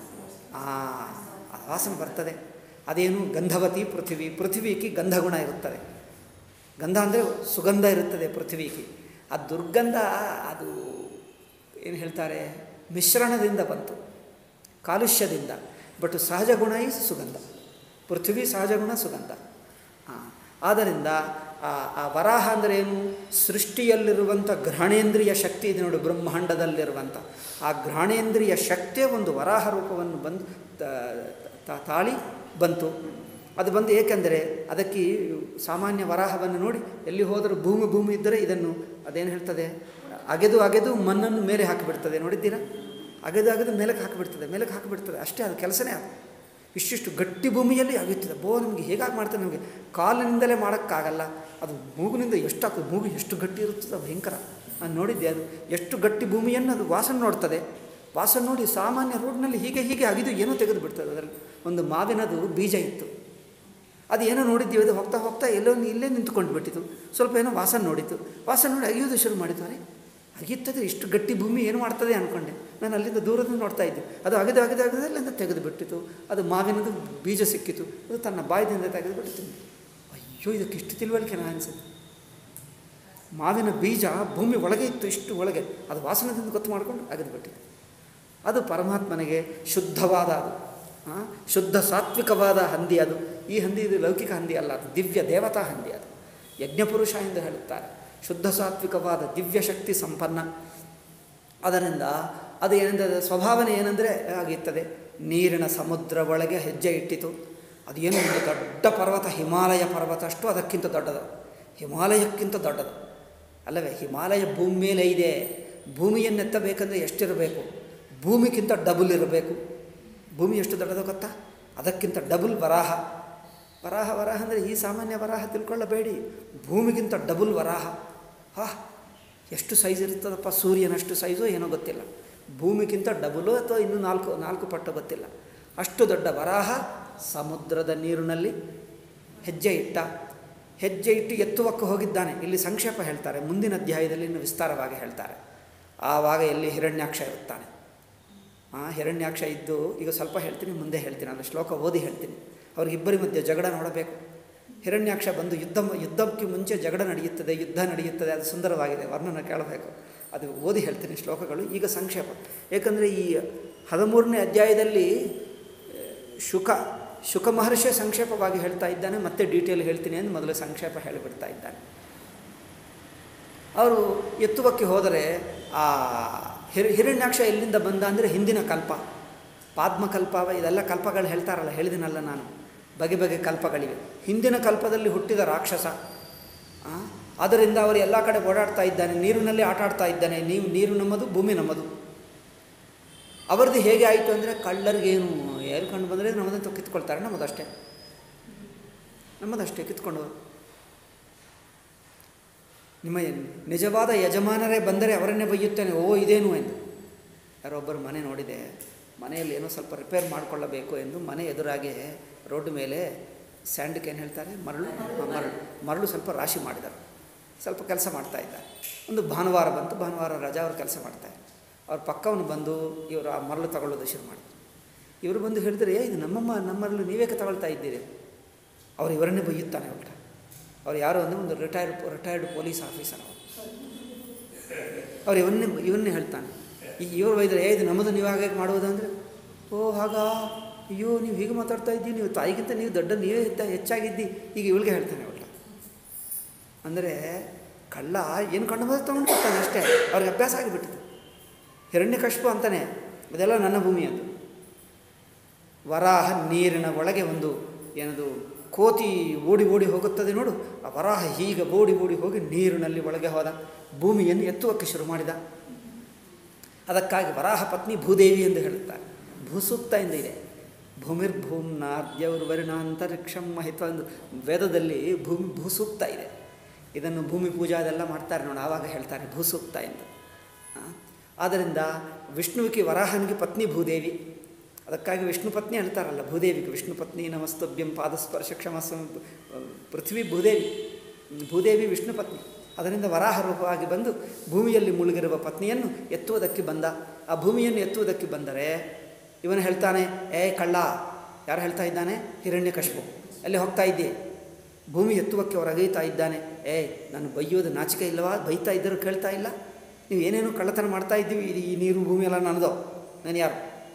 ಆ ಆ ವಾಸನೆ ಬರ್ತದೆ ಅದೇನು ಗಂಧವತಿ ಪೃಥ್ವಿ ಪೃಥ್ವಿಗೆ ಗಂಧಗುಣ ಇರುತ್ತದೆ ಗಂಧ ಅಂದರೆ ಸುಗಂಧ ಇರುತ್ತದೆ ಪೃಥ್ವಿಗೆ ಆ ದುರ್ಗಂಧ ಅದು ಏನು ಹೇಳ್ತಾರೆ ಮಿಶ್ರಣದಿಂದ ಬಂತು ಕಾಲುಷ್ಯದಿಂದ ಬಟ್ ಸಹಜ ಗುಣ ಈಸ್ ಸುಗಂಧ ಪೃಥ್ವಿ ಸಹಜ ಗುಣ ಸುಗಂಧ ಹಾಂ ಆದ್ದರಿಂದ ಆ ಆ ವರಾಹ ಅಂದರೆ ಏನು ಸೃಷ್ಟಿಯಲ್ಲಿರುವಂಥ ಘ್ರಾಣೇಂದ್ರಿಯ ಶಕ್ತಿ ಇದೆ ನೋಡಿ ಬ್ರಹ್ಮಾಂಡದಲ್ಲಿರುವಂಥ ಆ ಘ್ರಾಣೇಂದ್ರಿಯ ಶಕ್ತಿಯೇ ಒಂದು ವರಾಹ ರೂಪವನ್ನು ಬಂದು ತ- ತ- ತಾಳಿ ಬಂತು ಅದು ಬಂದು ಏಕೆಂದರೆ ಅದಕ್ಕೆ ಸಾಮಾನ್ಯ ವರಾಹವನ್ನು ನೋಡಿ ಎಲ್ಲಿ ಹೋದರೂ ಭೂಮಿ ಭೂಮಿ ಇದ್ದರೆ ಇದನ್ನು ಅದೇನು ಹೇಳ್ತದೆ ಅಗೆದು ಅಗೆದು ಮಣ್ಣನ್ನು ಮೇಲೆ ಹಾಕಿಬಿಡ್ತದೆ ನೋಡಿದ್ದೀರಾ ಅಗೆದು ಅಗೆದು ಮೇಲಕ್ಕೆ ಹಾಕಿಬಿಡ್ತದೆ ಮೇಲಕ್ಕೆ ಹಾಕಿಬಿಡ್ತದೆ ಅಷ್ಟೇ ಅದು ಕೆಲಸನೇ ಅದು ಇಷ್ಟಿಷ್ಟು ಗಟ್ಟಿ ಭೂಮಿಯಲ್ಲಿ ಆಗುತ್ತದೆ ಬೋ ನಮಗೆ ಹೇಗಾಗಿ ಮಾಡ್ತಾರೆ ನಮಗೆ ಕಾಲಿನಿಂದಲೇ ಮಾಡೋಕ್ಕಾಗಲ್ಲ ಅದು ಮೂಗಿನಿಂದ ಎಷ್ಟಾಗ್ತದೆ ಮೂಗು ಎಷ್ಟು ಗಟ್ಟಿ ಇರುತ್ತದೆ ಭಯಂಕರ ನಾನು ನೋಡಿದ್ದೆ ಅದು ಎಷ್ಟು ಗಟ್ಟಿ ಭೂಮಿಯನ್ನು ಅದು ವಾಸನೆ ನೋಡ್ತದೆ ವಾಸನೆ ನೋಡಿ ಸಾಮಾನ್ಯ ರೋಡ್ನಲ್ಲಿ ಹೀಗೆ ಹೀಗೆ ಅಗಿದು ಏನೋ ತೆಗೆದು ಬಿಡ್ತದೆ ಅದರಲ್ಲಿ ಒಂದು ಮಾವಿನದು ಬೀಜ ಇತ್ತು ಅದು ಏನೋ ನೋಡಿದ್ದೀವಿ ಅದು ಹೋಗ್ತಾ ಹೋಗ್ತಾ ಎಲ್ಲೋ ಇಲ್ಲೇ ನಿಂತ್ಕೊಂಡು ಬಿಟ್ಟಿತು ಸ್ವಲ್ಪ ಏನೋ ವಾಸನೆ ನೋಡಿತು ವಾಸನೆ ನೋಡಿ ಅಗಿಯೋದು ಶುರು ಮಾಡಿತು ಅರೆ ಅಗಿಯುತ್ತದೆ ಇಷ್ಟು ಗಟ್ಟಿ ಭೂಮಿ ಏನು ಮಾಡ್ತದೆ ಅಂದ್ಕೊಂಡೆ ನಾನು ಅಲ್ಲಿಂದ ದೂರದಿಂದ ನೋಡ್ತಾ ಇದ್ದೆ ಅದು ಅಗೆದು ಅಗೆದು ಅಗೆದು ಅಲ್ಲಿಂದ ತೆಗೆದು ಬಿಟ್ಟಿತು ಅದು ಮಾವಿನದು ಬೀಜ ಸಿಕ್ಕಿತು ಅದು ತನ್ನ ಬಾಯದಿಂದ ತೆಗೆದು ಬಿಟ್ಟಿತು ಅಯ್ಯೋ ಇದಕ್ಕೆ ಇಷ್ಟು ತಿಳುವಳಿಕೆ ನಾನು ಅನಿಸುತ್ತೆ ಮಾವಿನ ಬೀಜ ಭೂಮಿ ಒಳಗೆ ಇತ್ತು ಇಷ್ಟು ಒಳಗೆ ಅದು ವಾಸನದಿಂದ ಗೊತ್ತು ಮಾಡಿಕೊಂಡು ಅಗೆದು ಬಿಟ್ಟಿದೆ ಅದು ಪರಮಾತ್ಮನಿಗೆ ಶುದ್ಧವಾದ ಅದು ಆ, ಶುದ್ಧ ಸಾತ್ವಿಕವಾದ ಹಂದಿ ಅದು ಈ ಹಂದಿ ಇದು ಲೌಕಿಕ ಹಂದಿ ಅಲ್ಲ ಅದು ದಿವ್ಯ ದೇವತಾ ಹಂದಿ ಅದು ಯಜ್ಞಪುರುಷ ಎಂದು ಹೇಳುತ್ತಾರೆ ಶುದ್ಧ ಸಾತ್ವಿಕವಾದ ದಿವ್ಯ ಶಕ್ತಿ ಸಂಪನ್ನ ಅದರಿಂದ ಅದು ಏನಂದರೆ ಸ್ವಭಾವನೆ ಏನಂದರೆ ಆಗಿರ್ತದೆ ನೀರಿನ ಸಮುದ್ರ ಒಳಗೆ ಹೆಜ್ಜೆ ಇಟ್ಟಿತು ಅದೇನು ಒಂದು ದೊಡ್ಡ ಪರ್ವತ ಹಿಮಾಲಯ ಪರ್ವತ ಅಷ್ಟು ಅದಕ್ಕಿಂತ ದೊಡ್ಡದು ಹಿಮಾಲಯಕ್ಕಿಂತ ದೊಡ್ಡದು ಅಲ್ಲವೇ ಹಿಮಾಲಯ ಭೂಮಿ ಮೇಲೆ ಇದೆ ಭೂಮಿಯನ್ನೆತ್ತಬೇಕಂದ್ರೆ ಎಷ್ಟಿರಬೇಕು ಭೂಮಿಗಿಂತ ಡಬಲ್ ಇರಬೇಕು ಭೂಮಿ ಎಷ್ಟು ದೊಡ್ಡದು ಗೊತ್ತಾ ಅದಕ್ಕಿಂತ ಡಬಲ್ ವರಾಹ ವರಾಹ ವರಾಹ ಅಂದರೆ ಈ ಸಾಮಾನ್ಯ ವರಾಹ ತಿಳ್ಕೊಳ್ಳಬೇಡಿ ಭೂಮಿಗಿಂತ ಡಬಲ್ ವರಾಹ ಹಾ ಎಷ್ಟು ಸೈಜ್ ಇರ್ತದಪ್ಪ ಸೂರ್ಯನಷ್ಟು ಸೈಜು ಏನೋ ಗೊತ್ತಿಲ್ಲ ಭೂಮಿಗಿಂತ ಡಬಲು ಅಥವಾ ಇನ್ನೂ ನಾಲ್ಕು ನಾಲ್ಕು ಪಟ್ಟು ಗೊತ್ತಿಲ್ಲ ಅಷ್ಟು ದೊಡ್ಡ ವರಾಹ ಸಮುದ್ರದ ನೀರಿನಲ್ಲಿ ಹೆಜ್ಜೆ ಇಟ್ಟ ಹೆಜ್ಜೆ ಇಟ್ಟು ಎತ್ತುವಕ್ಕೆ ಹೋಗಿದ್ದಾನೆ ಇಲ್ಲಿ ಸಂಕ್ಷೇಪ ಹೇಳ್ತಾರೆ ಮುಂದಿನ ಅಧ್ಯಾಯದಲ್ಲಿ ಇನ್ನು ವಿಸ್ತಾರವಾಗಿ ಹೇಳ್ತಾರೆ ಆವಾಗ ಎಲ್ಲಿ ಹಿರಣ್ಯಾಕ್ಷ ಇರುತ್ತಾನೆ ಆ ಹಿರಣ್ಯಾಕ್ಷ ಇದ್ದು ಈಗ ಸ್ವಲ್ಪ ಹೇಳ್ತೀನಿ ಮುಂದೆ ಹೇಳ್ತೀನಿ ಅದು ಶ್ಲೋಕ ಓದಿ ಹೇಳ್ತೀನಿ ಅವ್ರಿಗಿಬ್ಬರಿ ಮಧ್ಯೆ ಜಗಳ ನೋಡಬೇಕು ಹಿರಣ್ಯಾಕ್ಷ ಬಂದು ಯುದ್ಧ ಯುದ್ಧಕ್ಕೆ ಮುಂಚೆ ಜಗಳ ನಡೆಯುತ್ತದೆ ಯುದ್ಧ ನಡೆಯುತ್ತದೆ ಅದು ಸುಂದರವಾಗಿದೆ ವರ್ಣನ ಕೇಳಬೇಕು ಅದು ಓದಿ ಹೇಳ್ತೀನಿ ಶ್ಲೋಕಗಳು ಈಗ ಸಂಕ್ಷೇಪ ಏಕೆಂದರೆ ಈ ಹದಿಮೂರನೇ ಅಧ್ಯಾಯದಲ್ಲಿ ಆ, ಶುಕ ಶುಕ ಮಹರ್ಷಿ ಸಂಕ್ಷೇಪವಾಗಿ ಹೇಳ್ತಾ ಇದ್ದಾನೆ ಮತ್ತೆ ಡೀಟೇಲ್ ಹೇಳ್ತೀನಿ ಎಂದು ಮೊದಲು ಸಂಕ್ಷೇಪ ಹೇಳಿಬಿಡ್ತಾ ಇದ್ದಾನೆ ಅವರು ಎತ್ತುವಕ್ಕೆ ಹೋದರೆ ಆ ಹಿರ ಹಿರಣ್ಯಾಕ್ಷ ಎಲ್ಲಿಂದ ಬಂದ ಅಂದರೆ ಹಿಂದಿನ ಕಲ್ಪ ಪಾದ್ಮಕಲ್ಪ ಇದೆಲ್ಲ ಕಲ್ಪಗಳು ಹೇಳ್ತಾರಲ್ಲ ಹೇಳಿದಿನಲ್ಲ ನಾನು ಬಗೆ ಬಗೆ ಕಲ್ಪಗಳಿವೆ ಹಿಂದಿನ ಕಲ್ಪದಲ್ಲಿ ಹುಟ್ಟಿದ ರಾಕ್ಷಸ ಆ, ಆದ್ದರಿಂದ ಅವರು ಎಲ್ಲ ಕಡೆ ಓಡಾಡ್ತಾ ಇದ್ದಾನೆ ನೀರಿನಲ್ಲಿ ಆಟ ಆಡ್ತಾ ಇದ್ದಾನೆ ನೀವು ನೀರು ನಮ್ಮದು ಭೂಮಿ ನಮ್ಮದು ಅವರದ್ದು ಹೇಗೆ ಆಯಿತು ಅಂದರೆ ಕಳ್ಳರಿಗೇನು ಯಾರು ಕಂಡು ಬಂದರೆ ನಮ್ಮದಂತೂ ಕಿತ್ಕೊಳ್ತಾರೆ ನಮ್ಮದಷ್ಟೇ ನಮ್ಮದಷ್ಟೇ ಕಿತ್ಕೊಂಡು ನಿಮ್ಮ ನಿಜವಾದ ಯಜಮಾನರೇ ಬಂದರೆ ಅವರನ್ನೇ ಬೈಯುತ್ತೇನೆ ಓ ಇದೇನು ಎಂದು ಯಾರೊಬ್ಬರು ಮನೆ ನೋಡಿದೆ ಮನೆಯಲ್ಲಿ ಏನೋ ಸ್ವಲ್ಪ ರಿಪೇರ್ ಮಾಡಿಕೊಳ್ಳಬೇಕು ಎಂದು ಮನೆ ಎದುರಾಗೆ ರೋಡ್ ಮೇಲೆ ಸ್ಯಾಂಡ್ಗೆ ಏನು ಹೇಳ್ತಾರೆ ಮರಳು ಆ, ಮರಳು ಮರಳು ಸ್ವಲ್ಪ ರಾಶಿ ಮಾಡಿದರು ಸ್ವಲ್ಪ ಕೆಲಸ ಮಾಡ್ತಾ ಇದ್ದಾರೆ ಒಂದು ಭಾನುವಾರ ಬಂತು ಭಾನುವಾರ ರಜಾ ಅವರು ಕೆಲಸ ಮಾಡ್ತಾರೆ ಅವ್ರ ಪಕ್ಕವನು ಬಂದು ಇವರು ಆ ಮರಳು ತಗೊಳ್ಳೋದು ಶುರು ಮಾಡಿದ್ರು ಇವರು ಬಂದು ಹೇಳಿದ್ರೆ "ಏ, ಇದು ನಮ್ಮಮ್ಮ ನಮ್ಮರಳು ನೀವೇಕೆ ತಗೊಳ್ತಾ ಇದ್ದೀರಿ ಅವ್ರು ಇವರನ್ನೇ ಬೈಯುತ್ತಾನೆ ಉಲ್ಟ ಅವ್ರು ಯಾರು ಅಂದರೆ ಒಂದು ರಿಟೈರ್ಡ್ ರಿಟೈರ್ಡ್ ಪೊಲೀಸ್ ಆಫೀಸರ್ ಅವರು ಅವ್ರು ಇವನ್ನೇ ಇವನ್ನೇ ಹೇಳ್ತಾನೆ ಈ ಇವರು ಬೈದರೆ ಏ ಇದು ನಮ್ಮದು ನೀವು ಹಾಗೆ ಮಾಡುವುದು ಅಂದರೆ ಓ ಹಾಗಾ ಅಯ್ಯೋ ನೀವು ಹೀಗೆ ಮಾತಾಡ್ತಾ ಇದ್ದೀವಿ ನೀವು ತಾಯಿಗಿಂತ ನೀವು ದೊಡ್ಡ ನೀವೇ ಹೆಚ್ಚ ಹೆಚ್ಚಾಗಿದ್ದಿ ಈಗ ಇವಳಿಗೆ ಹೇಳ್ತಾನೆ ಉಲ್ಟ ಅಂದರೆ ಕಳ್ಳ ಏನು ಕಂಡು ಬಂದು ತೊಗೊಂಡು ಬರ್ತಾನೆ ಅಷ್ಟೇ ಅವ್ರಿಗೆ ಅಭ್ಯಾಸ ಆಗಿಬಿಟ್ಟಿದೆ ಹಿರಣ್ಯಕಶ್ಯಪ ಅಂತಾನೆ ಅದೆಲ್ಲ ನನ್ನ ಭೂಮಿ ಅದು ವರಾಹ ನೀರಿನ ಒಳಗೆ ಒಂದು ಏನದು ಕೋತಿ ಓಡಿ ಓಡಿ ಹೋಗುತ್ತದೆ ನೋಡು ಆ ವರಾಹ ಹೀಗೆ ಓಡಿ ಓಡಿ ಹೋಗಿ ನೀರಿನಲ್ಲಿ ಒಳಗೆ ಹೋದ ಭೂಮಿಯನ್ನು ಎತ್ತುವಕ್ಕೆ ಶುರು ಮಾಡಿದ ಅದಕ್ಕಾಗಿ ವರಾಹ ಪತ್ನಿ ಭೂದೇವಿ ಎಂದು ಹೇಳುತ್ತಾರೆ ಭೂಸೂಕ್ತ ಎಂದು ಇದೆ ಭೂಮಿರ್ಭೂಮ್ನಾದ್ಯವರು ವರುಣಾಂತರಿಕ್ಷಂ ಮಹಿತ್ವ ಎಂದು ವೇದದಲ್ಲಿ ಭೂಮಿ ಭೂಸೂಕ್ತ ಇದೆ ಇದನ್ನು ಭೂಮಿ ಪೂಜಾ ಅದೆಲ್ಲ ಮಾಡ್ತಾರೆ ನೋಡಿ ಆವಾಗ ಹೇಳ್ತಾರೆ ಭೂಸೂಕ್ತ ಎಂದು ಆ, ಆದ್ದರಿಂದ ವಿಷ್ಣುವಿಗೆ ವರಾಹನಿಗೆ ಪತ್ನಿ ಭೂದೇವಿ ಅದಕ್ಕಾಗಿ ವಿಷ್ಣು ಪತ್ನಿ ಹೇಳ್ತಾರಲ್ಲ ಭೂದೇವಿಗೆ ವಿಷ್ಣು ಪತ್ನಿ ನಮಸ್ತಭ್ಯಂ ಪಾದಸ್ಪರ್ಶ ಕ್ಷಮಸ್ವ ಪೃಥ್ವಿ ಭೂದೇವಿ ಭೂದೇವಿ ವಿಷ್ಣು ಪತ್ನಿ ಅದರಿಂದ ವರಾಹ ರೂಪವಾಗಿ ಬಂದು ಭೂಮಿಯಲ್ಲಿ ಮುಳುಗಿರುವ ಪತ್ನಿಯನ್ನು ಎತ್ತುವುದಕ್ಕೆ ಬಂದ ಆ ಭೂಮಿಯನ್ನು ಎತ್ತುವುದಕ್ಕೆ ಬಂದರೆ ಇವನು ಹೇಳ್ತಾನೆ ಏ ಕಳ್ಳ ಯಾರು ಹೇಳ್ತಾ ಇದ್ದಾನೆ ಹಿರಣ್ಯಕಶ್ಯಪು ಎಲ್ಲಿ ಹೋಗ್ತಾ ಇದ್ದೆ ಭೂಮಿ ಎತ್ತುವಕ್ಕೆ ಹೊರಗೈತಾ ಇದ್ದಾನೆ ಏಯ್ ನಾನು ಬೈಯೋದು ನಾಚಿಕೆ ಇಲ್ಲವಾ ಬೈತಾ ಇದ್ದರೂ ಕೇಳ್ತಾ ಇಲ್ಲ ನೀವು ಏನೇನು ಕಳ್ಳತನ ಮಾಡ್ತಾ ಇದ್ದೀವಿ ಈ- ಈ ನೀರು ಭೂಮಿ ಎಲ್ಲ ನನ್ನದು ನಾನು ಯಾರು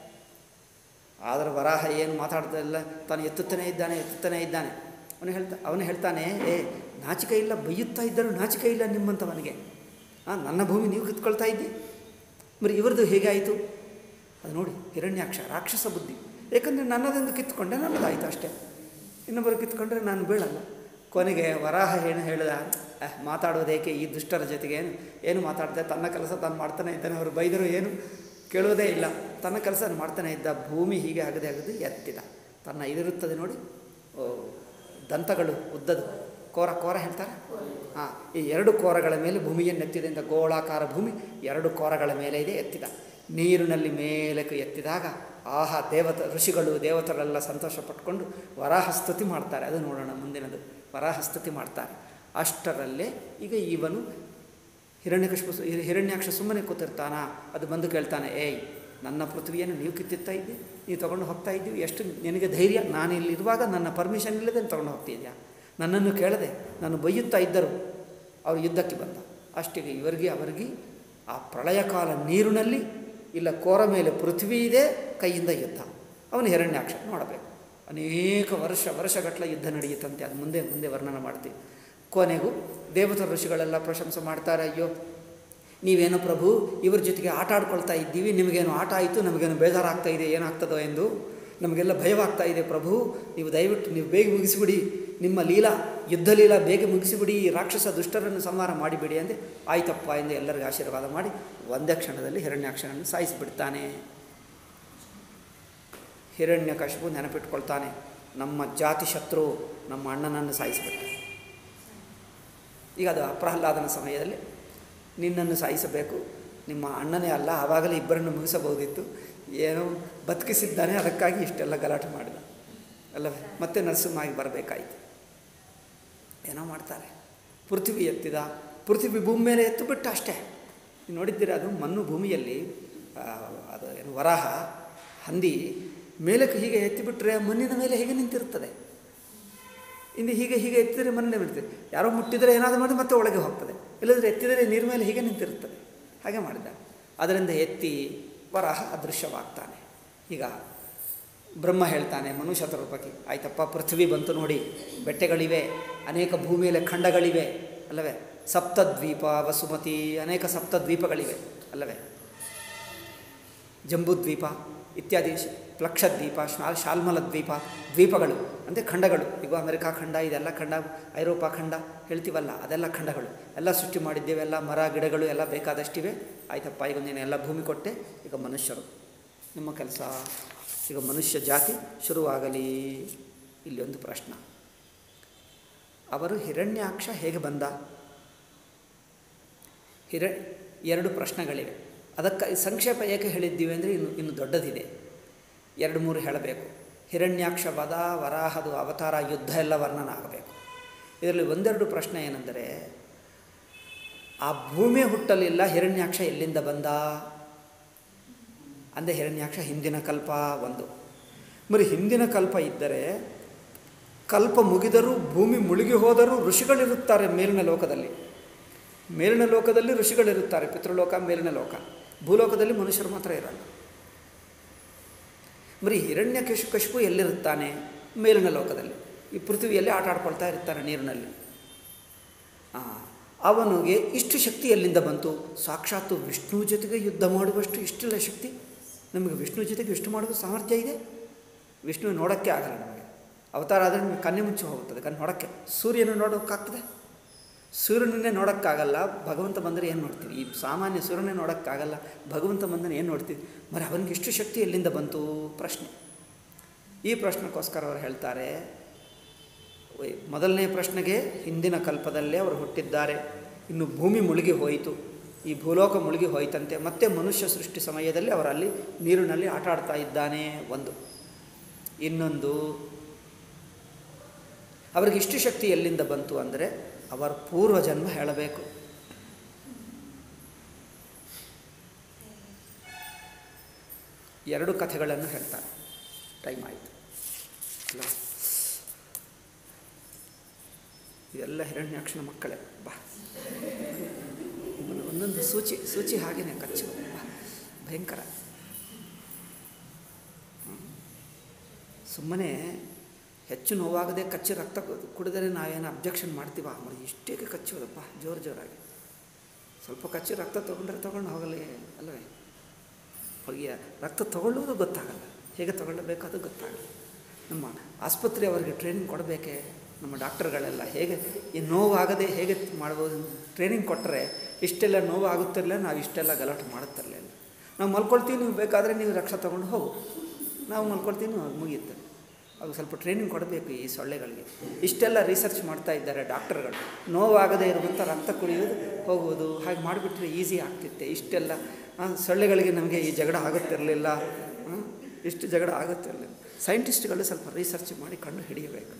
ಆದರೆ ವರಾಹ ಏನು ಮಾತಾಡ್ತಾ ಇಲ್ಲ ತಾನು ಎತ್ತುತ್ತಾನೆ ಇದ್ದಾನೆ ಎತ್ತುತ್ತಾನೆ ಇದ್ದಾನೆ ಅವನು ಹೇಳ್ತಾ ಅವನು ಹೇಳ್ತಾನೆ ಏ ನಾಚಿಕೆ ಇಲ್ಲ ಬೈಯುತ್ತಾ ಇದ್ದರೂ ನಾಚಿಕೆ ಇಲ್ಲ ನಿಮ್ಮಂಥವನಿಗೆ ಹಾಂ ನನ್ನ ಭೂಮಿ ನೀವು ಕಿತ್ಕೊಳ್ತಾ ಇದ್ದಿ మరి ಇವ್ರದ್ದು ಹೇಗೆ ಆಯಿತು ಅದು ನೋಡಿ ಹಿರಣ್ಯಾಕ್ಷ ರಾಕ್ಷಸ ಬುದ್ಧಿ ಏಕೆಂದರೆ ನನ್ನದೊಂದು ಕಿತ್ಕೊಂಡೆ ನನ್ನದಾಯಿತು ಅಷ್ಟೇ ಇನ್ನೊಬ್ಬರು ಕಿತ್ಕೊಂಡ್ರೆ ನಾನು ಬೀಳಲ್ಲ ಕೊನೆಗೆ ವರಾಹ ಏನು ಹೇಳಿದ ಅಹ್, ಮಾತಾಡೋದೇಕೆ ಈ ದುಷ್ಟರ ಜೊತೆಗೆ ಏನು ಏನು ಮಾತಾಡ್ದೆ ತನ್ನ ಕೆಲಸ ತಾನು ಮಾಡ್ತಾನೆ ಇದ್ದಾನೆ ಅವರು ಬೈದರು ಏನು ಕೇಳುವುದೇ ಇಲ್ಲ ತನ್ನ ಕೆಲಸ ಮಾಡ್ತಾನೆ ಇದ್ದ ಭೂಮಿ ಹೀಗೆ ಆಗದೆ ಆಗದೆ ಎತ್ತಿದ ತನ್ನ ಇದಿರುತ್ತದೆ ನೋಡಿ ಓ, ದಂತಗಳು ಉದ್ದದು ಕೋರ ಕೋರ ಹೇಳ್ತಾರೆ ಹಾಂ ಈ ಎರಡು ಕೋರಗಳ ಮೇಲೆ ಭೂಮಿಯನ್ನು ಎತ್ತಿದೆ ಅಂತ ಗೋಳಾಕಾರ ಭೂಮಿ ಎರಡು ಕೋರಗಳ ಮೇಲೆ ಇದೆ ಎತ್ತಿದ ನೀರಿನಲ್ಲಿ ಮೇಲಕ್ಕೆ ಎತ್ತಿದಾಗ ಆಹಾ ದೇವತ ಋಷಿಗಳು ದೇವತರೆಲ್ಲ ಸಂತೋಷ ಪಟ್ಕೊಂಡು ವರಾಹ ಸ್ತುತಿ ಮಾಡ್ತಾರೆ ಅದು ನೋಡೋಣ ಮುಂದಿನದು ವರಾಹ ಸ್ತುತಿ ಮಾಡ್ತಾರೆ ಅಷ್ಟರಲ್ಲೇ ಈಗ ಇವನು ಹಿರಣ್ಯಕಶ್ಯಪ ಸು- ಹಿರ- ಹಿರಣ್ಯಾಕ್ಷ ಸುಮ್ಮನೆ ಕೂತಿರ್ತಾನ ಅದು ಬಂದು ಕೇಳ್ತಾನೆ ಏಯ್ ನನ್ನ ಪೃಥ್ವಿಯನ್ನು ನೀವು ಕಿತ್ತಿತ್ತಾ ಇದ್ದೆ ನೀವು ತೊಗೊಂಡು ಹೋಗ್ತಾ ಇದ್ದೀವಿ ಎಷ್ಟು ನಿನಗೆ ಧೈರ್ಯ ನಾನು ಇಲ್ಲಿರುವಾಗ ನನ್ನ ಪರ್ಮಿಷನ್ ಇಲ್ಲದೆ ತೊಗೊಂಡು ಹೋಗ್ತಿದ್ಯಾ ನನ್ನನ್ನು ಕೇಳದೆ ನಾನು ಬೈಯುತ್ತಾ ಇದ್ದರು ಅವರು ಯುದ್ಧಕ್ಕೆ ಬಂದ ಅಷ್ಟಿಗೆ ಇವರಿಗೆ ಅವರಿಗೆ ಆ ಪ್ರಳಯ ಕಾಲ ನೀರಿನಲ್ಲಿ ಇಲ್ಲ ಕೋರ ಮೇಲೆ ಪೃಥ್ವಿ ಇದೆ ಕೈಯಿಂದ ಯುದ್ಧ ಅವನು ಹಿರಣ್ಯಾಕ್ಷ ನೋಡಬೇಕು ಅನೇಕ ವರ್ಷ ವರ್ಷಗಟ್ಟಲೆ ಯುದ್ಧ ನಡೆಯುತ್ತಂತೆ ಅದು ಮುಂದೆ ಮುಂದೆ ವರ್ಣನೆ ಮಾಡ್ತೀವಿ ಕೊನೆಗೂ ದೇವತ ಋಷಿಗಳೆಲ್ಲ ಪ್ರಶಂಸೆ ಮಾಡ್ತಾರೆ ಅಯ್ಯೋ ನೀವೇನೋ ಪ್ರಭು ಇವ್ರ ಜೊತೆಗೆ ಆಟ ಆಡ್ಕೊಳ್ತಾ ಇದ್ದೀವಿ ನಿಮಗೇನು ಆಟ ಆಯಿತು ನಮಗೇನು ಬೇಜಾರಾಗ್ತಾ ಇದೆ ಏನಾಗ್ತದೋ ಎಂದು ನಮಗೆಲ್ಲ ಭಯವಾಗ್ತಾ ಇದೆ ಪ್ರಭು ನೀವು ದಯವಿಟ್ಟು ನೀವು ಬೇಗ ಮುಗಿಸಿಬಿಡಿ ನಿಮ್ಮ ಲೀಲಾ ಯುದ್ಧ ಲೀಲಾ ಬೇಗ ಮುಗಿಸಿಬಿಡಿ ಈ ರಾಕ್ಷಸ ದುಷ್ಟರನ್ನು ಸಂಹಾರ ಮಾಡಿಬಿಡಿ ಅಂದೆ ಆಯ್ತಪ್ಪ ಎಂದು ಎಲ್ಲರಿಗೂ ಆಶೀರ್ವಾದ ಮಾಡಿ ಒಂದೇ ಕ್ಷಣದಲ್ಲಿ ಹಿರಣ್ಯಾಕ್ಷನನ್ನು ಸಾಯಿಸಿಬಿಡ್ತಾನೆ ಹಿರಣ್ಯಕಶಿಪು ನೆನಪಿಟ್ಕೊಳ್ತಾನೆ ನಮ್ಮ ಜಾತಿ ಶತ್ರು ನಮ್ಮ ಅಣ್ಣನನ್ನು ಸಾಯಿಸಿಬಿಟ್ಟ ಈಗ ಅದು ಪ್ರಹ್ಲಾದನ ಸಮಯದಲ್ಲಿ ನಿನ್ನನ್ನು ಸಾಯಿಸಬೇಕು ನಿಮ್ಮ ಅಣ್ಣನೇ ಅಲ್ಲ ಆವಾಗಲೇ ಇಬ್ಬರನ್ನು ಮುಗಿಸಬಹುದಿತ್ತು ಏನೋ ಬದುಕಿಸಿದ್ದಾನೆ ಅದಕ್ಕಾಗಿ ಇಷ್ಟೆಲ್ಲ ಗಲಾಟೆ ಮಾಡಿದ ಅಲ್ಲವೇ ಮತ್ತೆ ನರಸಿಂಹಾಗಿ ಬರಬೇಕಾಯಿತು ಏನೋ ಮಾಡ್ತಾರೆ ಪೃಥ್ವಿ ಎತ್ತಿದ ಪೃಥ್ವಿ ಭೂಮಿ ಮೇಲೆ ಎತ್ತು ಬಿಟ್ಟು ಅಷ್ಟೇ ನೀವು ನೋಡಿದ್ದೀರ ಅದು ಮಣ್ಣು ಭೂಮಿಯಲ್ಲಿ ಆ, ಅದು ಏನು ವರಾಹ ಹಂದಿ ಮೇಲಕ್ಕೆ ಹೀಗೆ ಎತ್ತಿಬಿಟ್ರೆ ಮಣ್ಣಿನ ಮೇಲೆ ಹೇಗೆ ನಿಂತಿರುತ್ತದೆ ಇನ್ನು ಹೀಗೆ ಹೀಗೆ ಎತ್ತಿದರೆ ಮಣ್ಣಿನ ಮೇಲೆ ನಿಂತಿದೆ ಯಾರೋ ಮುಟ್ಟಿದರೆ ಏನಾದರೂ ಮಾಡಿ ಮತ್ತೆ ಒಳಗೆ ಹೋಗ್ತದೆ ಇಲ್ಲದ್ರೆ ಎತ್ತಿದರೆ ನೀರು ಮೇಲೆ ಹೀಗೆ ನಿಂತಿರುತ್ತದೆ ಹಾಗೆ ಮಾಡಿದ ಅದರಿಂದ ಎತ್ತಿ ವರಾಹ ಅದೃಶ್ಯವಾಗ್ತಾನೆ ಈಗ ಬ್ರಹ್ಮ ಹೇಳ್ತಾನೆ ಮನುಷ್ಯತರ ಬಗ್ಗೆ ಆಯ್ತಪ್ಪ ಪೃಥ್ವಿ ಬಂತು ನೋಡಿ ಬೆಟ್ಟಗಳಿವೆ ಅನೇಕ ಭೂಮಿಯಲ್ಲಿ ಖಂಡಗಳಿವೆ ಅಲ್ಲವೇ ಸಪ್ತದ್ವೀಪ ವಸುಮತಿ ಅನೇಕ ಸಪ್ತದ್ವೀಪಗಳಿವೆ ಅಲ್ಲವೇ ಜಂಬೂದ್ವೀಪ ಇತ್ಯಾದಿ ಶ್- ಪ್ಲಕ್ಷದ್ವೀಪ ಶಾಲ್ ಶಾಲ್ಮಲ ದ್ವೀಪ ದ್ವೀಪಗಳು ಅಂದರೆ ಖಂಡಗಳು ಈಗ ಅಮೆರಿಕಾ ಖಂಡ ಇದೆಲ್ಲ ಖಂಡ ಐರೋಪಾ ಖಂಡ ಹೇಳ್ತೀವಲ್ಲ ಅದೆಲ್ಲ ಖಂಡಗಳು ಎಲ್ಲ ಸೃಷ್ಟಿ ಮಾಡಿದ್ದೇವೆ ಎಲ್ಲ ಮರ ಗಿಡಗಳು ಎಲ್ಲ ಬೇಕಾದಷ್ಟಿವೆ ಆಯ್ತಪ್ಪ ಈಗ ನೀನು ಎಲ್ಲ ಭೂಮಿ ಕೊಟ್ಟೆ ಈಗ ಮನುಷ್ಯರು ನಿಮ್ಮ ಕೆಲಸ ಈಗ ಮನುಷ್ಯ ಜಾತಿ ಶುರುವಾಗಲಿ ಇಲ್ಲಿ ಒಂದು ಪ್ರಶ್ನೆ ಅವರು ಹಿರಣ್ಯಾಕ್ಷ ಹೇಗೆ ಬಂದ ಹಿರ ಎರಡು ಪ್ರಶ್ನೆಗಳಿವೆ ಅದಕ್ಕೆ ಸಂಕ್ಷೇಪ ಏಕೆ ಹೇಳಿದ್ದೀವಿ ಅಂದರೆ ಇನ್ನು ಇನ್ನು ದೊಡ್ಡದಿದೆ ಎರಡು ಮೂರು ಹೇಳಬೇಕು ಹಿರಣ್ಯಾಕ್ಷ ವಧ ವರಾಹದು ಅವತಾರ ಯುದ್ಧ ಎಲ್ಲ ವರ್ಣನ ಆಗಬೇಕು ಇದರಲ್ಲಿ ಒಂದೆರಡು ಪ್ರಶ್ನೆ ಏನೆಂದರೆ ಆ ಭೂಮಿ ಹುಟ್ಟಲಿಲ್ಲ ಹಿರಣ್ಯಾಕ್ಷ ಎಲ್ಲಿಂದ ಬಂದ ಅಂದರೆ ಹಿರಣ್ಯಾಕ್ಷ ಹಿಂದಿನ ಕಲ್ಪ ಒಂದು మరి ಹಿಂದಿನ ಕಲ್ಪ ಇದ್ದರೆ ಕಲ್ಪ ಮುಗಿದರೂ ಭೂಮಿ ಮುಳುಗಿ ಹೋದರೂ ಋಷಿಗಳಿರುತ್ತಾರೆ ಮೇಲಿನ ಲೋಕದಲ್ಲಿ ಮೇಲಿನ ಲೋಕದಲ್ಲಿ ಋಷಿಗಳಿರುತ್ತಾರೆ ಪಿತೃಲೋಕ ಮೇಲಿನ ಲೋಕ ಭೂಲೋಕದಲ್ಲಿ ಮನುಷ್ಯರು ಮಾತ್ರ ಇರಲ್ಲ ಬರೀ ಹಿರಣ್ಯ ಕಶು ಕಶುಪು ಎಲ್ಲಿರುತ್ತಾನೆ ಮೇಲಿನ ಲೋಕದಲ್ಲಿ ಈ ಪೃಥ್ವಿಯಲ್ಲಿ ಆಟ ಆಡ್ಕೊಳ್ತಾ ಇರ್ತಾನೆ ನೀರಿನಲ್ಲಿ ಆ, ಅವನಿಗೆ ಇಷ್ಟು ಶಕ್ತಿ ಎಲ್ಲಿಂದ ಬಂತು ಸಾಕ್ಷಾತ್ತು ವಿಷ್ಣು ಜೊತೆಗೆ ಯುದ್ಧ ಮಾಡುವಷ್ಟು ಇಷ್ಟಿಲ್ಲ ಶಕ್ತಿ ನಮಗೆ ವಿಷ್ಣು ಜೊತೆಗೆ ಇಷ್ಟು ಮಾಡುವ ಸಾಮರ್ಥ್ಯ ಇದೆ ವಿಷ್ಣು ನೋಡೋಕ್ಕೆ ಆಗಲ್ಲ ನಮಗೆ ಅವತಾರ ಆದರೆ ನಿಮಗೆ ಕಣ್ಣೆ ಮುಚ್ಚಿ ಹೋಗುತ್ತದೆ ಕಣ್ಣು ನೋಡೋಕ್ಕೆ ಸೂರ್ಯನ ನೋಡೋಕ್ಕಾಗ್ತದೆ ಸೂರ್ಯನನ್ನೇ ನೋಡೋಕ್ಕಾಗಲ್ಲ ಭಗವಂತ ಬಂದರೆ ಏನು ನೋಡ್ತೀವಿ ಈ ಸಾಮಾನ್ಯ ಸೂರ್ಯನೇ ನೋಡೋಕ್ಕಾಗಲ್ಲ ಭಗವಂತ ಬಂದರೆ ಏನು ನೋಡ್ತೀವಿ మరి ಅವನಿಗೆ ಇಷ್ಟು ಶಕ್ತಿ ಎಲ್ಲಿಂದ ಬಂತು ಪ್ರಶ್ನೆ ಈ ಪ್ರಶ್ನೆಗೋಸ್ಕರ ಅವರು ಹೇಳ್ತಾರೆ ಒಯ್- ಮೊದಲನೇ ಪ್ರಶ್ನೆಗೆ ಹಿಂದಿನ ಕಲ್ಪದಲ್ಲೇ ಅವರು ಹುಟ್ಟಿದ್ದಾರೆ ಇನ್ನು ಭೂಮಿ ಮುಳುಗಿ ಹೋಯಿತು ಈ ಭೂಲೋಕ ಮುಳುಗಿ ಹೋಯಿತಂತೆ ಮತ್ತೆ ಮನುಷ್ಯ ಸೃಷ್ಟಿ ಸಮಯದಲ್ಲಿ ಅವರಲ್ಲಿ ನೀರಿನಲ್ಲಿ ಆಟ ಆಡ್ತಾ ಇದ್ದಾನೆ ಒಂದು ಇನ್ನೊಂದು ಅವರಿಗೆ ಇಷ್ಟು ಶಕ್ತಿ ಎಲ್ಲಿಂದ ಬಂತು ಅಂದರೆ ಅವರ ಪೂರ್ವ ಜನ್ಮ ಹೇಳಬೇಕು ಎರಡು ಕಥೆಗಳನ್ನು ಹೇಳ್ತಾರೆ ಟೈಮ್ ಆಯಿತು ಅಲ್ಲ ಇದೆಲ್ಲ ಹಿರಣ್ಯಾಕ್ಷನ ಮಕ್ಕಳೇ ಬಾ ನಿಮ್ಮನ್ನು ಒಂದೊಂದು ಸೂಚಿ ಸೂಚಿ ಹಾಗೇನೆ ಕಚ್ಚು ಬಾ ಭಯಂಕರ ಸುಮ್ಮನೆ ಹೆಚ್ಚು ನೋವಾಗದೆ ಕಚ್ಚಿ ರಕ್ತ ಕು- ಕುಡಿದರೆ ನಾವೇನು ಅಬ್ಜೆಕ್ಷನ್ ಮಾಡ್ತೀವ మరి ಇಷ್ಟೇಕೆ ಕಚ್ಚೋದಪ್ಪ ಜೋರು ಜೋರಾಗಿ ಸ್ವಲ್ಪ ಕಚ್ಚಿ ರಕ್ತ ತೊಗೊಂಡ್ರೆ ತೊಗೊಂಡು ಹೋಗಲಿ ಅಲ್ಲವೇ ಅವ್ರಿಗೆ ರಕ್ತ ತಗೊಳ್ಳೋದು ಗೊತ್ತಾಗಲ್ಲ ಹೇಗೆ ತಗೊಳ್ಳಬೇಕು ಅದು ಗೊತ್ತಾಗಲ್ಲ ನಮ್ಮ ಆಸ್ಪತ್ರೆ ಅವರಿಗೆ ಟ್ರೈನಿಂಗ್ ಕೊಡಬೇಕೆ ನಮ್ಮ ಡಾಕ್ಟರ್ಗಳೆಲ್ಲ ಹೇಗೆ ಈ ನೋವಾಗದೆ ಹೇಗೆ ಮಾಡ್ಬೋದು ಟ್ರೈನಿಂಗ್ ಕೊಟ್ಟರೆ ಇಷ್ಟೆಲ್ಲ ನೋವು ಆಗುತ್ತಿರಲಿಲ್ಲ ನಾವು ಇಷ್ಟೆಲ್ಲ ಗಲಾಟೆ ಮಾಡುತ್ತಿರಲಿಲ್ಲ ನಾವು ಮಲ್ಕೊಳ್ತೀವಿ ನೀವು ಬೇಕಾದರೆ ನೀವು ರಕ್ಷಾ ತೊಗೊಂಡು ಹೋಗು ನಾವು ಮಲ್ಕೊಳ್ತೀವಿ ಅದು ಮುಗಿಯುತ್ತೆ ಅದು ಸ್ವಲ್ಪ ಟ್ರೈನಿಂಗ್ ಕೊಡಬೇಕು ಈ ಸೊಳ್ಳೆಗಳಿಗೆ ಇಷ್ಟೆಲ್ಲ ರಿಸರ್ಚ್ ಮಾಡ್ತಾ ಇದ್ದಾರೆ ಡಾಕ್ಟರ್ಗಳು ನೋವಾಗದೇ ಇರುವಂಥ ರಕ್ತ ಕುಡಿಯೋದು ಹೋಗುವುದು ಹಾಗೆ ಮಾಡಿಬಿಟ್ರೆ ಈಸಿ ಆಗ್ತಿತ್ತೆ ಇಷ್ಟೆಲ್ಲ ಆ, ಸೊಳ್ಳೆಗಳಿಗೆ ನಮಗೆ ಈ ಜಗಳ ಆಗುತ್ತಿರಲಿಲ್ಲ ಆ, ಇಷ್ಟು ಜಗಳ ಆಗುತ್ತಿರಲಿಲ್ಲ ಸೈಂಟಿಸ್ಟ್ಗಳು ಸ್ವಲ್ಪ ರಿಸರ್ಚ್ ಮಾಡಿ ಕಂಡು ಹಿಡಿಯಬೇಕು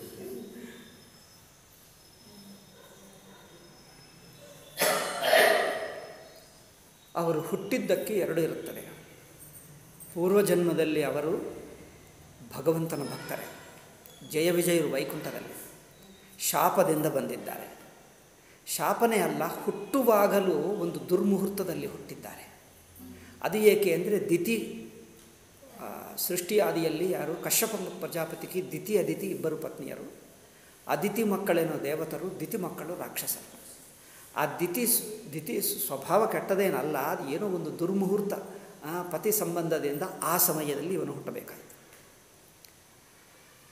ಅವರು ಹುಟ್ಟಿದ್ದಕ್ಕೆ ಎರಡು ಇರುತ್ತದೆ ಪೂರ್ವಜನ್ಮದಲ್ಲಿ ಅವರು ಭಗವಂತನ ಭಕ್ತರೇ ಜಯ ವಿಜಯರು ವೈಕುಂಠದಲ್ಲಿ ಶಾಪದಿಂದ ಬಂದಿದ್ದಾರೆ ಶಾಪನೇ ಅಲ್ಲ ಹುಟ್ಟುವಾಗಲೂ ಒಂದು ದುರ್ಮುಹೂರ್ತದಲ್ಲಿ ಹುಟ್ಟಿದ್ದಾರೆ ಅದು ಏಕೆ ಅಂದರೆ ದಿತಿ ಆ, ಸೃಷ್ಟಿ ಆದಿಯಲ್ಲಿ ಯಾರು ಕಶ್ಯಪ ಪ್ರಜಾಪತಿಗೆ ದಿತಿ ಅದಿತಿ ಇಬ್ಬರು ಪತ್ನಿಯರು ಅದಿತಿ ಮಕ್ಕಳೇನೋ ದೇವತರು ದಿತಿ ಮಕ್ಕಳು ರಾಕ್ಷಸರು ಆ ದಿತಿ ಸ್- ದಿತಿ ಸ್ವಭಾವ ಕೆಟ್ಟದೇನಲ್ಲ ಅದು ಏನೋ ಒಂದು ದುರ್ಮುಹೂರ್ತ ಆ, ಪತಿ ಸಂಬಂಧದಿಂದ ಆ ಸಮಯದಲ್ಲಿ ಇವನು ಹುಟ್ಟಬೇಕಾಯಿತು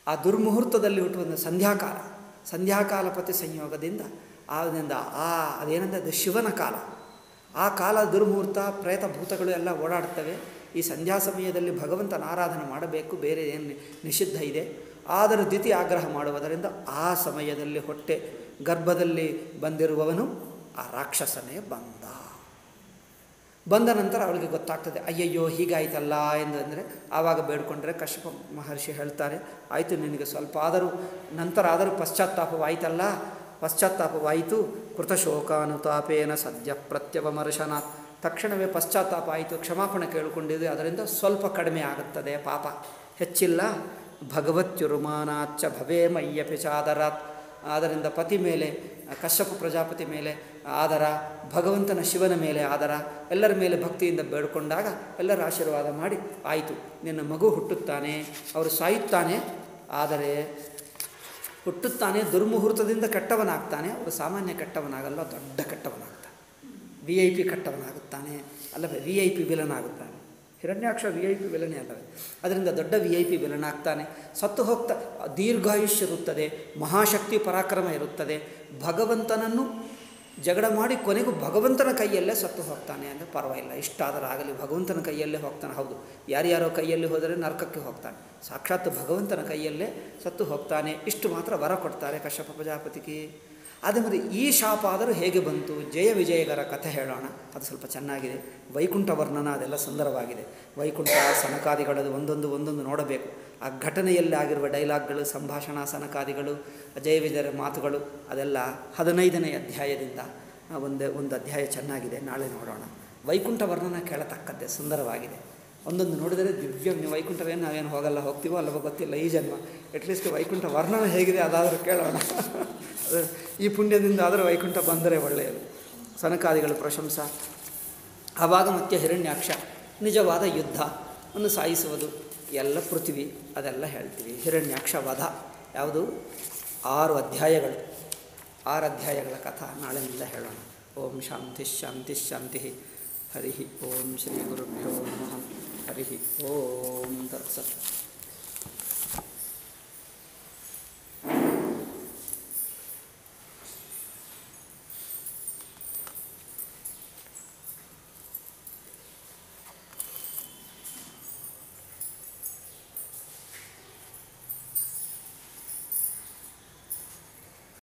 ಆ ದುರ್ಮುಹೂರ್ತದಲ್ಲಿ ಹುಟ್ಟುವಂಥ ಸಂಧ್ಯಾಕಾಲ ಸಂಧ್ಯಾಕಾಲ ಪತಿ ಸಂಯೋಗದಿಂದ ಆದ್ದರಿಂದ ಆ ಅದೇನಂದರೆ ಅದು ಶಿವನ ಕಾಲ ಆ ಕಾಲ ದುರ್ಮುಹೂರ್ತ ಪ್ರೇತ ಭೂತಗಳು ಎಲ್ಲ ಓಡಾಡ್ತವೆ ಈ ಸಂಧ್ಯಾ ಸಮಯದಲ್ಲಿ ಭಗವಂತನ ಆರಾಧನೆ ಮಾಡಬೇಕು ಬೇರೆ ಏನು ನಿಷಿದ್ಧ ಇದೆ ಆದರೆ ದ್ವಿತೀಯ ಆಗ್ರಹ ಮಾಡುವುದರಿಂದ ಆ ಸಮಯದಲ್ಲಿ ಹೊಟ್ಟೆ ಗರ್ಭದಲ್ಲಿ ಬಂದಿರುವವನು ಆ ರಾಕ್ಷಸನೇ ಬಂದ ಬಂದ ನಂತರ ಅವಳಿಗೆ ಗೊತ್ತಾಗ್ತದೆ ಅಯ್ಯಯ್ಯೋ ಹೀಗಾಯ್ತಲ್ಲ ಎಂದಂದರೆ ಆವಾಗ ಬೇಡ್ಕೊಂಡ್ರೆ ಕಶ್ಯಪ ಮಹರ್ಷಿ ಹೇಳ್ತಾರೆ ಆಯಿತು ನಿನಗೆ ಸ್ವಲ್ಪ ಆದರೂ ನಂತರ ಆದರೂ ಪಶ್ಚಾತ್ತಾಪವಾಯಿತಲ್ಲ ಪಶ್ಚಾತ್ತಾಪವಾಯಿತು ಕೃತಶೋಕಾನುತಾಪೇನ ಸದ್ಯ ಪ್ರತ್ಯವಮರ್ಶನಾಥ್ ತಕ್ಷಣವೇ ಪಶ್ಚಾತ್ತಾಪ ಆಯಿತು ಕ್ಷಮಾಪಣೆ ಕೇಳಿಕೊಂಡಿದೆ ಅದರಿಂದ ಸ್ವಲ್ಪ ಕಡಿಮೆ ಆಗುತ್ತದೆ ಪಾಪ ಹೆಚ್ಚಿಲ್ಲ ಭಗವತ್ಯುರುಮಾನಾಚ್ಚ ಭವೇ ಮಯ್ಯಪಿ ಚಾದರಾತ್ ಆದ್ದರಿಂದ ಪತಿ ಮೇಲೆ ಕಶ್ಯಪ ಪ್ರಜಾಪತಿ ಮೇಲೆ ಆದರ ಭಗವಂತನ ಶಿವನ ಮೇಲೆ ಆದರ ಎಲ್ಲರ ಮೇಲೆ ಭಕ್ತಿಯಿಂದ ಬೇಡ್ಕೊಂಡಾಗ ಎಲ್ಲರ ಆಶೀರ್ವಾದ ಮಾಡಿ ಆಯಿತು ನಿನ್ನ ಮಗು ಹುಟ್ಟುತ್ತಾನೆ ಅವರು ಸಾಯುತ್ತಾನೆ ಆದರೆ ಹುಟ್ಟುತ್ತಾನೆ ದುರ್ಮುಹೂರ್ತದಿಂದ ಕೆಟ್ಟವನಾಗ್ತಾನೆ ಅವರು ಸಾಮಾನ್ಯ ಕೆಟ್ಟವನಾಗಲ್ಲ ದೊಡ್ಡ ಕೆಟ್ಟವನಾಗ್ತಾನೆ ವಿ ಐ ಪಿ ಕೆಟ್ಟವನಾಗುತ್ತಾನೆ ಅಲ್ಲವೇ ವಿ ಐ ಪಿ ವಿಲನ್ ಆಗುತ್ತಾನೆ ಹಿರಣ್ಯಾಕ್ಷ ವಿ ಐ ಪಿ ವಿಲನೇ ಅಲ್ಲವೇ ಅದರಿಂದ ದೊಡ್ಡ ವಿ ಐ ಪಿ ವಿಲನ್ ಆಗ್ತಾನೆ ಸತ್ತು ಹೋಗ್ತಾ ದೀರ್ಘಾಯುಷ್ಯ ಇರುತ್ತದೆ ಮಹಾಶಕ್ತಿ ಪರಾಕ್ರಮ ಇರುತ್ತದೆ ಭಗವಂತನನ್ನು ಜಗಳ ಮಾಡಿ ಕೊನೆಗೂ ಭಗವಂತನ ಕೈಯಲ್ಲೇ ಸತ್ತು ಹೋಗ್ತಾನೆ ಅಂದರೆ ಪರವಾಗಿಲ್ಲ ಇಷ್ಟಾದರೂ ಆಗಲಿ ಭಗವಂತನ ಕೈಯಲ್ಲೇ ಹೋಗ್ತಾನೆ ಹೌದು ಯಾರ್ಯಾರೋ ಕೈಯಲ್ಲಿ ಹೋದರೆ ನರಕಕ್ಕೆ ಹೋಗ್ತಾನೆ ಸಾಕ್ಷಾತ್ ಭಗವಂತನ ಕೈಯಲ್ಲೇ ಸತ್ತು ಹೋಗ್ತಾನೆ ಇಷ್ಟು ಮಾತ್ರ ವರ ಕೊಡ್ತಾರೆ ಕಶ್ಯಪ ಪ್ರಜಾಪತಿಗೆ ಅದೇ ಮತ್ತು ಈ ಶಾಪ ಆದರೂ ಹೇಗೆ ಬಂತು ಜಯ ವಿಜಯಗರ ಕಥೆ ಹೇಳೋಣ ಅದು ಸ್ವಲ್ಪ ಚೆನ್ನಾಗಿದೆ ವೈಕುಂಠ ವರ್ಣನ ಅದೆಲ್ಲ ಸುಂದರವಾಗಿದೆ ವೈಕುಂಠ ಸನಕಾದಿಗಳದು ಒಂದೊಂದು ಒಂದೊಂದು ನೋಡಬೇಕು ಆ ಘಟನೆಯಲ್ಲಿ ಆಗಿರುವ ಡೈಲಾಗ್ಗಳು ಸಂಭಾಷಣಾ ಸನಕಾದಿಗಳು ಜಯ ವಿಜಯರ ಮಾತುಗಳು ಅದೆಲ್ಲ ಹದಿನೈದನೇ ಅಧ್ಯಾಯದಿಂದ ಒಂದೇ ಒಂದು ಅಧ್ಯಾಯ ಚೆನ್ನಾಗಿದೆ ನಾಳೆ ನೋಡೋಣ ವೈಕುಂಠ ವರ್ಣನ ಕೇಳತಕ್ಕದ್ದೇ ಸುಂದರವಾಗಿದೆ ಒಂದೊಂದು ನೋಡಿದರೆ ದಿವ್ಯ ನೀವು ವೈಕುಂಠವೇನು ನಾವೇನು ಹೋಗಲ್ಲ ಹೋಗ್ತೀವೋ ಅಲ್ಲವೋ ಗೊತ್ತಿಲ್ಲ ಈ ಜನ್ಮ ಅಟ್ಲೀಸ್ಟ್ ವೈಕುಂಠ ವರ್ಣನ ಹೇಗಿದೆ ಅದಾದರೂ ಕೇಳೋಣ ಅದು ಈ ಪುಣ್ಯದಿಂದ ಆದರೂ ವೈಕುಂಠ ಬಂದರೆ ಒಳ್ಳೆಯದು ಸನಕಾದಿಗಳು ಪ್ರಶಂಸ ಆವಾಗ ಮತ್ತೆ ಹಿರಣ್ಯಾಕ್ಷ ನಿಜವಾದ ಯುದ್ಧ ಅನ್ನು ಸಾಯಿಸುವುದು ಎಲ್ಲ ಪೃಥ್ವಿ ಅದೆಲ್ಲ ಹೇಳ್ತೀವಿ ಹಿರಣ್ಯಾಕ್ಷ ವಧ ಯಾವುದು ಆರು ಅಧ್ಯಾಯಗಳು ಆರು ಅಧ್ಯಾಯಗಳ ಕಥಾ ನಾಳೆಯಿಂದ ಹೇಳೋಣ ಓಂ ಶಾಂತಿ ಶಾಂತಿ ಶಾಂತಿ ಹರಿ ಓಂ ಶ್ರೀ ಗುರುಭ್ಯೋ ನಮಃ ಹರಿ ಓಂ ತತ್ಸತ್